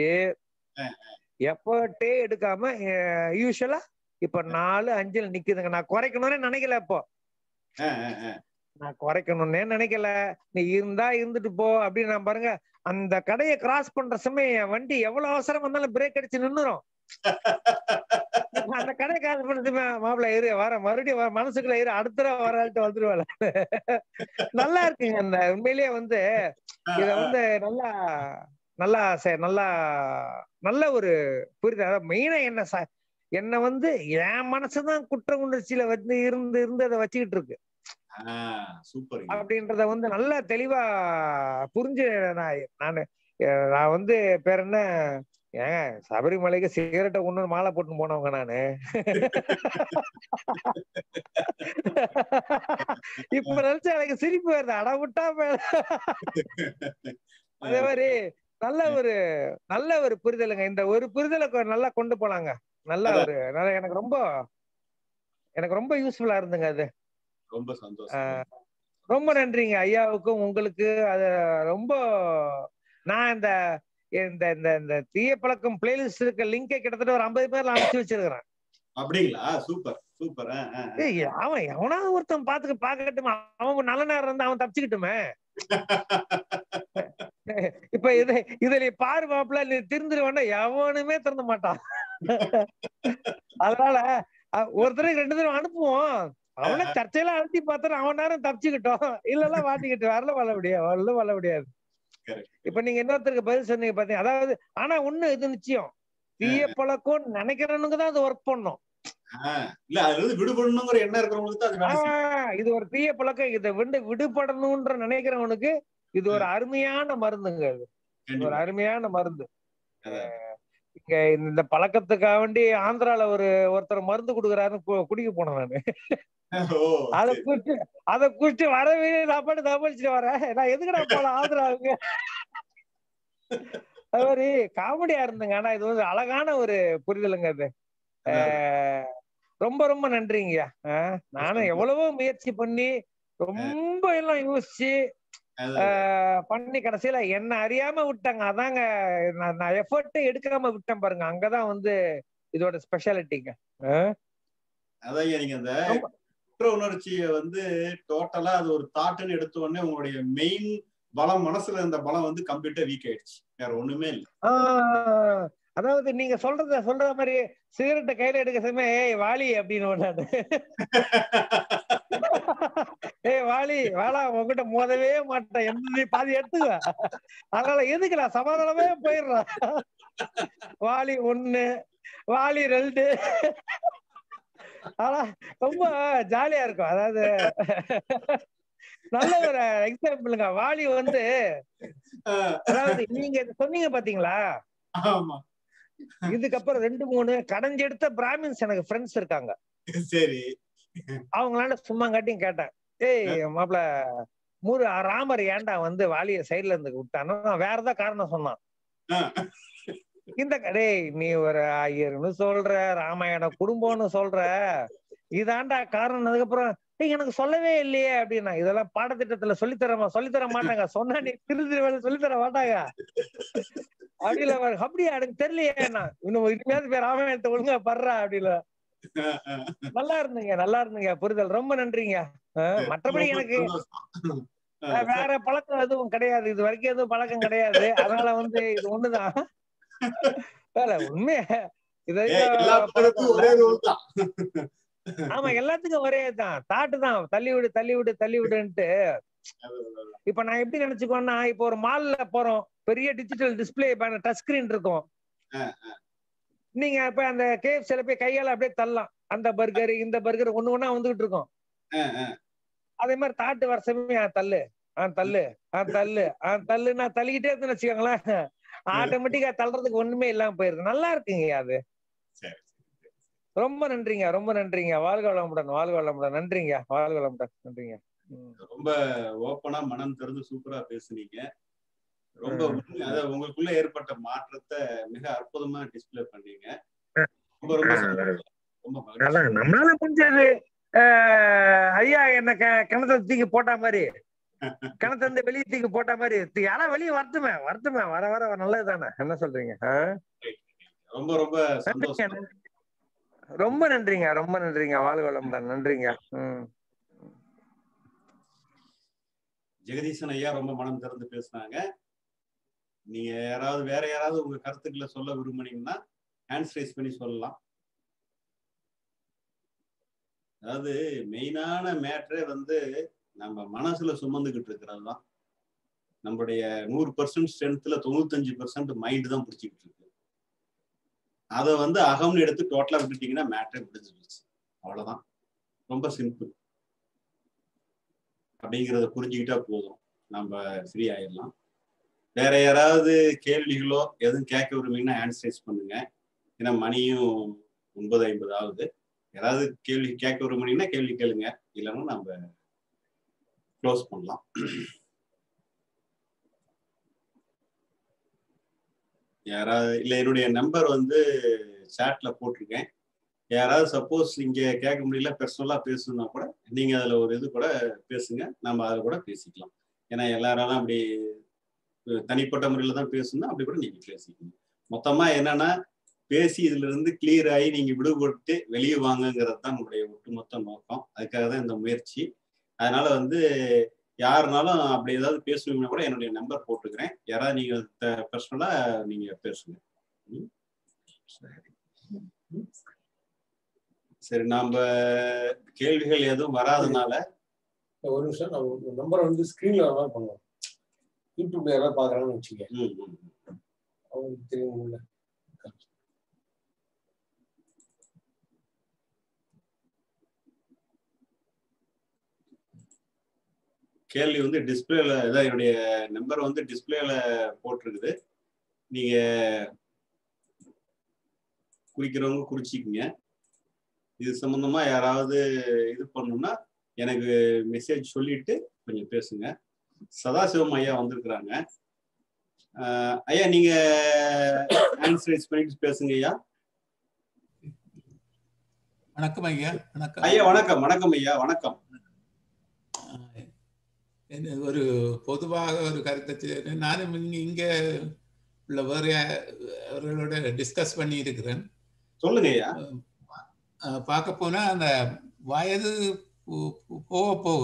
எஃபர்ட்டே எடுக்காம யூஸ்வலா இப்ப நாலு அஞ்சுல நிக்குதுங்க நான் குறைக்கணும்னே நினைக்கல இப்போ ஆ, ஆ, ஆ. நான் குறைக்கணும்னே நினைக்கல நீ இருந்தா இருந்துட்டு போ அப்படின்னு நான் பாருங்க அந்த கடையை கிராஸ் பண்ற சமயம் என் வண்டி எவ்வளவு அவசரம் வந்தாலும் பிரேக் அடிச்சு நின்னுரும் இப்ப அந்த கடை கிராஸ் பண்றது மாப்பிள்ள இரு வர மறுபடியும் வர மனசுக்குள்ள இரு அடுத்த தடவை வராட்டு வந்துருவாள் நல்லா இருக்குங்க அந்த உண்மையிலேயே வந்து இத வந்து நல்லா நல்லா சே- நல்லா நல்ல ஒரு புரியுது அதாவது மெயினா என்ன ச- என்ன வந்து என் மனசுதான் குற்ற உணர்ச்சியில வந்து இருந்து இருந்து அதை வச்சுக்கிட்டு இருக்கு ஆ, சூப்பர் அப்படின்றத வந்து நல்லா தெளிவா புரிஞ்சு நான் நானு அஹ் நான் வந்து பேர் என்ன ஏங்க சபரிமலைக்கு சிகரெட்டை கொண்டு வந்து மாலை போட்டு போனவங்க நானு இப்ப நினைச்சா எனக்கு சிரிப்பு வருது அட விட்டா பே- அதே மாதிரி நல்ல ஒரு நல்ல ஒரு புரிதலுங்க இந்த ஒரு புரிதலை கொ- நல்லா கொண்டு போனாங்க நல்ல ஒரு நல்ல எனக்கு ரொம்ப எனக்கு ரொம்ப யூஸ்ஃபுல்லா இருந்துங்க அது ரொம்ப சந்தோஷம் ஆஹ் ரொம்ப நன்றிங்க ஐயாவுக்கும் உங்களுக்கு அது ரொம்ப நான் இந்த இந்த இந்த இந்த தீய பழக்கம் பிளேலிஸ்ட் இருக்க லிங்கை கிட்டத்தட்ட ஒரு ஐம்பது பேர்ல அனுப்பிச்சு வச்சிருக்கிறேன் அப்படிங்களா சூப்பர் சூப்பர் ஆ, ஆ, ஆ. ஏய், அவன் எவனாவது ஒருத்தன் பாத்துக்க பாக்கட்டுமா அவன் நல்ல நேரம் இருந்தா அவன் தப்பிச்சுக்கிட்டுமே இப்ப இது இதுல நீ பாரு மாப்பிள்ள நீ திருந்துருவானா எவனுமே திறந்த மாட்டான் அதனால அஹ், ஒருத்தருக்கு ரெண்டு தடவை அனுப்புவோம் அவனை சர்ச்சையில அழுத்தி பார்த்தா அவன் நேரம் தப்பிச்சுக்கிட்டோம் இல்லன்னா மாட்டிக்கிட்டு வரல வர முடியாது வரல வர முடியாது Correct. இப்ப நீங்க இன்னொருத்தருக்கு பதில் சொன்னீங்க பாத்தீங்க அதாவது ஆனா ஒண்ணு இது நிச்சயம் தீய பழக்கம் நினைக்கிறவனுக்கு தான் அது ஒர்க் பண்ணும் ஆ, இல்ல அதுல இருந்து விடுபடணுங்கிற எண்ணம் இருக்கிறவங்களுக்கு தான் அது வேலை செய்யும். ஆஹ் இது ஒரு தீய பழக்கம் இதை விண்டு விடுபடணும்ன்ற நினைக்கிறவனுக்கு இது ஒரு அருமையான மருந்துங்க இது இது ஒரு கண்டிப்பா. அருமையான மருந்து அதான். அஹ் இங்க இந்த பழக்கத்துக்காக வேண்டி ஆந்திரால ஒரு ஒருத்தர் மருந்து கொடுக்குறாருன்னு கு- குடிக்க போனேன் நானு ஓ அத சரி. குடிச்சு அத குடிச்சு வரவே நான் பாட்டு தப்பிச்சுட்டு வரேன் நான் எதுக்குடா போல ஆந்திராவுக்கு அது மாதிரி காமெடியா இருந்துங்க ஆனா இது வந்து அழகான ஒரு புரிதலுங்க அது அஹ் ரொம்ப ரொம்ப நன்றிங்கய்யா அஹ் நானும் எவ்வளவோ முயற்சி பண்ணி ரொம்ப எல்லாம் யோசிச்சு அதான். ஆஹ் பண்ணி கடைசியில என்ன அறியாம விட்டாங்க அதாங்க நான் நான் எஃபர்ட்டே எடுக்காம விட்டேன் பாருங்க அங்கதான் வந்து இதோட ஸ்பெஷாலிட்டிங்க அதான் ஐயா, நீங்க அந்த குற்ற உணர்ச்சியை வந்து டோட்டலா அது ஒரு தாட்டுன்னு எடுத்த உடனே உங்களுடைய மெயின் பலம் மனசுல இருந்த பலம் வந்து கம்ப்ளீட்டா வீக் ஆயிடுச்சு வேற ஒண்ணுமே இல்ல ஆஹ் அதாவது நீங்க சொல்றத சொல்ற மாதிரி சிகரெட்டை கையில எடுக்க சமயம் ஏய் வாலி அப்படின்னு ஒண்ணு ஏய் வாலி வாடா உன்கிட்ட மோதவே மாட்டேன் எந்த நீ பாதி எடுத்துக்க அதனால எதுக்கு நான் சமாதானமே போயிடுறேன் வாலி ஒண்ணு வாலி ரெண்டு ஆனா ரொம்ப ஜாலியா இருக்கும் அதாவது நல்ல ஒரு எக்ஸாம்பிளுங்க வாலி வந்து அதாவது நீங்க இது சொன்னீங்க பாத்தீங்களா ஆமா இதுக்கப்புறம் ரெண்டு மூணு கடைஞ்செடுத்த பிராமின்ஸ் எனக்கு ஃப்ரெண்ட்ஸ் இருக்காங்க சரி அவங்களால சும்மா காட்டியும் கேட்டேன் ஏய் மாப்பிள மூரு ராமர் ஏன்டா வந்து வாலிய சைடுல இருந்து விட்டானோ வேற ஏதாவது காரணம் சொன்னான் இந்த டேய் நீ ஒரு ஐயர்னு சொல்ற ராமாயண குடும்பம்னு சொல்ற இதாண்டா காரணம் அதுக்கப்புறம் டேய் எனக்கு சொல்லவே இல்லையே அப்படின்னா இதெல்லாம் பாடத்திட்டத்துல சொல்லித்தரமா சொல்லித்தர மாட்டாங்க சொன்னா நீ திரு வேலை சொல்லித்தர மாட்டாங்க அப்படி இல்ல பாரு, அப்படியா எனக்கு தெரியலையே நான் இன்னும் இனிமேல் பேர் ராமாயணத்தை ஒழுங்கா படுறா அப்படில நல்லா இருந்தீங்க நல்லா இருந்தீங்க புரிதல் ரொம்ப நன்றிங்க அஹ், மற்றபடி ரொம்ப எனக்கு சந்தோஷம். அஹ், வேற பழக்கம் எதுவும் கிடையாது இது வரைக்கும் எதுவும் பழக்கம் கிடையாது அதனால வந்து இது ஒண்ணுதான் வேற உண்மையா இது ஏய், எல்லா வரைக்கும் படத்துக்கும் ஒரே ரூல் தான் ஆமா எல்லாத்துக்கும் ஒரே தான் தாட்டு தான் தள்ளி விடு தள்ளி விடு தள்ளி விடுன்ட்டு இப்ப நான் எப்படி நினைச்சுக்கோன்னா இப்போ ஒரு மால்ல போறோம் பெரிய டிஜிட்டல் டிஸ்பிளே டச் ஸ்கிரீன் இருக்கும் நீங்க இப்ப அந்த கேஎஃப்சில போய் கையால அப்படியே தள்ளலாம் அந்த பர்கர் இந்த பர்கர் ஒண்ணு ஒண்ணா வந்துகிட்டு இருக்கும் அதே மாதிரி தாட்டு வருஷமே ஆ தள்ளு ஆ தள்ளு ஆ தள்ளு ஆ தள்ளு நான் தள்ளிக்கிட்டே இருந்தேன்னு வச்சுக்கோங்களேன் ஆட்டோமேட்டிக்கா தள்ளுறதுக்கு ஒண்ணுமே இல்லாம போயிருது நல்லா இருக்குங்க அது சரி ரொம்ப நன்றிங்க ரொம்ப நன்றிங்க வாழ்க வளமுடன் வாழ்க வளமுடன் நன்றிங்க வாழ்க வளமுடன் நன்றிங்க ம். ரொம்ப ஓப்பனா மனம் திறந்து சூப்பரா பேசுனீங்க ரொம்ப உண்மை அதாவது உங்களுக்குள்ள ஏற்பட்ட மாற்றத்தை மிக அற்புதமா டிஸ்ப்ளே பண்ணீங்க ரொம்ப ரொம்ப சந்தோஷம். ரொம்ப மகிழ்ச்சி அதான் நம்மளால முடிஞ்சது அஹ், ஐயா என்ன க- கிணத்துல தூக்கி போட்ட மாதிரி கிணத்துல இருந்து வெளியே தூக்கி போட்ட மாதிரி தி- யாரா வெளியே வரட்டுமே வரட்டுமே வர வர நல்லதுதானே என்ன சொல்றீங்க ஆ? ரொம்ப ரொம்ப நன்றிங்க சந்தோஷம் நன்றி. ரொம்ப நன்றிங்க ரொம்ப நன்றிங்க வாழ்க வளமுடன் நன்றிங்க ம் ஜெகதீசன் ஐயா ரொம்ப மனம் திறந்து பேசுனாங்க நீங்க யாராவது வேற யாராவது உங்க கருத்துக்களை சொல்ல விரும்புனீங்கன்னா ஹேண்ட்ஸ் ரைஸ் பண்ணி சொல்லலாம் அதாவது மெயினான மேட்ரே வந்து நம்ம மனசுல சுமந்துக்கிட்டு இருக்கிறது தான் நம்மளுடைய நூறு பர்சன்ட் ஸ்ட்ரென்த்ல தொண்ணூத்தஞ்சு பர்சன்ட் மைண்ட் தான் பிடிச்சிக்கிட்டு இருக்கு அதை வந்து அகம்னு எடுத்து டோட்டலா விட்டுட்டீங்கன்னா மேட்ரே முடிஞ்சு போச்சு அவ்வளவுதான் ரொம்ப சிம்பிள் அப்படிங்கிறத புரிஞ்சுக்கிட்டா போதும் நம்ம ஃப்ரீ ஆயிடலாம் வேற யாராவது கேள்விகளோ எதுவும் கேட்க விரும்புங்கன்னா ஆன்சரைஸ் பண்ணுங்க ஏன்னா மணியும் ஒன்பது ஐம்பது ஆகுது யாராவது கேள்வி கேட்க விரும்புனீங்கன்னா கேள்வி கேளுங்க இல்லைன்னா நம்ம க்ளோஸ் பண்ணலாம் யாராவது இல்லை என்னுடைய நம்பர் வந்து சாட்ல போட்டிருக்கேன் யாராவது சப்போஸ் இங்க கேட்க முடியல பர்சனலா பேசணும்னா கூட நீங்க அதுல ஒரு இது கூட பேசுங்க நம்ம அதை கூட பேசிக்கலாம் ஏன்னா எல்லாராலும் அப்படி அஹ், தனிப்பட்ட முறையில தான் பேசணும் அப்படி கூட நீங்க பேசிக்கணும் மொத்தமா என்னன்னா பேசி இதுல இருந்து கிளியர் ஆகி நீங்க விடுபட்டு வெளியே வாங்கங்கிறது தான் நம்மளுடைய ஒட்டுமொத்த நோக்கம் அதுக்காக தான் இந்த முயற்சி அதனால வந்து யாருனாலும் அப்படி ஏதாவது பேசுவீங்கன்னா கூட என்னுடைய நம்பர் போட்டுக்கிறேன் யாராவது நீங்க பர்சனலா நீங்க பேசுங்க ம்? சரி ம். சரி நாம கேள்விகள் எதுவும் வராதனால ஒரு நிமிஷம் நம்ம நம்பரை வந்து ஸ்கிரீன்ல மாதிரி பண்ணுவோம் யூடியூப்ல யாராவது பாக்குறாங்கன்னு வச்சுக்க ம், ம், ம். அவங்களுக்கு தெரியும்ல கேள்வி வந்து டிஸ்பிளேல இதான் என்னுடைய நம்பர் வந்து டிஸ்பிளேல போட்டிருக்குது நீங்க குறிக்கிறவங்க குறிச்சிக்கங்க இது சம்பந்தமா யாராவது இது பண்ணணும்னா எனக்கு மெசேஜ் சொல்லிட்டு கொஞ்சம் பேசுங்க சதாசிவம் ஐயா வந்திருக்கிறாங்க ஆஹ் ஐயா நீங்க ஆன்சரைஸ் பண்ணிட்டு பேசுங்க ஐயா வணக்கம் ஐயா வணக்கம் ஐயா வணக்கம் வணக்கம் ஐயா வணக்கம் என்ன ஒரு பொதுவாக ஒரு கருத்தை சொல்~ நானும் இங்க இங்க உள்ள வேற அவர்களோட டிஸ்கஸ் பண்ணி இருக்கிறேன் சொல்லுங்க ஐயா அஹ் பார்க்க போனா அந்த வயது போ- போ- போக போக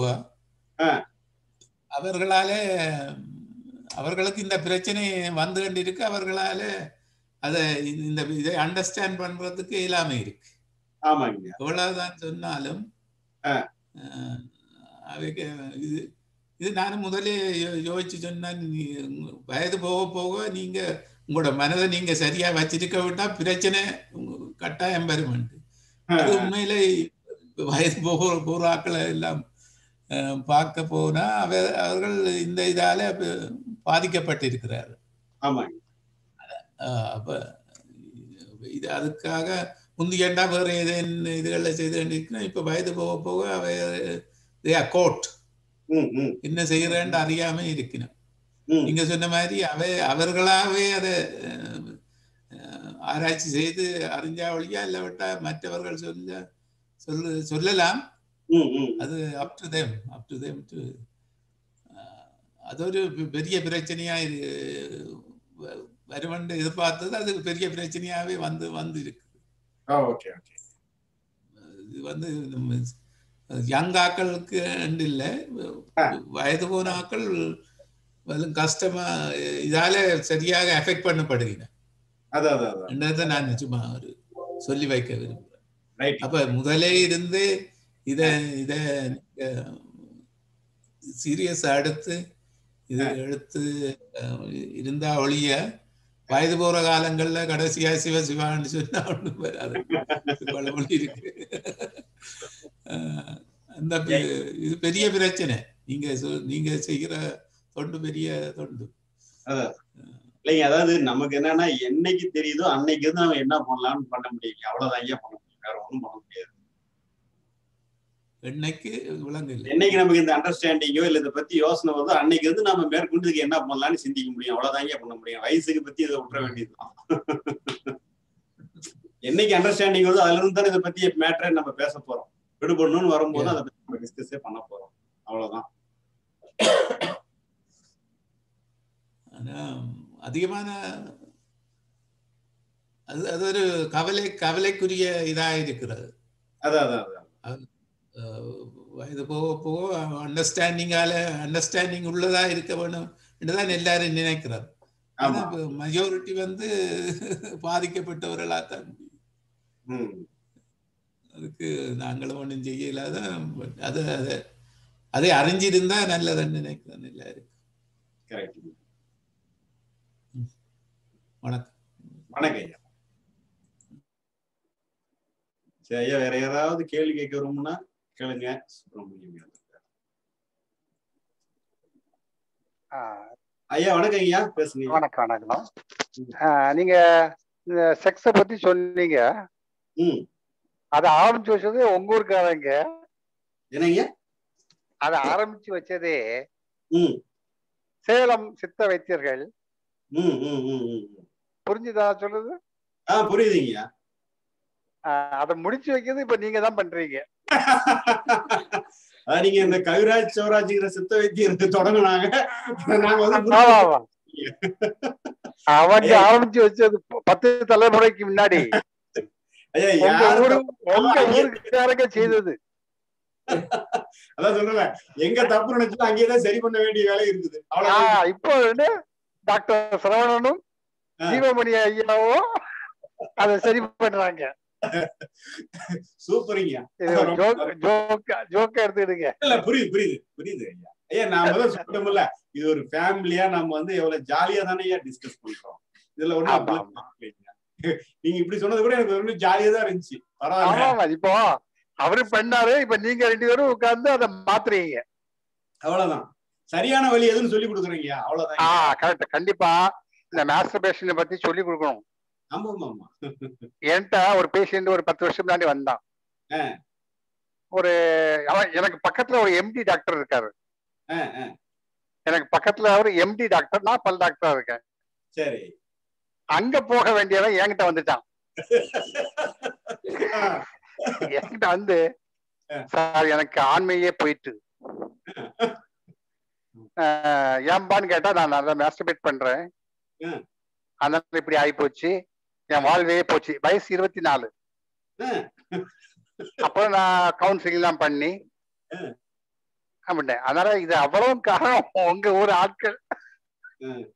அவர்களால அவர்களுக்கு இந்த பிரச்சனை வந்து கொண்டிருக்கு அவர்களால அதை இந்த இதை அண்டர்ஸ்டாண்ட் பண்றதுக்கு இயலாம இருக்கு ஆமாங்க எவ்வளவுதான் சொன்னாலும் அஹ், அவைக்கு இது இது நானும் முதலே யோ- யோசிச்சு சொன்னேன் நீ- வயது போக போக நீங்க உங்களோட மனதை நீங்க சரியா வச்சிருக்க விட்டா பிரச்சனை உங்க- கட்டாயம் பெருமண்டு அது உண்மையிலே வயது போக போற ஆக்களை எல்லாம் அஹ், பார்க்க போனா அவ அவர்கள் இந்த இதால ப- பாதிக்கப்பட்டிருக்கிறார்கள் ஆமாங்க ஆஹ் அப்ப இது அதுக்காக முந்தியண்டா வேற ஏதேனும் இதுகளில் செய்து கொண்டிருக்கணும் இப்ப வயது போக போக அவை கோட் ம் ம் என்ன செய்யறேன்னு அறியாம இருக்கணும் ம் நீங்க சொன்ன மாதிரி அவை அவர்களாவே அதை ஆராய்ச்சி செய்து அறிஞ்சா ஒழியா இல்லாவிட்டா மற்றவர்கள் சொல்ல சொல்லு சொல்லலாம் ம் ம் அது up to them up to them to அது ஒரு பெ- பெரிய பிரச்சனையா இரு- வ- வருமென்று எதிர்பார்த்தது அது பெரிய பிரச்சனையாவே வந்து வந்து இருக்கு ஆ ஓகே ஓகே இது வந்து நம்ம யங் ஆக்களுக்கு இல்லை வயது போன ஆக்கள் வெறும் கஷ்டமா இதால சரியாக எஃபெக்ட் பண்ணப்படுகிறேன் அதான் அதான் அதான் என்னதை நான் சும்மா ஒரு சொல்லி வைக்க விரும்புகிறேன் ரைட் அப்ப முதலே இருந்து இத இத சீரியஸ் எடுத்து இது எடுத்து அஹ், இருந்தா ஒழிய வயது போற காலங்கள்ல கடைசியா சிவ சிவான்னு சொன்னா ஒண்ணும் வராது பழமொழி இருக்கு அஹ், அந்த பெ- இது பெரிய பிரச்சனை நீங்க சொ- நீங்க செய்கிற தொண்டு பெரிய தொண்டு அதான் இல்லைங்க அதாவது நமக்கு என்னன்னா என்னைக்கு தெரியுதோ அன்னைக்கு இருந்து நம்ம என்ன பண்ணலாம்னு பண்ண முடியல அவ்வளவுதான் ஐயா பண்ண முடியும் வேற ஒண்ணும் பண்ண முடியாது என்னைக்கு விலங்கு இல்லை என்னைக்கு நமக்கு இந்த அண்டர்ஸ்டாண்டிங்கோ இல்ல இதை பத்தி யோசனை வருதோ அன்னைக்கு இருந்து நம்ம மேற்கொண்டு இதுக்கு என்ன பண்ணலாம்னு சிந்திக்க முடியும் அவ்வளவுதான் ஐயா பண்ண முடியும் வயசுக்கு பத்தி இதை விட்டுற வேண்டியதுதான் என்னைக்கு அண்டர்ஸ்டாண்டிங் வருதோ அதுல இருந்து தானே இதை பத்தி மேட்டரை நம்ம பேச போறோம் விடுபடணும்னு வரும்போது அதை பத்தி நம்ம டிஸ்கஸே பண்ண போறோம் அவ்வளவுதான் ஆனா அதிகமான அது அது ஒரு கவலை கவலைக்குரிய இதா இருக்கிறது அதான் அதான் அதான் அஹ் வயது போக போக அண்டர்ஸ்டாண்டிங்கால அண்டர்ஸ்டாண்டிங் உள்ளதா இருக்க வேணும் தான் எல்லாரும் நினைக்கிறார் ஆனா ஆமா மெஜாரிட்டி வந்து பாதிக்கப்பட்டவர்களா தான் ம் அதுக்கு நாங்களும் ஒன்றும் செய்யலாத அது அதை அதை அறிஞ்சிருந்தா நல்லதுன்னு நினைக்கிறேன் எல்லாரும் கரெக்ட் வணக்கம் வணக்கம் ஐயா சரி ஐயா வேற யாராவது கேள்வி கேட்க விரும்புனா கேளுங்க சுப்பிரமணியம் ஐயா. ஆஹ் ஐயா வணக்கம் ஐயா பேசுங்க ஐயா. வணக்கம் வணக்கம் ஆஹ் நீங்க இந்த செக்ஸ பத்தி சொன்னீங்க ம் அதை ஆரம்பிச்சு வச்சது உங்க ஊருக்காரங்க என்னங்க அதை ஆரம்பிச்சு வச்சதே ம் சேலம் சித்த வைத்தியர்கள் ம் ம் ம் ம் ம். புரிஞ்சுதா சொல்லுது ஆ புரியுதுங்கய்யா ஆஹ் அதை முடிச்சு வைக்கிறது இப்ப நீங்க தான் பண்றீங்க அஹ் நீங்க இந்த கவிராஜ் சௌராஜ்ங்கிற சித்த வைத்தியருக்கு தொடங்கினாங்க நாங்க வந்து ஆமா, ஆமா. அவங்க ஆரம்பிச்சு வச்சது ப- பத்து தலைமுறைக்கு முன்னாடி ஐயா உங்க யாரு ஊரு தப்பு- உங்க ஐயா, ஊருக்காரங்க செய்தது அதான் சொல்றேன் எங்க தப்பு நினைச்சா அங்கேயேதான் சரி பண்ண வேண்டிய வேலை இருக்குது அவ்வளவுதான் ஆஹ் இப்போ வந்து டாக்டர் சரவணனும் ஜீவமணி ஐயாவும் அதை சரி பண்றாங்க சூப்பரிங்க இது ஜோக் ஜோக் ஜோக்கா எடுத்துக்கிடுங்க இல்ல புரியுது புரியுது புரியுது ஐயா ஐயா நான் முதல்ல சொல்லிட்டோம்ல இது ஒரு ஃபேமிலியா நம்ம வந்து எவ்வளவு ஜாலியா தானே ஐயா டிஸ்கஸ் பண்றோம் இதுல ஒண்ணும் ஆமா, அப்படிலாம் இல்லைங்க. நீங்க இப்படி சொன்னது கூட எனக்கு ரொம்ப ஜாலியா தான் இருந்துச்சு பரவாயில்ல ஆமா இப்போ அவரு பண்ணாரு இப்ப நீங்க ரெண்டு பேரும் உட்கார்ந்து அதை மாத்துறீங்க அவ்வளவுதான் சரியான வழி எதுன்னு சொல்லி கொடுக்குறீங்க அவ்வளவுதான் ஆ கரெக்ட் கண்டிப்பா இந்த மாஸ்டர்பேஷனை பத்தி சொல்லி கொடுக்கணும் ஆமா ஆமா ஆமா என்கிட்ட ஒரு பேஷண்ட் ஒரு பத்து வருஷம் முன்னாடி வந்தான் ஆ. ஒரு அவன் எனக்கு பக்கத்துல ஒரு எம்டி டாக்டர் இருக்காரு ஆ, ஆ. எனக்கு பக்கத்துல ஒரு எம்டி டாக்டர் நான் பல் டாக்டரா இருக்கேன் சரி அங்க போக வேண்டியவன் என்கிட்ட வந்துட்டான் ஆ, என்கிட்ட வந்து சார் எனக்கு ஆண்மையே போயிட்டு ஆஹ் ஏம்பான்னு கேட்டா நான் நல்லா மாஸ்டர்பேட் பண்றேன் ம். அதனால இப்படி ஆகி போச்சு என் வாழ்வே போச்சு வயசு இருபத்தி நாலு ம். அப்புறம் நான் கவுன்சிலிங் எல்லாம் பண்ணி ம். அப்படின்ட்டேன் அதனால இது அவ்வளவு காரணம் உங்க ஊர் ஆட்கள் ம்.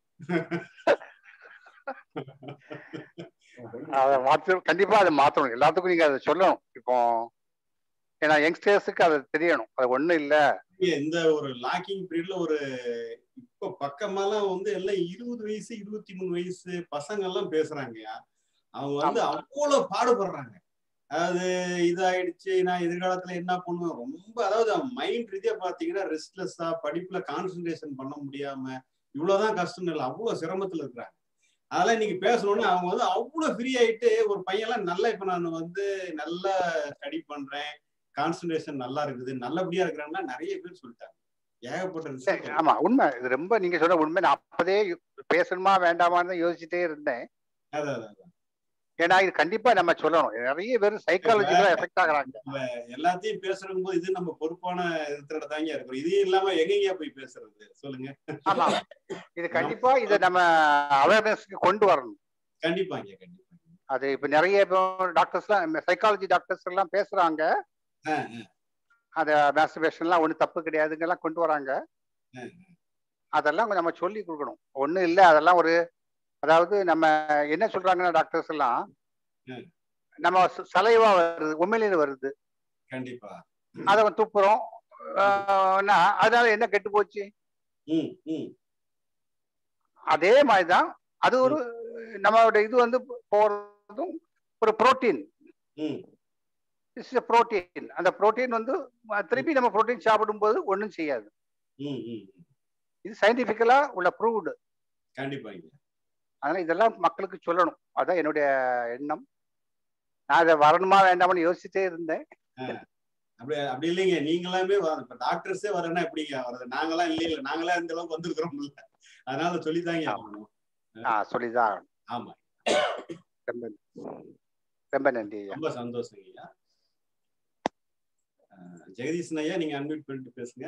அதை மாற்ற கண்டிப்பா அதை மாத்தணும் எல்லாத்துக்கும் நீங்க அதை சொல்லணும் இப்போ ஏன்னா யங்ஸ்டர்ஸுக்கு அது தெரியணும் அது ஒண்ணும் இல்ல இங்க இந்த ஒரு லாக்கிங் பீரியட்ல ஒரு இப்ப பக்கமெல்லாம் வந்து எல்லாம் இருபது வயசு இருபத்தி மூணு வயசு பசங்க எல்லாம் பேசுறாங்கயா அவங்க வந்து அவ்வளவு பாடுபடுறாங்க அதாவது இதாயிடுச்சு நான் எதிர்காலத்துல என்ன பண்ணுவேன் ரொம்ப அதாவது மைண்ட் ரீதியா பாத்தீங்கன்னா ரெஸ்ட்லெஸ்ஸா படிப்புல கான்சென்ட்ரேஷன் பண்ண முடியாம இவ்வளவுதான் கஷ்டம் இல்லை அவ்வளவு சிரமத்துல இருக்கிறாங்க அதெல்லாம் இன்னைக்கு பேசணும்னு அவங்க வந்து அவ்வளவு ஃப்ரீ ஆயிட்டு ஒரு பையன்லாம் நல்லா இப்ப நான் வந்து நல்லா ஸ்டடி பண்றேன் கான்சென்ட்ரேஷன் நல்லா இருக்குது நல்லபடியா இருக்கிறாங்கன்னா நிறைய பேர் சொல்லிட்டாங்க ஏகப்பட்ட சரி, ரிசல்ட் ஆமா உண்மை இது ரொம்ப நீங்க சொன்ன உண்மை நான் அப்பதே யோ- பேசணுமா வேண்டாமான்னு தான் யோசிச்சுட்டே இருந்தேன் அதான் அதான், அதான். ஏன்னா இது கண்டிப்பா நம்ம சொல்லணும் நிறைய பேர் சைக்காலஜிக்கலா எஃபெக்ட் ஆகுறாங்க நம்ம எல்லாத்தையும் பேசுறோம் போது இது நம்ம பொறுப்பான இடத்துல தாங்க இருக்கிறோம் இது இல்லாம எங்கெங்க போய் பேசுறது சொல்லுங்க ஆமா இது கண்டிப்பா இதை நம்ம அவேர்னஸ்க்கு கொண்டு வரணும் கண்டிப்பாங்க கண்டிப்பா அது இப்ப நிறைய டாக்டர்ஸ்லாம் சைக்காலஜி டாக்டர்ஸ் எல்லாம் பேசுறாங்க ஆஹ் ஆஹ் அந்த மேஸ்டர்பேஷன்லாம் ஒன்றும் தப்பு கிடையாதுங்கெல்லாம் கொண்டு வராங்க ஆஹ் அதெல்லாம் நம்ம சொல்லி கொடுக்கணும் ஒன்றும் இல்லை அதெல்லாம் ஒரு அதாவது நம்ம என்ன சொல்றாங்கன்னா டாக்டர்ஸ் எல்லாம் ம். நம்ம ச- சலைவா வருது உண்மையிலேயே வருது கண்டிப்பா அதை துப்புறோம் ஆஹ் நா- அதனால என்ன கெட்டு போச்சு ம் ம் அதே மாதிரிதான் அது ஒரு நம்மளோட இது வந்து போறதும் ஒரு புரோட்டீன் ம் இட்ஸ் புரோட்டீன் அந்த புரோட்டீன் வந்து அஹ், திருப்பி நம்ம புரோட்டீன் சாப்பிடும்போது ஒன்றும் செய்யாது ம் ம் ம். இது சயின்டிபிக்கலா உள்ள ப்ரூவ்டு கண்டிப்பாங்க அதனால இதெல்லாம் மக்களுக்கு சொல்லணும் அதான் என்னுடைய எண்ணம் நான் அதை வரணுமா வேண்டாமான்னு யோசிச்சுட்டே இருந்தேன் அப்படி அப்படி இல்லைங்க நீங்களாமே வர- இப்ப டாக்டர்ஸே வரேன்னா எப்படிங்க வர்றது நாங்களாம் இல்ல இல்ல நாங்களாம் இந்த அளவுக்கு வந்திருக்கிறோம் இல்ல அதனால சொல்லித்தாங்க ஆகணும் ஆ சொல்லிதான் ஆகணும். ஆமா ரொம்ப ரொம்ப நன்றி ஐயா ரொம்ப சந்தோஷங்க ஐயா அஹ், ஜெகதீசன் ஐயா நீங்க அன்மியூட் பண்ணிட்டு பேசுங்க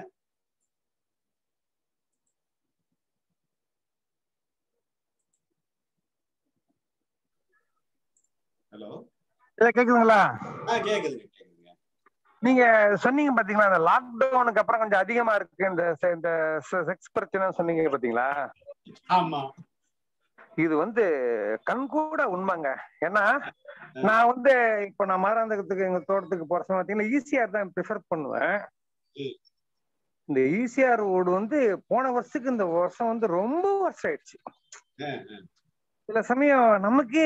ஹலோ இல்ல கேக்குதுங்களா ஆ கேக்குதுங்க கேக்குதுங்க நீங்க சொன்னீங்க பாத்தீங்களா இந்த லாக்டவுனுக்கு அப்புறம் கொஞ்சம் அதிகமா இருக்கு இந்த செ- இந்த செக்ஸ் பிரச்சனை சொன்னீங்க பாத்தீங்களா ஆமா இது வந்து கண்கூட உண்மைங்க ஏன்னா நான் வந்து இப்ப நான் மாறாந்தகத்துக்கு எங்க தோட்டத்துக்கு போற சமயம் பாத்தீங்கன்னா ஈசிஆர் தான் ப்ரிஃபர் பண்ணுவேன் ம். இந்த ஈசிஆர் ரோடு வந்து போன வருஷத்துக்கு இந்த வருஷம் வந்து ரொம்ப வருஷம் ஆயிடுச்சு அஹ், அஹ். சில சமயம் நமக்கே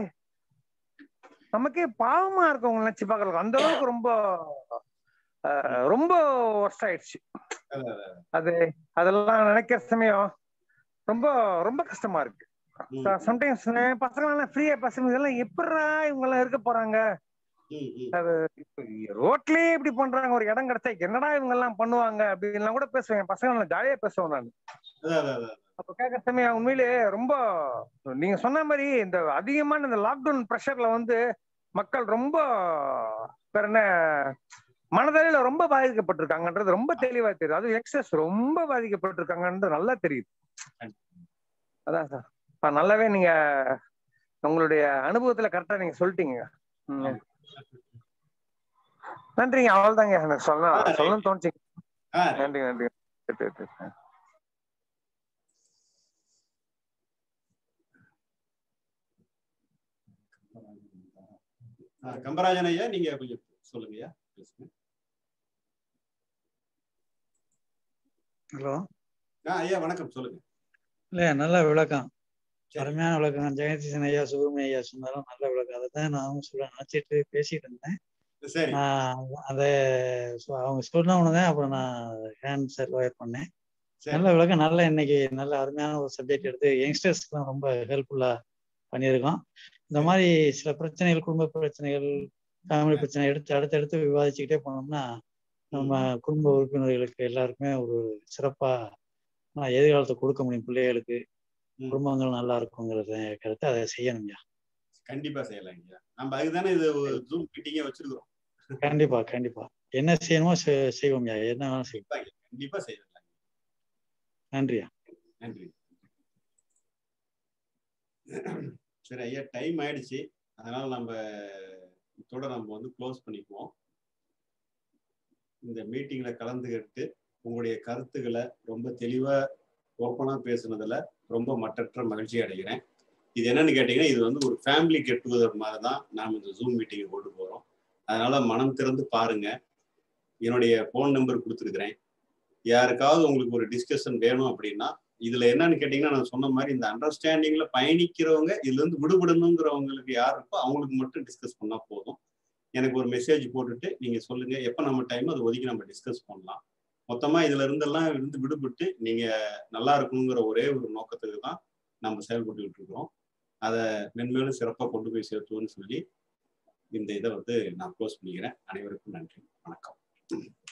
நமக்கே பாவமா இருக்கவங்க நினைச்சு பாக்குறது அந்த அளவுக்கு ரொம்ப அஹ், ரொம்ப வருஷம் ஆயிடுச்சு அதான், அதான். அது அதெல்லாம் நினைக்கிற சமயம் ரொம்ப ரொம்ப கஷ்டமா இருக்கு ம், சம்டைம்ஸ் பசங்க எல்லாம் ஃப்ரீயா பசங்க இதெல்லாம் எப்படா இவங்க எல்லாம் இருக்க போறாங்க ம், ம். அது ரோட்லயே இப்படி பண்றாங்க ஒரு இடம் கிடைச்சா என்னடா இவங்க எல்லாம் பண்ணுவாங்க அப்படின்லாம் கூட பேசுவேன் பசங்க எல்லாம் ஜாலியா பேசுவேன் நான் அதான், அதான், அதான். அப்ப கேட்கற சமயம் உண்மையிலே ரொம்ப நீங்க சொன்ன மாதிரி இந்த அதிகமான இந்த லாக்டவுன் ப்ரெஷர்ல வந்து மக்கள் ரொம்ப வேற என்ன மனதளவுல ரொம்ப பாதிக்கப்பட்டிருக்காங்கன்றது ரொம்ப தெளிவா தெரியுது அது எக்ஸஸ் ரொம்ப பாதிக்கப்பட்டிருக்காங்கன்றது நல்லா தெரியுது அதான் சார் இப்ப நல்லாவே நீங்க உங்களுடைய அனுபவத்துல கரெக்டா நீங்க சொல்லிட்டீங்க ம். நன்றிங்க அவ்வளவுதாங்க எனக்கு சொல்ல ஆ, right. சொல்லணும்னு தோணுச்சு ஆ, நன்றி நன்றி சரி, சரி, சரி. ஆ, கம்பராஜன் ஐயா நீங்க கொஞ்சம் சொல்லுங்க ஐயா பேசுங்க ஹலோ ஆ ஐயா வணக்கம் சொல்லுங்க இல்ல நல்ல விளக்கம் சரி. அருமையான விளக்கம் ஜெகதீசன் ஐயா சுப்பிரமணிய ஐயா சொன்னாலும் நல்ல விளக்கம் அதை தான் நானும் சொல்ல நினைச்சிட்டு பேசிட்டு இருந்தேன் சரி நான் அதை சொ- அவங்க சொன்னவனு தான் அப்புறம் நான் ஆன்சர் ஒயர் பண்ணேன் சரி நல்ல விளக்கம் நல்ல இன்னைக்கு நல்ல அருமையான ஒரு சப்ஜெக்ட் எடுத்து யங்ஸ்டர்ஸ்க்குலாம் ரொம்ப ஹெல்ப்ஃபுல்லா பண்ணியிருக்கோம் இந்த மாதிரி சில பிரச்சனைகள் குடும்ப பிரச்சனைகள் ஃபேமிலி பிரச்சனை எடுத்து அடுத்தடுத்து விவாதிச்சுக்கிட்டே போனோம்னா நம்ம குடும்ப உறுப்பினர்களுக்கு எல்லாருக்குமே ஒரு சிறப்பா நான் எதிர்காலத்தை கொடுக்க முடியும் பிள்ளைகளுக்கு ம். குடும்பங்கள் நல்லா இருக்குங்கிறத கருத்து அதை செய்யணும்யா கண்டிப்பா செய்யலாம் ஐயா நம்ம அதுதானே இது ஜூம் மீட்டிங்கே வச்சிருக்கிறோம் கண்டிப்பா கண்டிப்பா என்ன செய்யணுமோ செ- செய்வோம்யா என்ன வேணாலும் செய்வோம் கண்டிப்பா ஐயா, கண்டிப்பா செய்யலாம் நன்றியா நன்றி சரி ஐயா டைம் ஆயிடுச்சு அதனால நம்ம இதோட நம்ம வந்து க்ளோஸ் பண்ணிக்குவோம் இந்த மீட்டிங்ல கலந்துக்கிட்டு உங்களுடைய கருத்துக்களை ரொம்ப தெளிவா ஓப்பனா பேசுனதுல ரொம்ப மட்டற்ற மகிழ்ச்சி அடைகிறேன் இது என்னன்னு கேட்டீங்கன்னா இது வந்து ஒரு ஃபேமிலி கெட் டுகெதர் மாதிரி தான் நாம் இந்த ஜூம் மீட்டிங்கை கொண்டு போறோம் அதனால மனம் திறந்து பாருங்க என்னுடைய ஃபோன் நம்பர் கொடுத்துருக்குறேன் யாருக்காவது உங்களுக்கு ஒரு டிஸ்கஷன் வேணும் அப்படின்னா இதுல என்னன்னு கேட்டீங்கன்னா நான் சொன்ன மாதிரி இந்த அண்டர்ஸ்டாண்டிங்ல பயணிக்கிறவங்க இதுல இருந்து விடுபடணுங்கிறவங்களுக்கு யார் இருக்கோ அவங்களுக்கு மட்டும் டிஸ்கஸ் பண்ணா போதும் எனக்கு ஒரு மெசேஜ் போட்டுட்டு நீங்க சொல்லுங்க எப்ப நம்ம டைம் அதை ஒதுக்கி நம்ம டிஸ்கஸ் பண்ணலாம் மொத்தமா இதுல இருந்தெல்லாம் இருந்து விடுபட்டு நீங்க நல்லா இருக்கணுங்கிற ஒரே ஒரு நோக்கத்துக்கு தான் நம்ம செயல்பட்டுக்கிட்டு இருக்கிறோம் அதை மென்மேலும் சிறப்பாக கொண்டு போய் சேர்த்துவோம்னு சொல்லி இந்த இதை வந்து நான் க்ளோஸ் பண்ணிக்கிறேன் அனைவருக்கும் நன்றி வணக்கம்